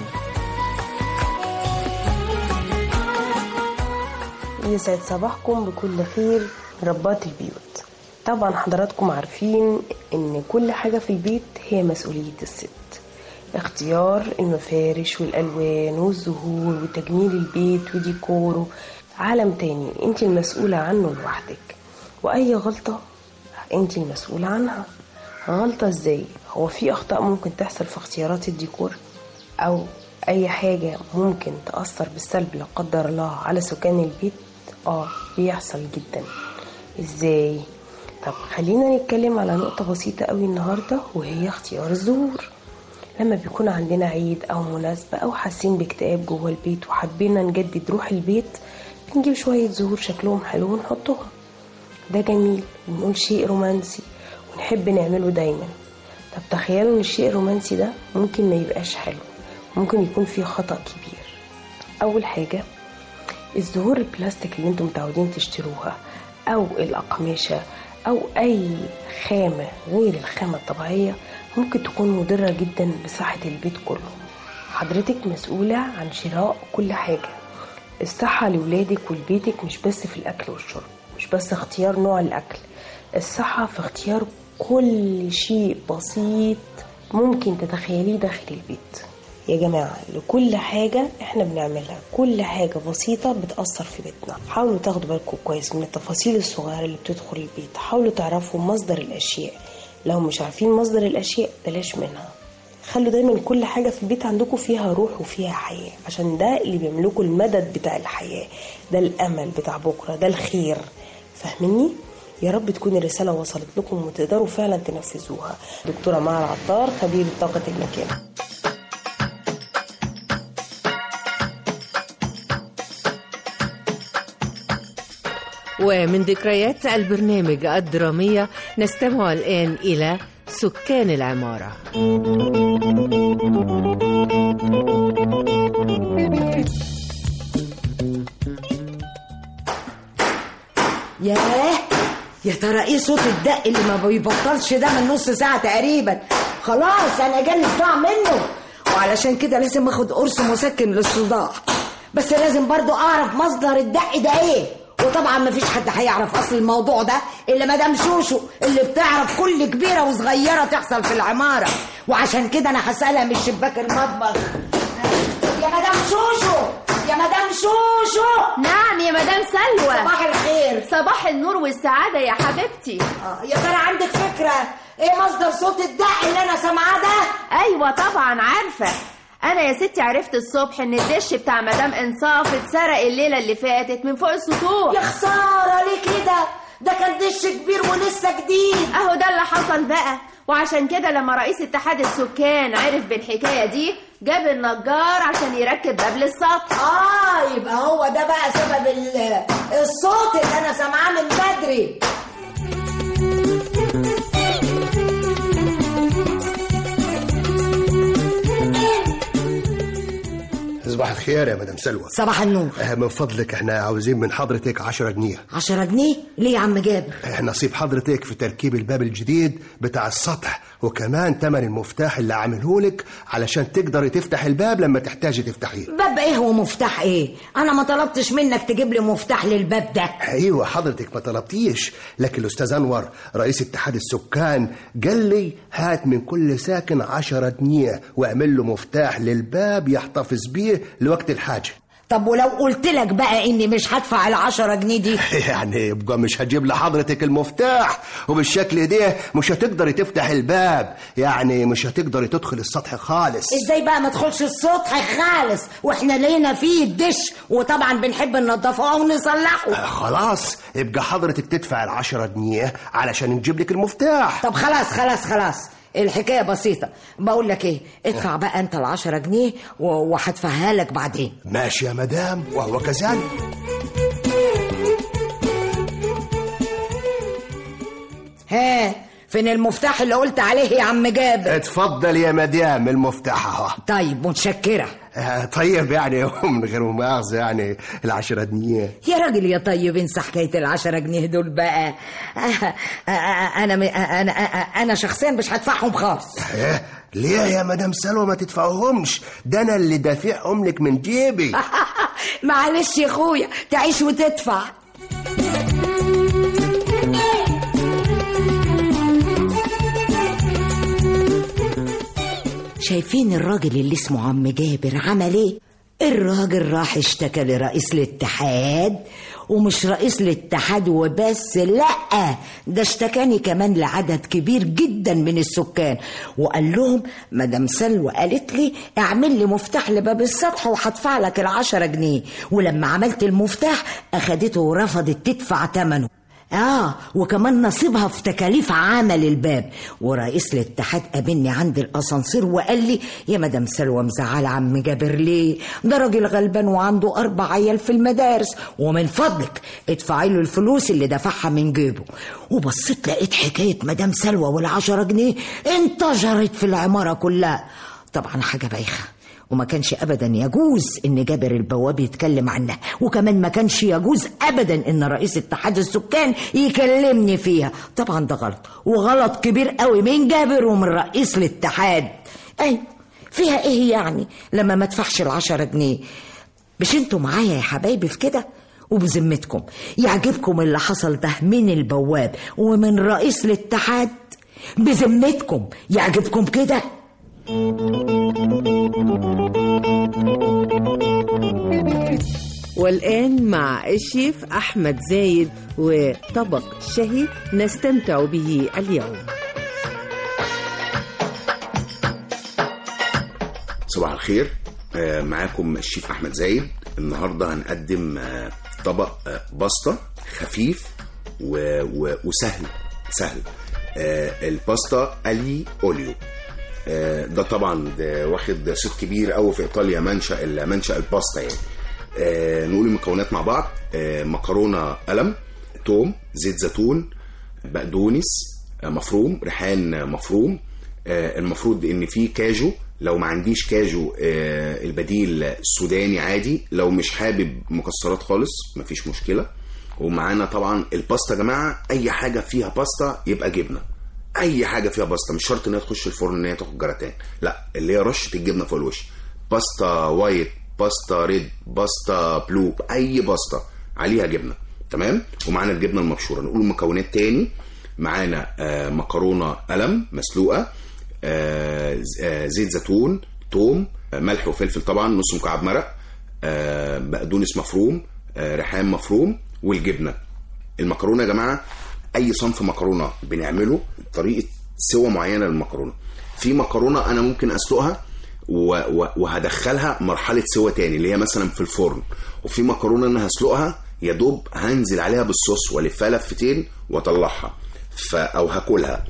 يسعد صباحكم بكل خير ربات البيوت طبعا حضراتكم عارفين ان كل حاجة في البيت هي مسؤولية الست اختيار المفارش والالوان والزهور وتجميل البيت وديكوره عالم تاني انت المسؤولة عنه لوحدك واي غلطة انت المسؤولة عنها غلطة ازاي هو في اخطاء ممكن تحصل في اختيارات الديكور او اي حاجة ممكن تأثر بالسلب لا قدر الله على سكان البيت اه بيحصل جدا ازاي طب خلينا نتكلم على نقطة بسيطة قوي النهاردة وهي اختيار الزهور لما بيكون عندنا عيد او مناسبة او حاسين باكتئاب جوه البيت وحبينا نجدد روح البيت بنجيب شوية زهور شكلهم حلو ونحطهم ده جميل ونقول شيء رومانسي ونحب نعمله دايما طب تخيلوا ان الشيء الرومانسي ده ممكن ما يبقاش حلو ممكن يكون فيه خطأ كبير اول حاجه الزهور البلاستيك اللي انتم متعودين تشتروها او الاقمشه او اي خامه غير الخامه الطبيعيه ممكن تكون مضره جدا بصحه البيت كله حضرتك مسؤوله عن شراء كل حاجه الصحه لولادك ولبيتك مش بس في الاكل والشرب مش بس اختيار نوع الاكل الصحه في اختيار كل شيء بسيط ممكن تتخيليه داخل البيت يا جماعة لكل حاجة احنا بنعملها كل حاجة بسيطة بتأثر في بيتنا حاولوا تاخدوا بالكم كويس من التفاصيل الصغيرة اللي بتدخل البيت حاولوا تعرفوا مصدر الأشياء لو مش عارفين مصدر الأشياء بلاش منها خلوا دايما كل حاجة في البيت عندكم فيها روح وفيها حياة عشان ده اللي بيملكوا المدد بتاع الحياة ده الأمل بتاع بكرة ده الخير فاهميني؟ يا رب تكون الرسالة وصلت لكم وتقدروا فعلا تنفذوها دكتورة مها العطار خبير طاقة المكان ومن ذكريات البرنامج الدرامية نستمع الآن إلى سكان العمارة ياه يا ترى ايه صوت الدق اللي ما بيبطلش ده من نص ساعة تقريبا خلاص انا جالي صداع منه وعلشان كده لازم اخد قرص مسكن للصداع بس لازم برضو اعرف مصدر الدق ده ايه وطبعا مفيش حد هيعرف اصل الموضوع ده الا مدام شوشو اللي بتعرف كل كبيره وصغيره تحصل في العماره وعشان كده انا هسالها من شباك المطبخ يا مدام شوشو يا مدام شوشو نعم يا مدام سلوى صباح الخير صباح النور والسعادة يا حبيبتي آه، يا ترى عندك فكره ايه مصدر صوت الدق اللي انا سامعاه ده أيوة طبعا عارفة أنا يا ستي عرفت الصبح إن الدش بتاع مدام إنصاف اتسرق الليلة اللي فاتت من فوق السطوح يا خساره ليه كده ده كان دش كبير ولسه جديد أهو ده اللي حصل بقى وعشان كده لما رئيس اتحاد السكان عرف بالحكاية دي جاب النجار عشان يركب باب للسطح اه يبقى هو ده بقى سبب ال- الصوت اللي انا سامعاه من بدري صباح الخير يا مدام سلوى صباح النور آه، من فضلك احنا عاوزين من حضرتك 10 جنيه عشرة جنيه ليه يا عم جابر آه، نصيب حضرتك في تركيب الباب الجديد بتاع السطح وكمان تمن المفتاح اللي عاملهولك علشان تقدري تفتح الباب لما تحتاجي تفتحيه باب ايه ومفتاح ايه انا ما طلبتش منك تجيب لي مفتاح للباب ده ايوه حضرتك ما طلبتيش لكن الاستاذ انور رئيس اتحاد السكان قال لي هات من كل ساكن 10 جنيه واعمل له مفتاح للباب يحتفظ بيه لوقت الحاجه طب ولو قلت لك بقى اني مش هدفع العشرة جنيه دي يعني يبقى مش هجيب لحضرتك المفتاح وبالشكل ده مش هتقدري تفتح الباب يعني مش هتقدري تدخل السطح خالص ازاي بقى ما تدخلش السطح خالص واحنا لينا فيه الدش وطبعا بنحب ننضفه او نصلحه آه، خلاص يبقى حضرتك تدفع العشرة جنيه علشان نجيب لك المفتاح طب خلاص خلاص خلاص الحكاية بسيطة بقول لك ايه ادفع بقى انت العشرة جنيه و- وهدفعها لك بعدين ماشي يا مدام وهو كذلك ها فين المفتاح اللي قلت عليه يا عم جابر اتفضل يا مدام المفتاح اهو طيب متشكرة آه، طيب يعني من غير مؤاخذة يعني العشرة جنيه يا راجل يا طيب انسى حكاية العشرة جنيه دول بقى آه، آه، آه، انا م- آه، انا آه، انا شخصيا مش هدفعهم خالص إيه؟ ليه يا مدام سلوى ما تدفعهمش ده انا اللي دافعهم لك من جيبي معلش يا اخويا تعيش وتدفع شايفين الراجل اللي اسمه عم جابر عمل ايه الراجل راح اشتكى لرئيس الاتحاد ومش رئيس الاتحاد وبس لا ده اشتكاني كمان لعدد كبير جدا من السكان وقال لهم مدام سلوى قالت لي اعمل لي مفتاح لباب السطح وهدفع لك العشرة جنيه ولما عملت المفتاح اخدته ورفضت تدفع ثمنه اه وكمان نصيبها في تكاليف عمل الباب ورئيس الاتحاد قابلني عند الاسانسير وقال لي يا مدام سلوى مزعله عم جابر ليه ده راجل غلبان وعنده اربع عيال في المدارس ومن فضلك ادفعي له الفلوس اللي دفعها من جيبه وبصيت لقيت حكايه مدام سلوى والعشرة جنيه انتشرت في العماره كلها طبعا حاجه بايخه وما كانش ابدا يجوز ان جابر البواب يتكلم عنها وكمان ما كانش يجوز ابدا ان رئيس اتحاد السكان يكلمني فيها طبعا ده غلط وغلط كبير قوي من جابر ومن رئيس الاتحاد اي فيها ايه يعني لما ما ادفعش العشرة جنيه مش انتوا معايا يا حبايبي في كده وبذمتكم يعجبكم اللي حصل ده من البواب ومن رئيس الاتحاد بذمتكم يعجبكم كده والآن مع الشيف أحمد زايد وطبق شهي نستمتع به اليوم صباح الخير آه، معاكم الشيف احمد زايد النهارده هنقدم آه، طبق آه، باستا خفيف و... و... وسهل سهل آه، الباستا الي اوليو آه، ده طبعا ده واخد صيت كبير قوي في ايطاليا منشا ال- منشا الباستا يعني آه، نقول المكونات مع بعض آه، مكرونه قلم توم زيت زيتون بقدونس آه، مفروم ريحان آه، مفروم آه، المفروض ان في كاجو لو ما عنديش كاجو آه، البديل السوداني عادي لو مش حابب مكسرات خالص مفيش مشكله ومعانا طبعا الباستا يا جماعه اي حاجه فيها باستا يبقى جبنه اي حاجه فيها باستا مش شرط انها تخش الفرن ان هي تاخد جراتان لا اللي هي رشه الجبنه فوق الوش باستا وايت باستا ريد باستا بلو اي باستا عليها جبنه تمام ومعانا الجبنه المبشوره نقول مكونات تاني معانا آه مكرونه قلم مسلوقه آه ز- آه زيت زيتون توم آه ملح وفلفل طبعا نص مكعب مرق آه بقدونس مفروم آه ريحان مفروم والجبنه المكرونه يا جماعه اي صنف مكرونه بنعمله طريقه سوى معينه للمكرونه في مكرونه انا ممكن اسلقها و... و... وهدخلها مرحله سوى تاني اللي هي مثلا في الفرن وفي مكرونه انا هسلقها يا دوب هنزل عليها بالصوص والفها لفتين واطلعها ف... او هاكلها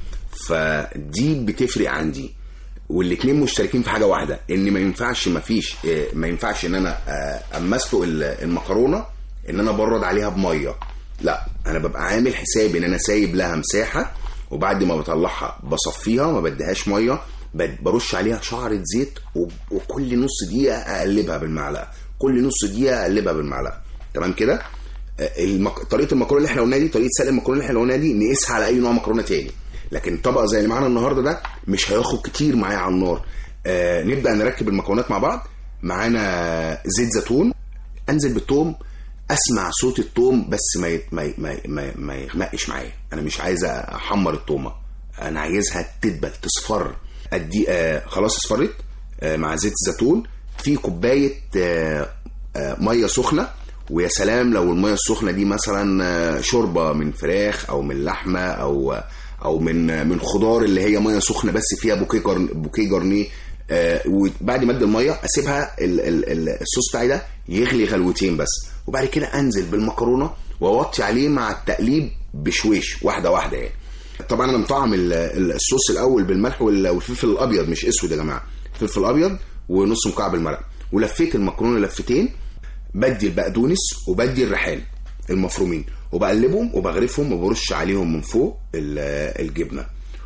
فدي بتفرق عندي والاتنين مشتركين في حاجه واحده ان ما ينفعش ما فيش آه، ما ينفعش ان انا آه، اما اسلق ال- المكرونه ان انا برد عليها بميه لا انا ببقى عامل حسابي ان انا سايب لها مساحه وبعد ما بطلعها بصفيها ما بديهاش ميه ب- برش عليها شعرة زيت وب- وكل نص دقيقه اقلبها بالمعلقه كل نص دقيقه اقلبها بالمعلقه تمام كده آه، المك... طريقه المكرونه اللي احنا قلناها دي طريقه سلق المكرونه اللي احنا قلناها دي نقيسها على اي نوع مكرونه تاني لكن طبق زي اللي معانا النهارده ده مش هياخد كتير معايا على النار آه نبدا نركب المكونات مع بعض معانا زيت زيتون انزل بالثوم اسمع صوت الثوم بس ما يت- ما ي- ما ي- ما, ي- ما يغمقش معايا انا مش عايز احمر الثومه انا عايزها تدبل تصفر ادي آه خلاص اصفرت آه مع زيت الزيتون في كوبايه آه آه ميه سخنه ويا سلام لو الميه السخنه دي مثلا آه، شوربه من فراخ او من لحمه او او من من خضار اللي هي ميه سخنه بس فيها بوكيه جرن بوكيه جرنيه آه، وبعد ما ادي الميه اسيبها ال- ال- ال- الصوص بتاعي ده يغلي غلوتين بس وبعد كده انزل بالمكرونه واوطي عليه مع التقليب بشويش واحده واحده يعني طبعا انا مطعم ال- ال- الصوص الاول بالملح وال- والفلفل الابيض مش اسود يا جماعه فلفل ابيض ونص مكعب المرق ولفيت المكرونه لفتين بدي البقدونس وبدي الريحان المفرومين وبقلبهم وبغرفهم وبرش عليهم من فوق ال- الجبنه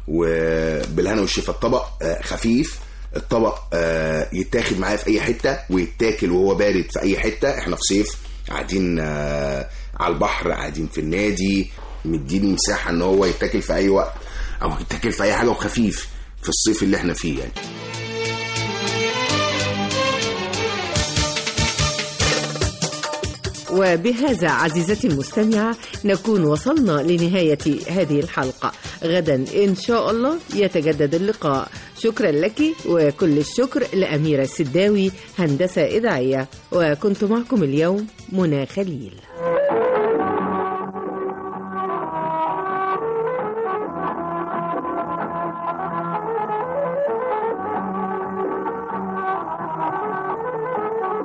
وبالهنا والشفا الطبق آه، خفيف الطبق آه، يتاخد معايا في اي حته ويتاكل وهو بارد في اي حته احنا في صيف قاعدين آه، على البحر قاعدين في النادي مديني مساحه ان هو يتاكل في اي وقت او يتاكل في اي حاجه وخفيف في الصيف اللي احنا فيه يعني وبهذا عزيزتي المستمعة نكون وصلنا لنهاية هذه الحلقة غدا إن شاء الله يتجدد اللقاء شكرا لك وكل الشكر لأميرة السداوي هندسة إذاعية وكنت معكم اليوم منى خليل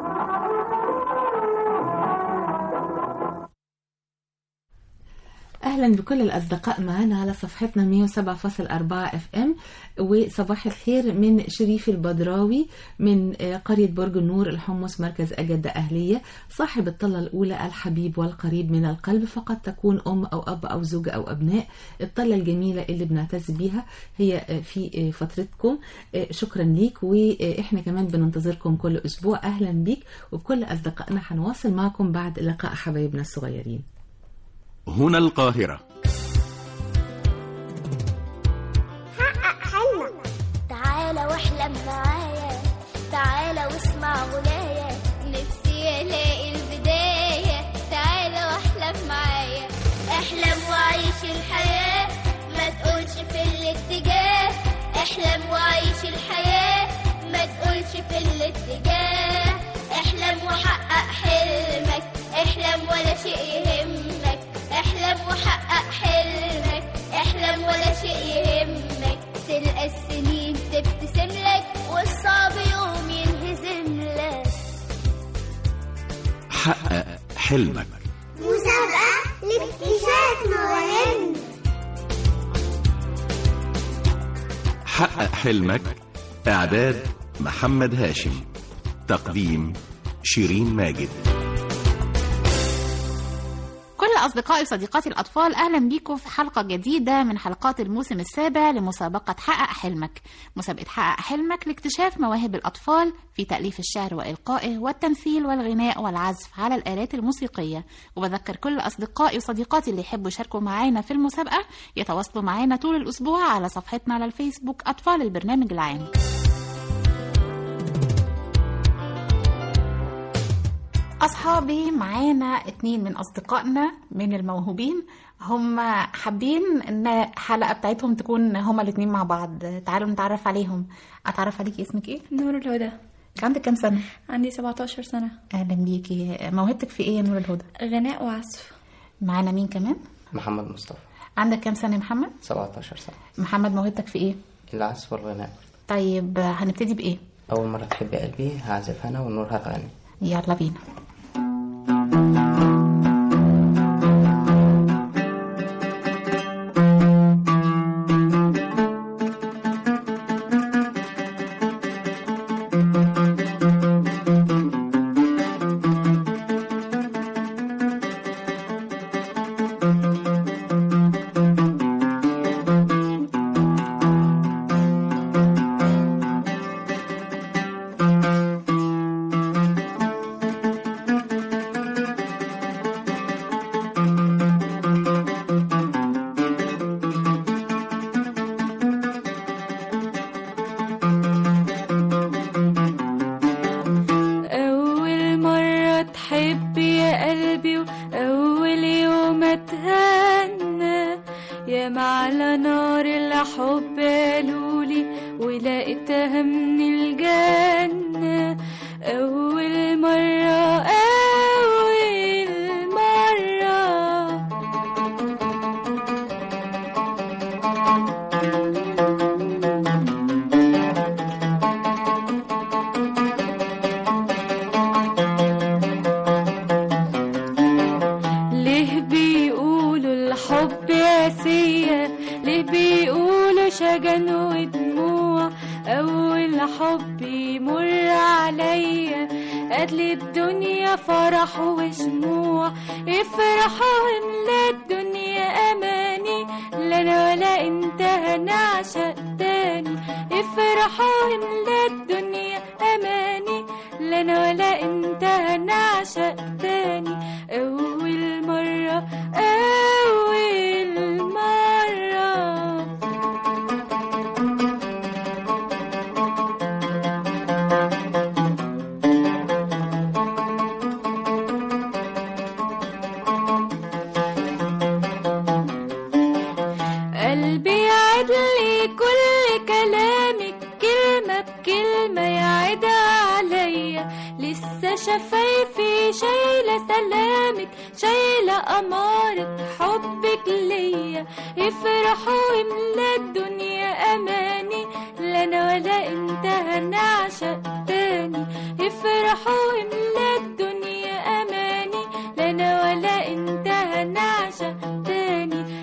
أهلا أهلا بكل الأصدقاء معنا على صفحتنا 107.4 اف ام وصباح الخير من شريف البدراوي من آه، قرية برج النور الحمص مركز أجدة أهلية صاحب الطلة الأولى الحبيب والقريب من القلب فقد تكون أم أو أب أو زوجة أو أبناء الطلة الجميلة اللي بنعتز بيها هي آه، في آه، فترتكم آه، شكرا ليك وإحنا كمان بننتظركم كل أسبوع أهلا بيك وبكل أصدقائنا هنواصل معكم بعد لقاء حبايبنا الصغيرين هنا القاهرة حقق حلمك تعالى واحلم معايا تعالى واسمع غنايا نفسي الاقي البداية تعالى واحلم معايا احلم وعيش الحياة ما تقولش في الاتجاه احلم وعيش الحياة ما تقولش في الاتجاه احلم وحقق حلمك احلم ولا شيء يهمك احلم وحقق حلمك احلم ولا شيء يهمك تلقى السنين تبتسم لك والصعب يوم ينهزم لك حقق حلمك مسابقة لاكتشاف مواهبنا حقق حلمك إعداد محمد هاشم تقديم شيرين ماجد كل أصدقائي وصديقاتي الأطفال أهلا بيكم في حلقة جديدة من حلقات الموسم السابع لمسابقة حقق حلمك مسابقة حقق حلمك لاكتشاف مواهب الأطفال في تأليف الشعر وإلقائه والتمثيل والغناء والعزف على الآلات الموسيقية وبذكر كل أصدقائي وصديقاتي اللي يحبوا يشاركوا معانا في المسابقة يتواصلوا معانا طول الأسبوع على صفحتنا على الفيسبوك أطفال البرنامج العام أصحابي معانا اتنين من أصدقائنا من الموهوبين هم حابين إن الحلقة بتاعتهم تكون هما الاتنين مع بعض تعالوا نتعرف عليهم أتعرف عليكي اسمك إيه؟ نور الهدى عندك كام سنة؟ عندي 17 سنة أهلا بيكي موهبتك في إيه يا نور الهدى؟ غناء وعزف معانا مين كمان؟ محمد مصطفى عندك كام سنة يا محمد؟ 17 سنة محمد موهبتك في إيه؟ العزف والغناء طيب هنبتدي بإيه؟ أول مرة تحبي قلبي هعزف أنا ونور هتغني يلا بينا أول مرة تحب يا قلبي وأول يوم أتهنى يا على نار الحب قالولي ولقيتها من الجنة أول مرة أول مرة ليه بيقولوا الحب قاسية ليه بيقولوا شجن ودموع أول حب يمر عليا قتل الدنيا فرح وشموع افرحوا واملا الدنيا أماني لا أنا ولا أنت هنعشق تاني افرحوا واملا الدنيا أماني لا أنا ولا أنت هنعشق تاني أول مرة أول مرة قلبي يعد لي كل كلامك كلمة بكلمة يعدها عليا لسه شفايفي شايلة سلامك شايلة أمارة حبك ليا افرحوا واملا الدنيا أماني لا أنا ولا أنت هنعشق تاني افرحوا واملا الدنيا أماني لا أنا ولا أنت هنعشق تاني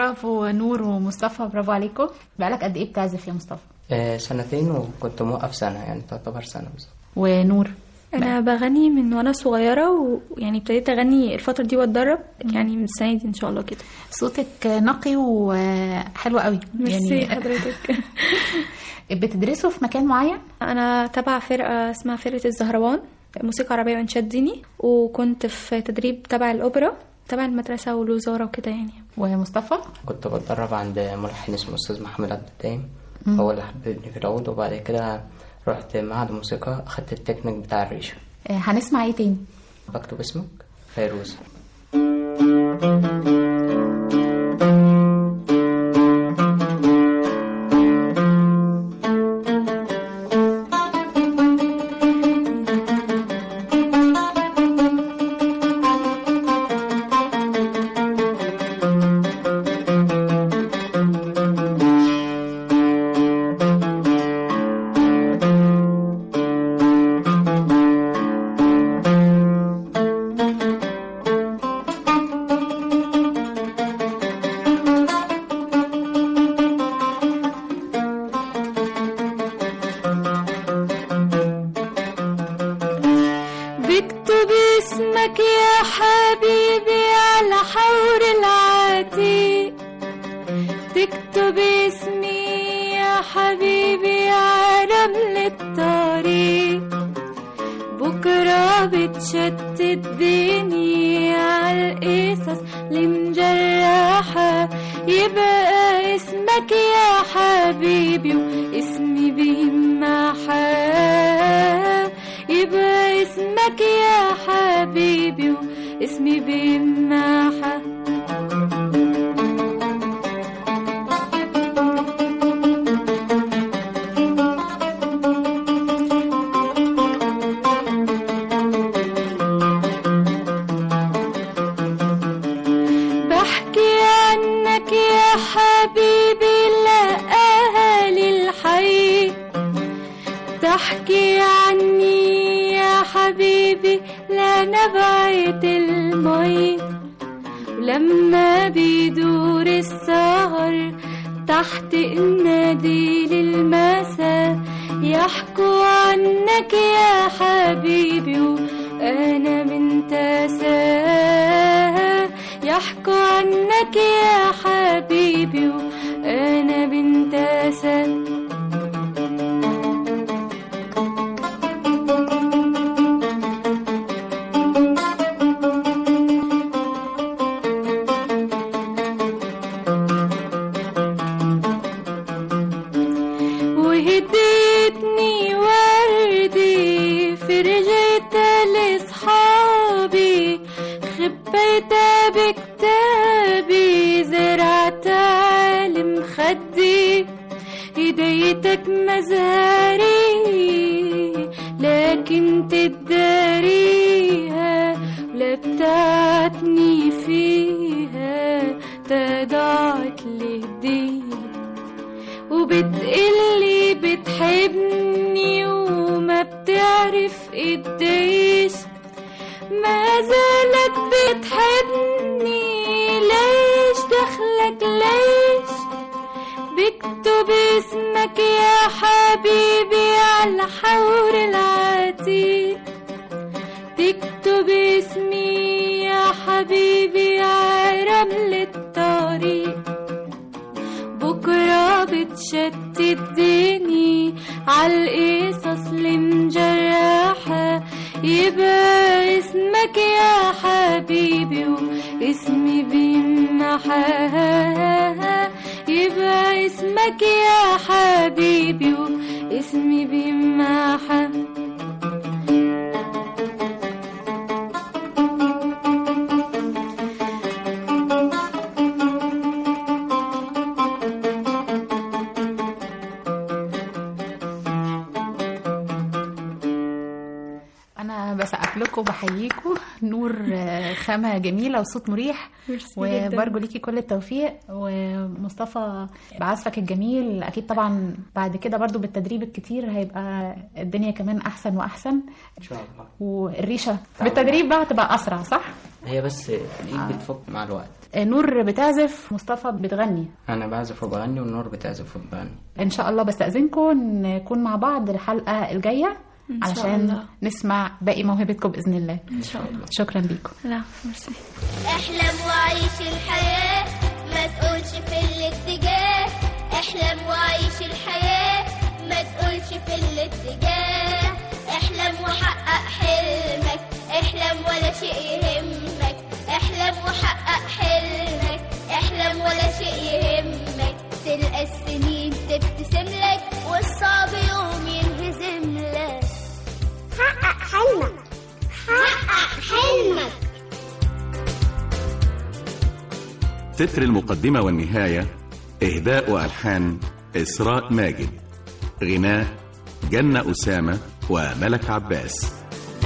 برافو نور ومصطفى برافو عليكم بقالك قد ايه بتعزف يا مصطفى آه، سنتين وكنت موقف سنة يعني تعتبر سنة بالظبط ونور انا بغني من وانا صغيره ويعني ابتديت اغني الفتره دي واتدرب يعني من السنه دي ان شاء الله كده صوتك نقي وحلو قوي ميرسي حضرتك بتدرسوا في مكان معين انا تبع فرقه اسمها فرقه الزهروان موسيقى عربيه وانشاد ديني وكنت في تدريب تبع الاوبرا تبع المدرسه والوزاره وكده يعني ومصطفى كنت بتدرب عند ملحن اسمه أستاذ محمد عبد الدايم مم. هو اللي حببني في العود وبعد كده رحت معهد موسيقى أخدت التكنيك بتاع الريشة آه، هنسمع ايه تاني بكتب اسمك فيروز بكتب اسمك يا حبيبي على حور العتيق تكتب اسمي يا حبيبي على رمل الطريق بكرة بتشتت ديني على القصص اللي مجرحة يبقى اسمك يا حبيبي واسمي بيمحى يبقى اسمك يا حبيبي واسمي بيمحى بحكي عنك يا حبيبي لا أهالي الحي تحكي عني يا حبيبي لا نبعة المي ولما بيدور السهر تحت النادي المساء يحكوا عنك يا حبيبي وأنا من تساه يحكوا عنك يا حبيبي وأنا بنت أسد وهديتني وردي فرجتها لصحابي خبيتها بكتابي زرعتها على مخدي هديتك مزاري لكن تداريها ولا بتعتني فيها تضاعت لهدية وبتقلي بتحبني وما بتعرف قديش ما زالك بتحبني ليش دخلك ليش بكتب اسمك يا حبيبي على حور العتيق تكتب اسمي يا حبيبي على رمل الطريق بكرة بتشتت ديني عالقصص اللي مجرحة يبقى اسمك يا حبيبي واسمي بيمحى يبقى اسمك يا حبيبي واسمي بيمحى انا بسقف لكم وبحييكم نور آه، خامه جميله وصوت مريح ميرسي جداً. وبرجو ليكي كل التوفيق ومصطفى بعزفك الجميل اكيد طبعا بعد كده برضو بالتدريب الكتير هيبقى الدنيا كمان احسن واحسن إن شاء الله والريشه بالتدريب بقى هتبقى اسرع صح هي بس الايد بتفك مع الوقت آه، نور بتعزف مصطفى بتغني انا بعزف وبغني والنور بتعزف وبغني ان شاء الله بستأذنكم نكون مع بعض الحلقة الجاية إن شاء علشان الله. نسمع باقي موهبتكم بإذن الله ان شاء الله شكرا ليكم لا ميرسي احلم وعيش الحياة ما تقولش في الاتجاه احلم وعيش الحياة ما تقولش في الاتجاه احلم وحقق حلمك احلم ولا شيء يهمك احلم وحقق حلمك احلم ولا شيء يهمك تلقى السنين تبتسم لك والصعب يوم ينهزم لك حقق حلمك حقق حلمك تتر المقدمة والنهاية إهداء وألحان إسراء ماجد غناء جنة أسامة وملك عباس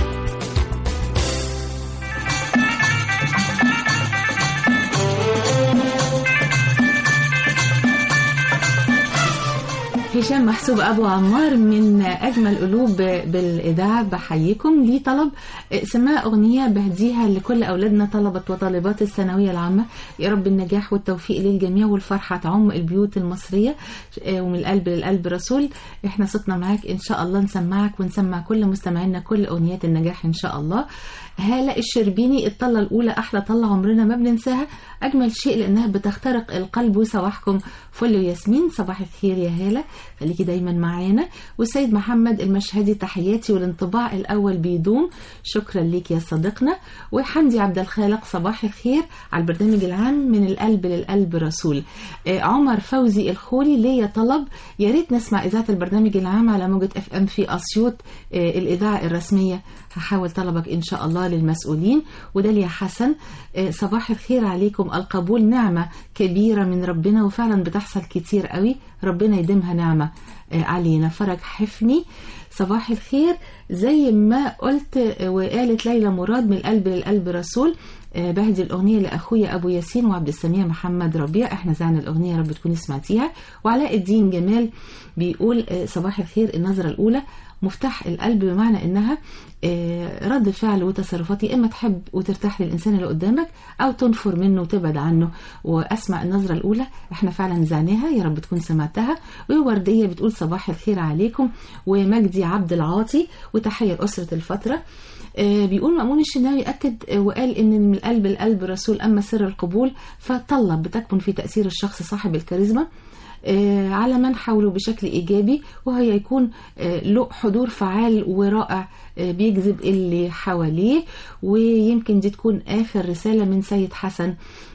هشام محسوب ابو عمار من اجمل قلوب بالاذاعه بحييكم ليه طلب سماء اغنيه بهديها لكل اولادنا طلبه وطالبات الثانويه العامه يا رب النجاح والتوفيق للجميع والفرحه تعم البيوت المصريه ومن القلب للقلب رسول احنا صوتنا معاك ان شاء الله نسمعك ونسمع كل مستمعينا كل اغنيات النجاح ان شاء الله هالة الشربيني الطلة الأولى أحلى طلة عمرنا ما بننساها أجمل شيء لأنها بتخترق القلب وصباحكم فل وياسمين صباح الخير يا هالة خليكي دايما معانا والسيد محمد المشهدي تحياتي والانطباع الأول بيدوم شكرا ليك يا صديقنا وحمدي عبد الخالق صباح الخير على البرنامج العام من القلب للقلب رسول آه، عمر فوزي الخولي ليا طلب يا ريت نسمع إذاعة البرنامج العام على موجة اف ام في أسيوط آه، الإذاعة الرسمية هحاول طلبك إن شاء الله للمسؤولين وداليا حسن آه، صباح الخير عليكم القبول نعمة كبيرة من ربنا وفعلا بتحصل كتير قوي ربنا يديمها نعمة آه، علينا فرج حفني صباح الخير زي ما قلت آه، وقالت ليلى مراد من القلب للقلب رسول آه، بهدي الأغنية لأخويا أبو ياسين وعبد السميع محمد ربيع احنا زعنا الأغنية يا رب تكوني سمعتيها وعلاء الدين جمال بيقول آه، صباح الخير النظرة الأولى مفتاح القلب بمعنى انها آه، رد فعل وتصرفات يا اما تحب وترتاح للانسان اللي قدامك او تنفر منه وتبعد عنه واسمع النظره الاولى احنا فعلا زعناها يا رب تكون سمعتها وورديه بتقول صباح الخير عليكم ومجدي عبد العاطي وتحيه لاسره الفتره آه، بيقول مأمون الشناوي أكد آه، وقال إن من القلب القلب رسول أما سر القبول فطلب بتكمن في تأثير الشخص صاحب الكاريزما آه، على من حوله بشكل إيجابي وهي يكون آه، له حضور فعال ورائع آه، بيجذب اللي حواليه ويمكن دي تكون آخر رسالة من سيد حسن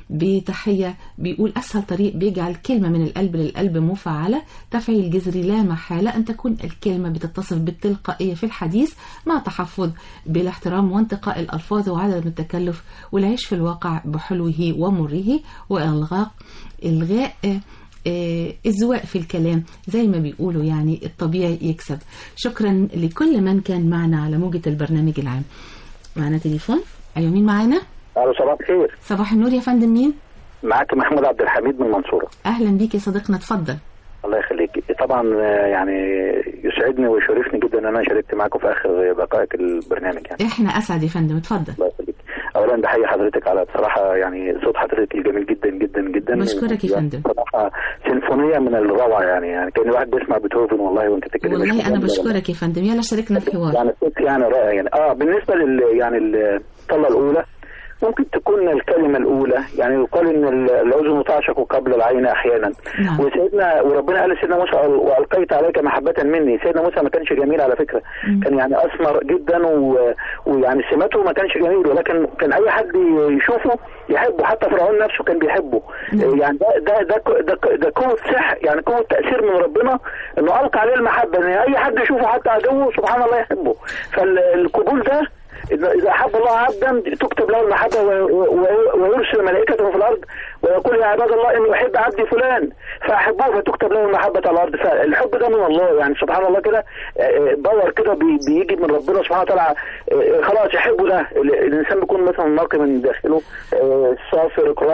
بتحية بيقول أسهل طريق بيجعل كلمة من القلب للقلب مفعلة تفعيل جذري لا محالة أن تكون الكلمة بتتصف بالتلقائية في الحديث مع تحفظ بالاحترام وانتقاء الألفاظ وعدم التكلف والعيش في الواقع بحلوه ومره وإلغاء إلغاء آه، آه، الزواق في الكلام زي ما بيقولوا يعني الطبيعي يكسب شكرا لكل من كان معنا على موجة البرنامج العام معنا تليفون أيوة مين معانا الو صباح الخير صباح النور يا فندم مين معاك محمود عبد الحميد من المنصوره أهلا بيك يا صديقنا اتفضل الله يخليك طبعا آه، يعني يسعدني ويشرفني جدا ان انا شاركت معاكم في اخر دقائق البرنامج يعني احنا أسعد يا فندم اتفضل الله يخليك اولا بحيي حضرتك على بصراحه يعني صوت حضرتك الجميل جدا جدا جدا بشكرك يا فندم. بصراحه سيمفونيه من الروعه يعني يعني كان الواحد بيسمع بيتهوفن والله وانت بتتكلم والله أنا بشكرك يا فندم يلا شاركنا الحوار يعني صوت يعني رائع يعني اه بالنسبه لل يعني الطله الاولى ممكن تكون الكلمة الأولى يعني يقال إن ال- الأذن تعشق قبل العين أحيانا نعم. وسيدنا وربنا قال لسيدنا موسى وألقيت عليك محبة مني سيدنا موسى ما كانش جميل على فكرة كان يعني أسمر جدا و... ويعني سمته ما كانش جميل ولكن كان أي حد يشوفه يحبه حتى فرعون نفسه كان بيحبه يعني ده ده ده ك- ده, ك- ده قوة سحر يعني قوة تأثير من ربنا إنه ألقى عليه المحبة إن أي حد يشوفه حتى عدوه سبحان الله يحبه فالقبول ده إذا إذا أحب الله عبدا تكتب له المحبة و- و- ويرسل ملائكته في الأرض ويقول يا عباد الله إني أحب عبدي فلان فأحبوه فتكتب له المحبة على الأرض فالحب ده من الله يعني سبحان الله كده آه، باور كده بي- بيجي من ربنا سبحانه وتعالى آه، خلاص يحبه ده ال- الإنسان بيكون مثلا نقي من داخله آه، صافي رقراق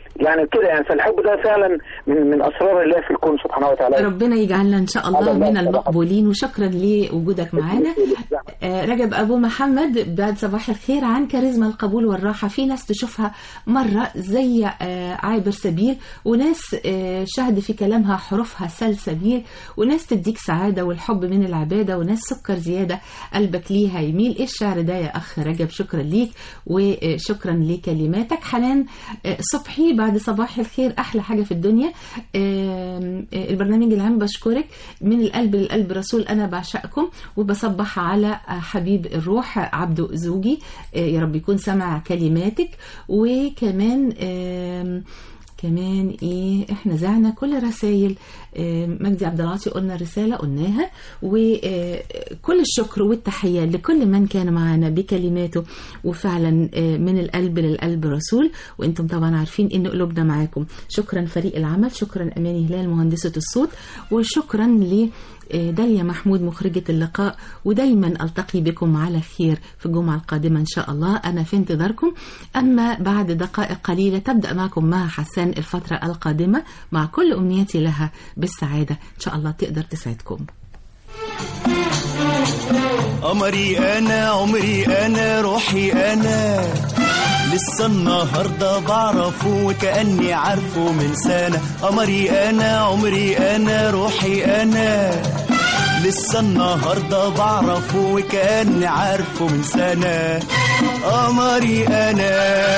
يعني كده يعني فالحب ده فعلا من من اسرار الله في الكون سبحانه وتعالى ربنا يجعلنا ان شاء الله من المقبولين وشكرا لوجودك معانا آه، رجب ابو محمد بعد صباح الخير عن كاريزما القبول والراحه في ناس تشوفها مره زي آه، عابر سبيل وناس آه، شهد في كلامها حروفها سلسبيل وناس تديك سعاده والحب من العباده وناس سكر زياده قلبك ليها يميل ايه الشعر ده يا اخ رجب شكرا ليك وشكرا لكلماتك حنان آه، صبحي بعد صباح الخير احلى حاجه في الدنيا آم، آه، البرنامج العام بشكرك من القلب للقلب رسول انا بعشقكم وبصبح على آه، حبيب الروح عبده زوجي آه، يا رب يكون سمع كلماتك وكمان آم، كمان ايه احنا زعنا كل رسائل مجدي عبد العاطي قلنا رساله قلناها وكل الشكر والتحيه لكل من كان معنا بكلماته وفعلا آه، من القلب للقلب رسول وانتم طبعا عارفين ان قلوبنا معاكم شكرا فريق العمل شكرا اماني هلال مهندسه الصوت وشكرا ل آه، داليا محمود مخرجة اللقاء ودايما ألتقي بكم على خير في الجمعة القادمة إن شاء الله أنا في انتظاركم أما بعد دقائق قليلة تبدأ معكم مع حسان الفترة القادمة مع كل أمنيتي لها بالسعادة إن شاء الله تقدر تسعدكم قمري انا عمري انا روحي انا لسه النهارده بعرفه وكاني عارفه من سنه قمري انا عمري انا روحي انا لسه النهارده بعرفه وكاني عارفه من سنه قمري انا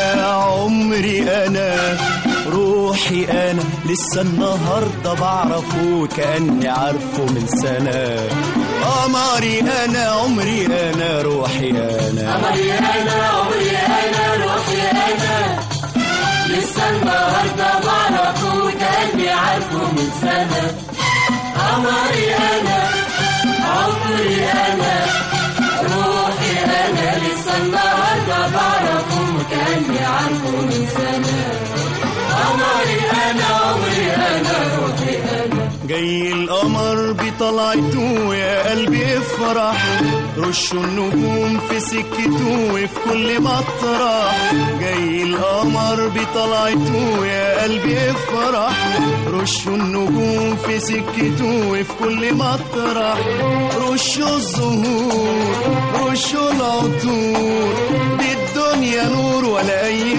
عمري انا روحي انا لسه النهارده بعرفه وكاني عارفه من سنه قمري انا عمري انا روحي انا قمري أنا عمري أنا روحي أنا لسه النهاردة بعرفه وكأني عارفه من سنة قمري أنا عمري أنا روحي أنا لسه النهاردة بعرفه وكأني عارفه من سنة قمري أنا عمري أنا روحي أنا جاي القمر بطلعته يا قلبي افرح رشوا النجوم في سكته وفي كل مطرح جاي القمر بطلعته يا قلبي افرح رشوا النجوم في سكته وفي كل مطرح رشوا الزهور رشوا العطور بالدنيا نور ولا اي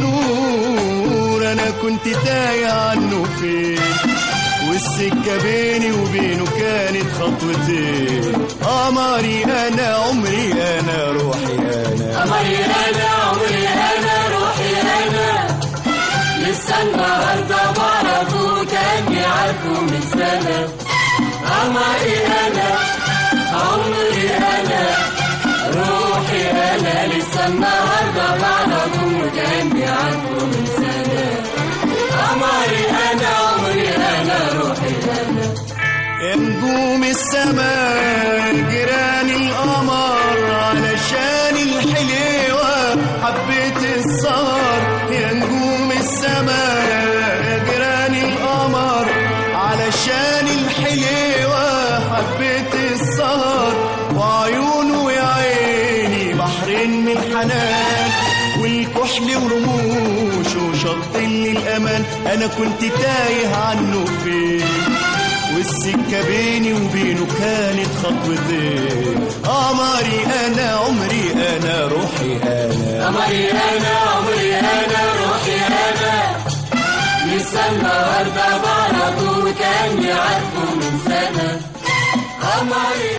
نور انا كنت تايه عنه فين والسكة بيني وبينه كانت خطوتين قمري أنا عمري أنا روحي أنا قمري أنا عمري أنا روحي أنا لسه النهاردة بعرفه كأني عارفه من سنة قمري أنا عمري أنا روحي أنا لسه النهاردة بعرفه كأني عارفه من سنة قمري أنا عمري أنا روحي أنا يا نجوم السماء جيران القمر علشان الحلوة حبيت السهر يا نجوم السماء جيران القمر علشان الحلوة حبيت السهر وعيونه يا عيني بحرين من حنان والكحل ورموشه شط للأمان أنا كنت تايه عنه فين والسكة بيني وبينه كانت خطوتين قمري أنا عمري أنا روحي أنا قمري أنا عمري أنا روحي أنا لسه النهاردة بعرفه وكأني عارفه من سنة قمري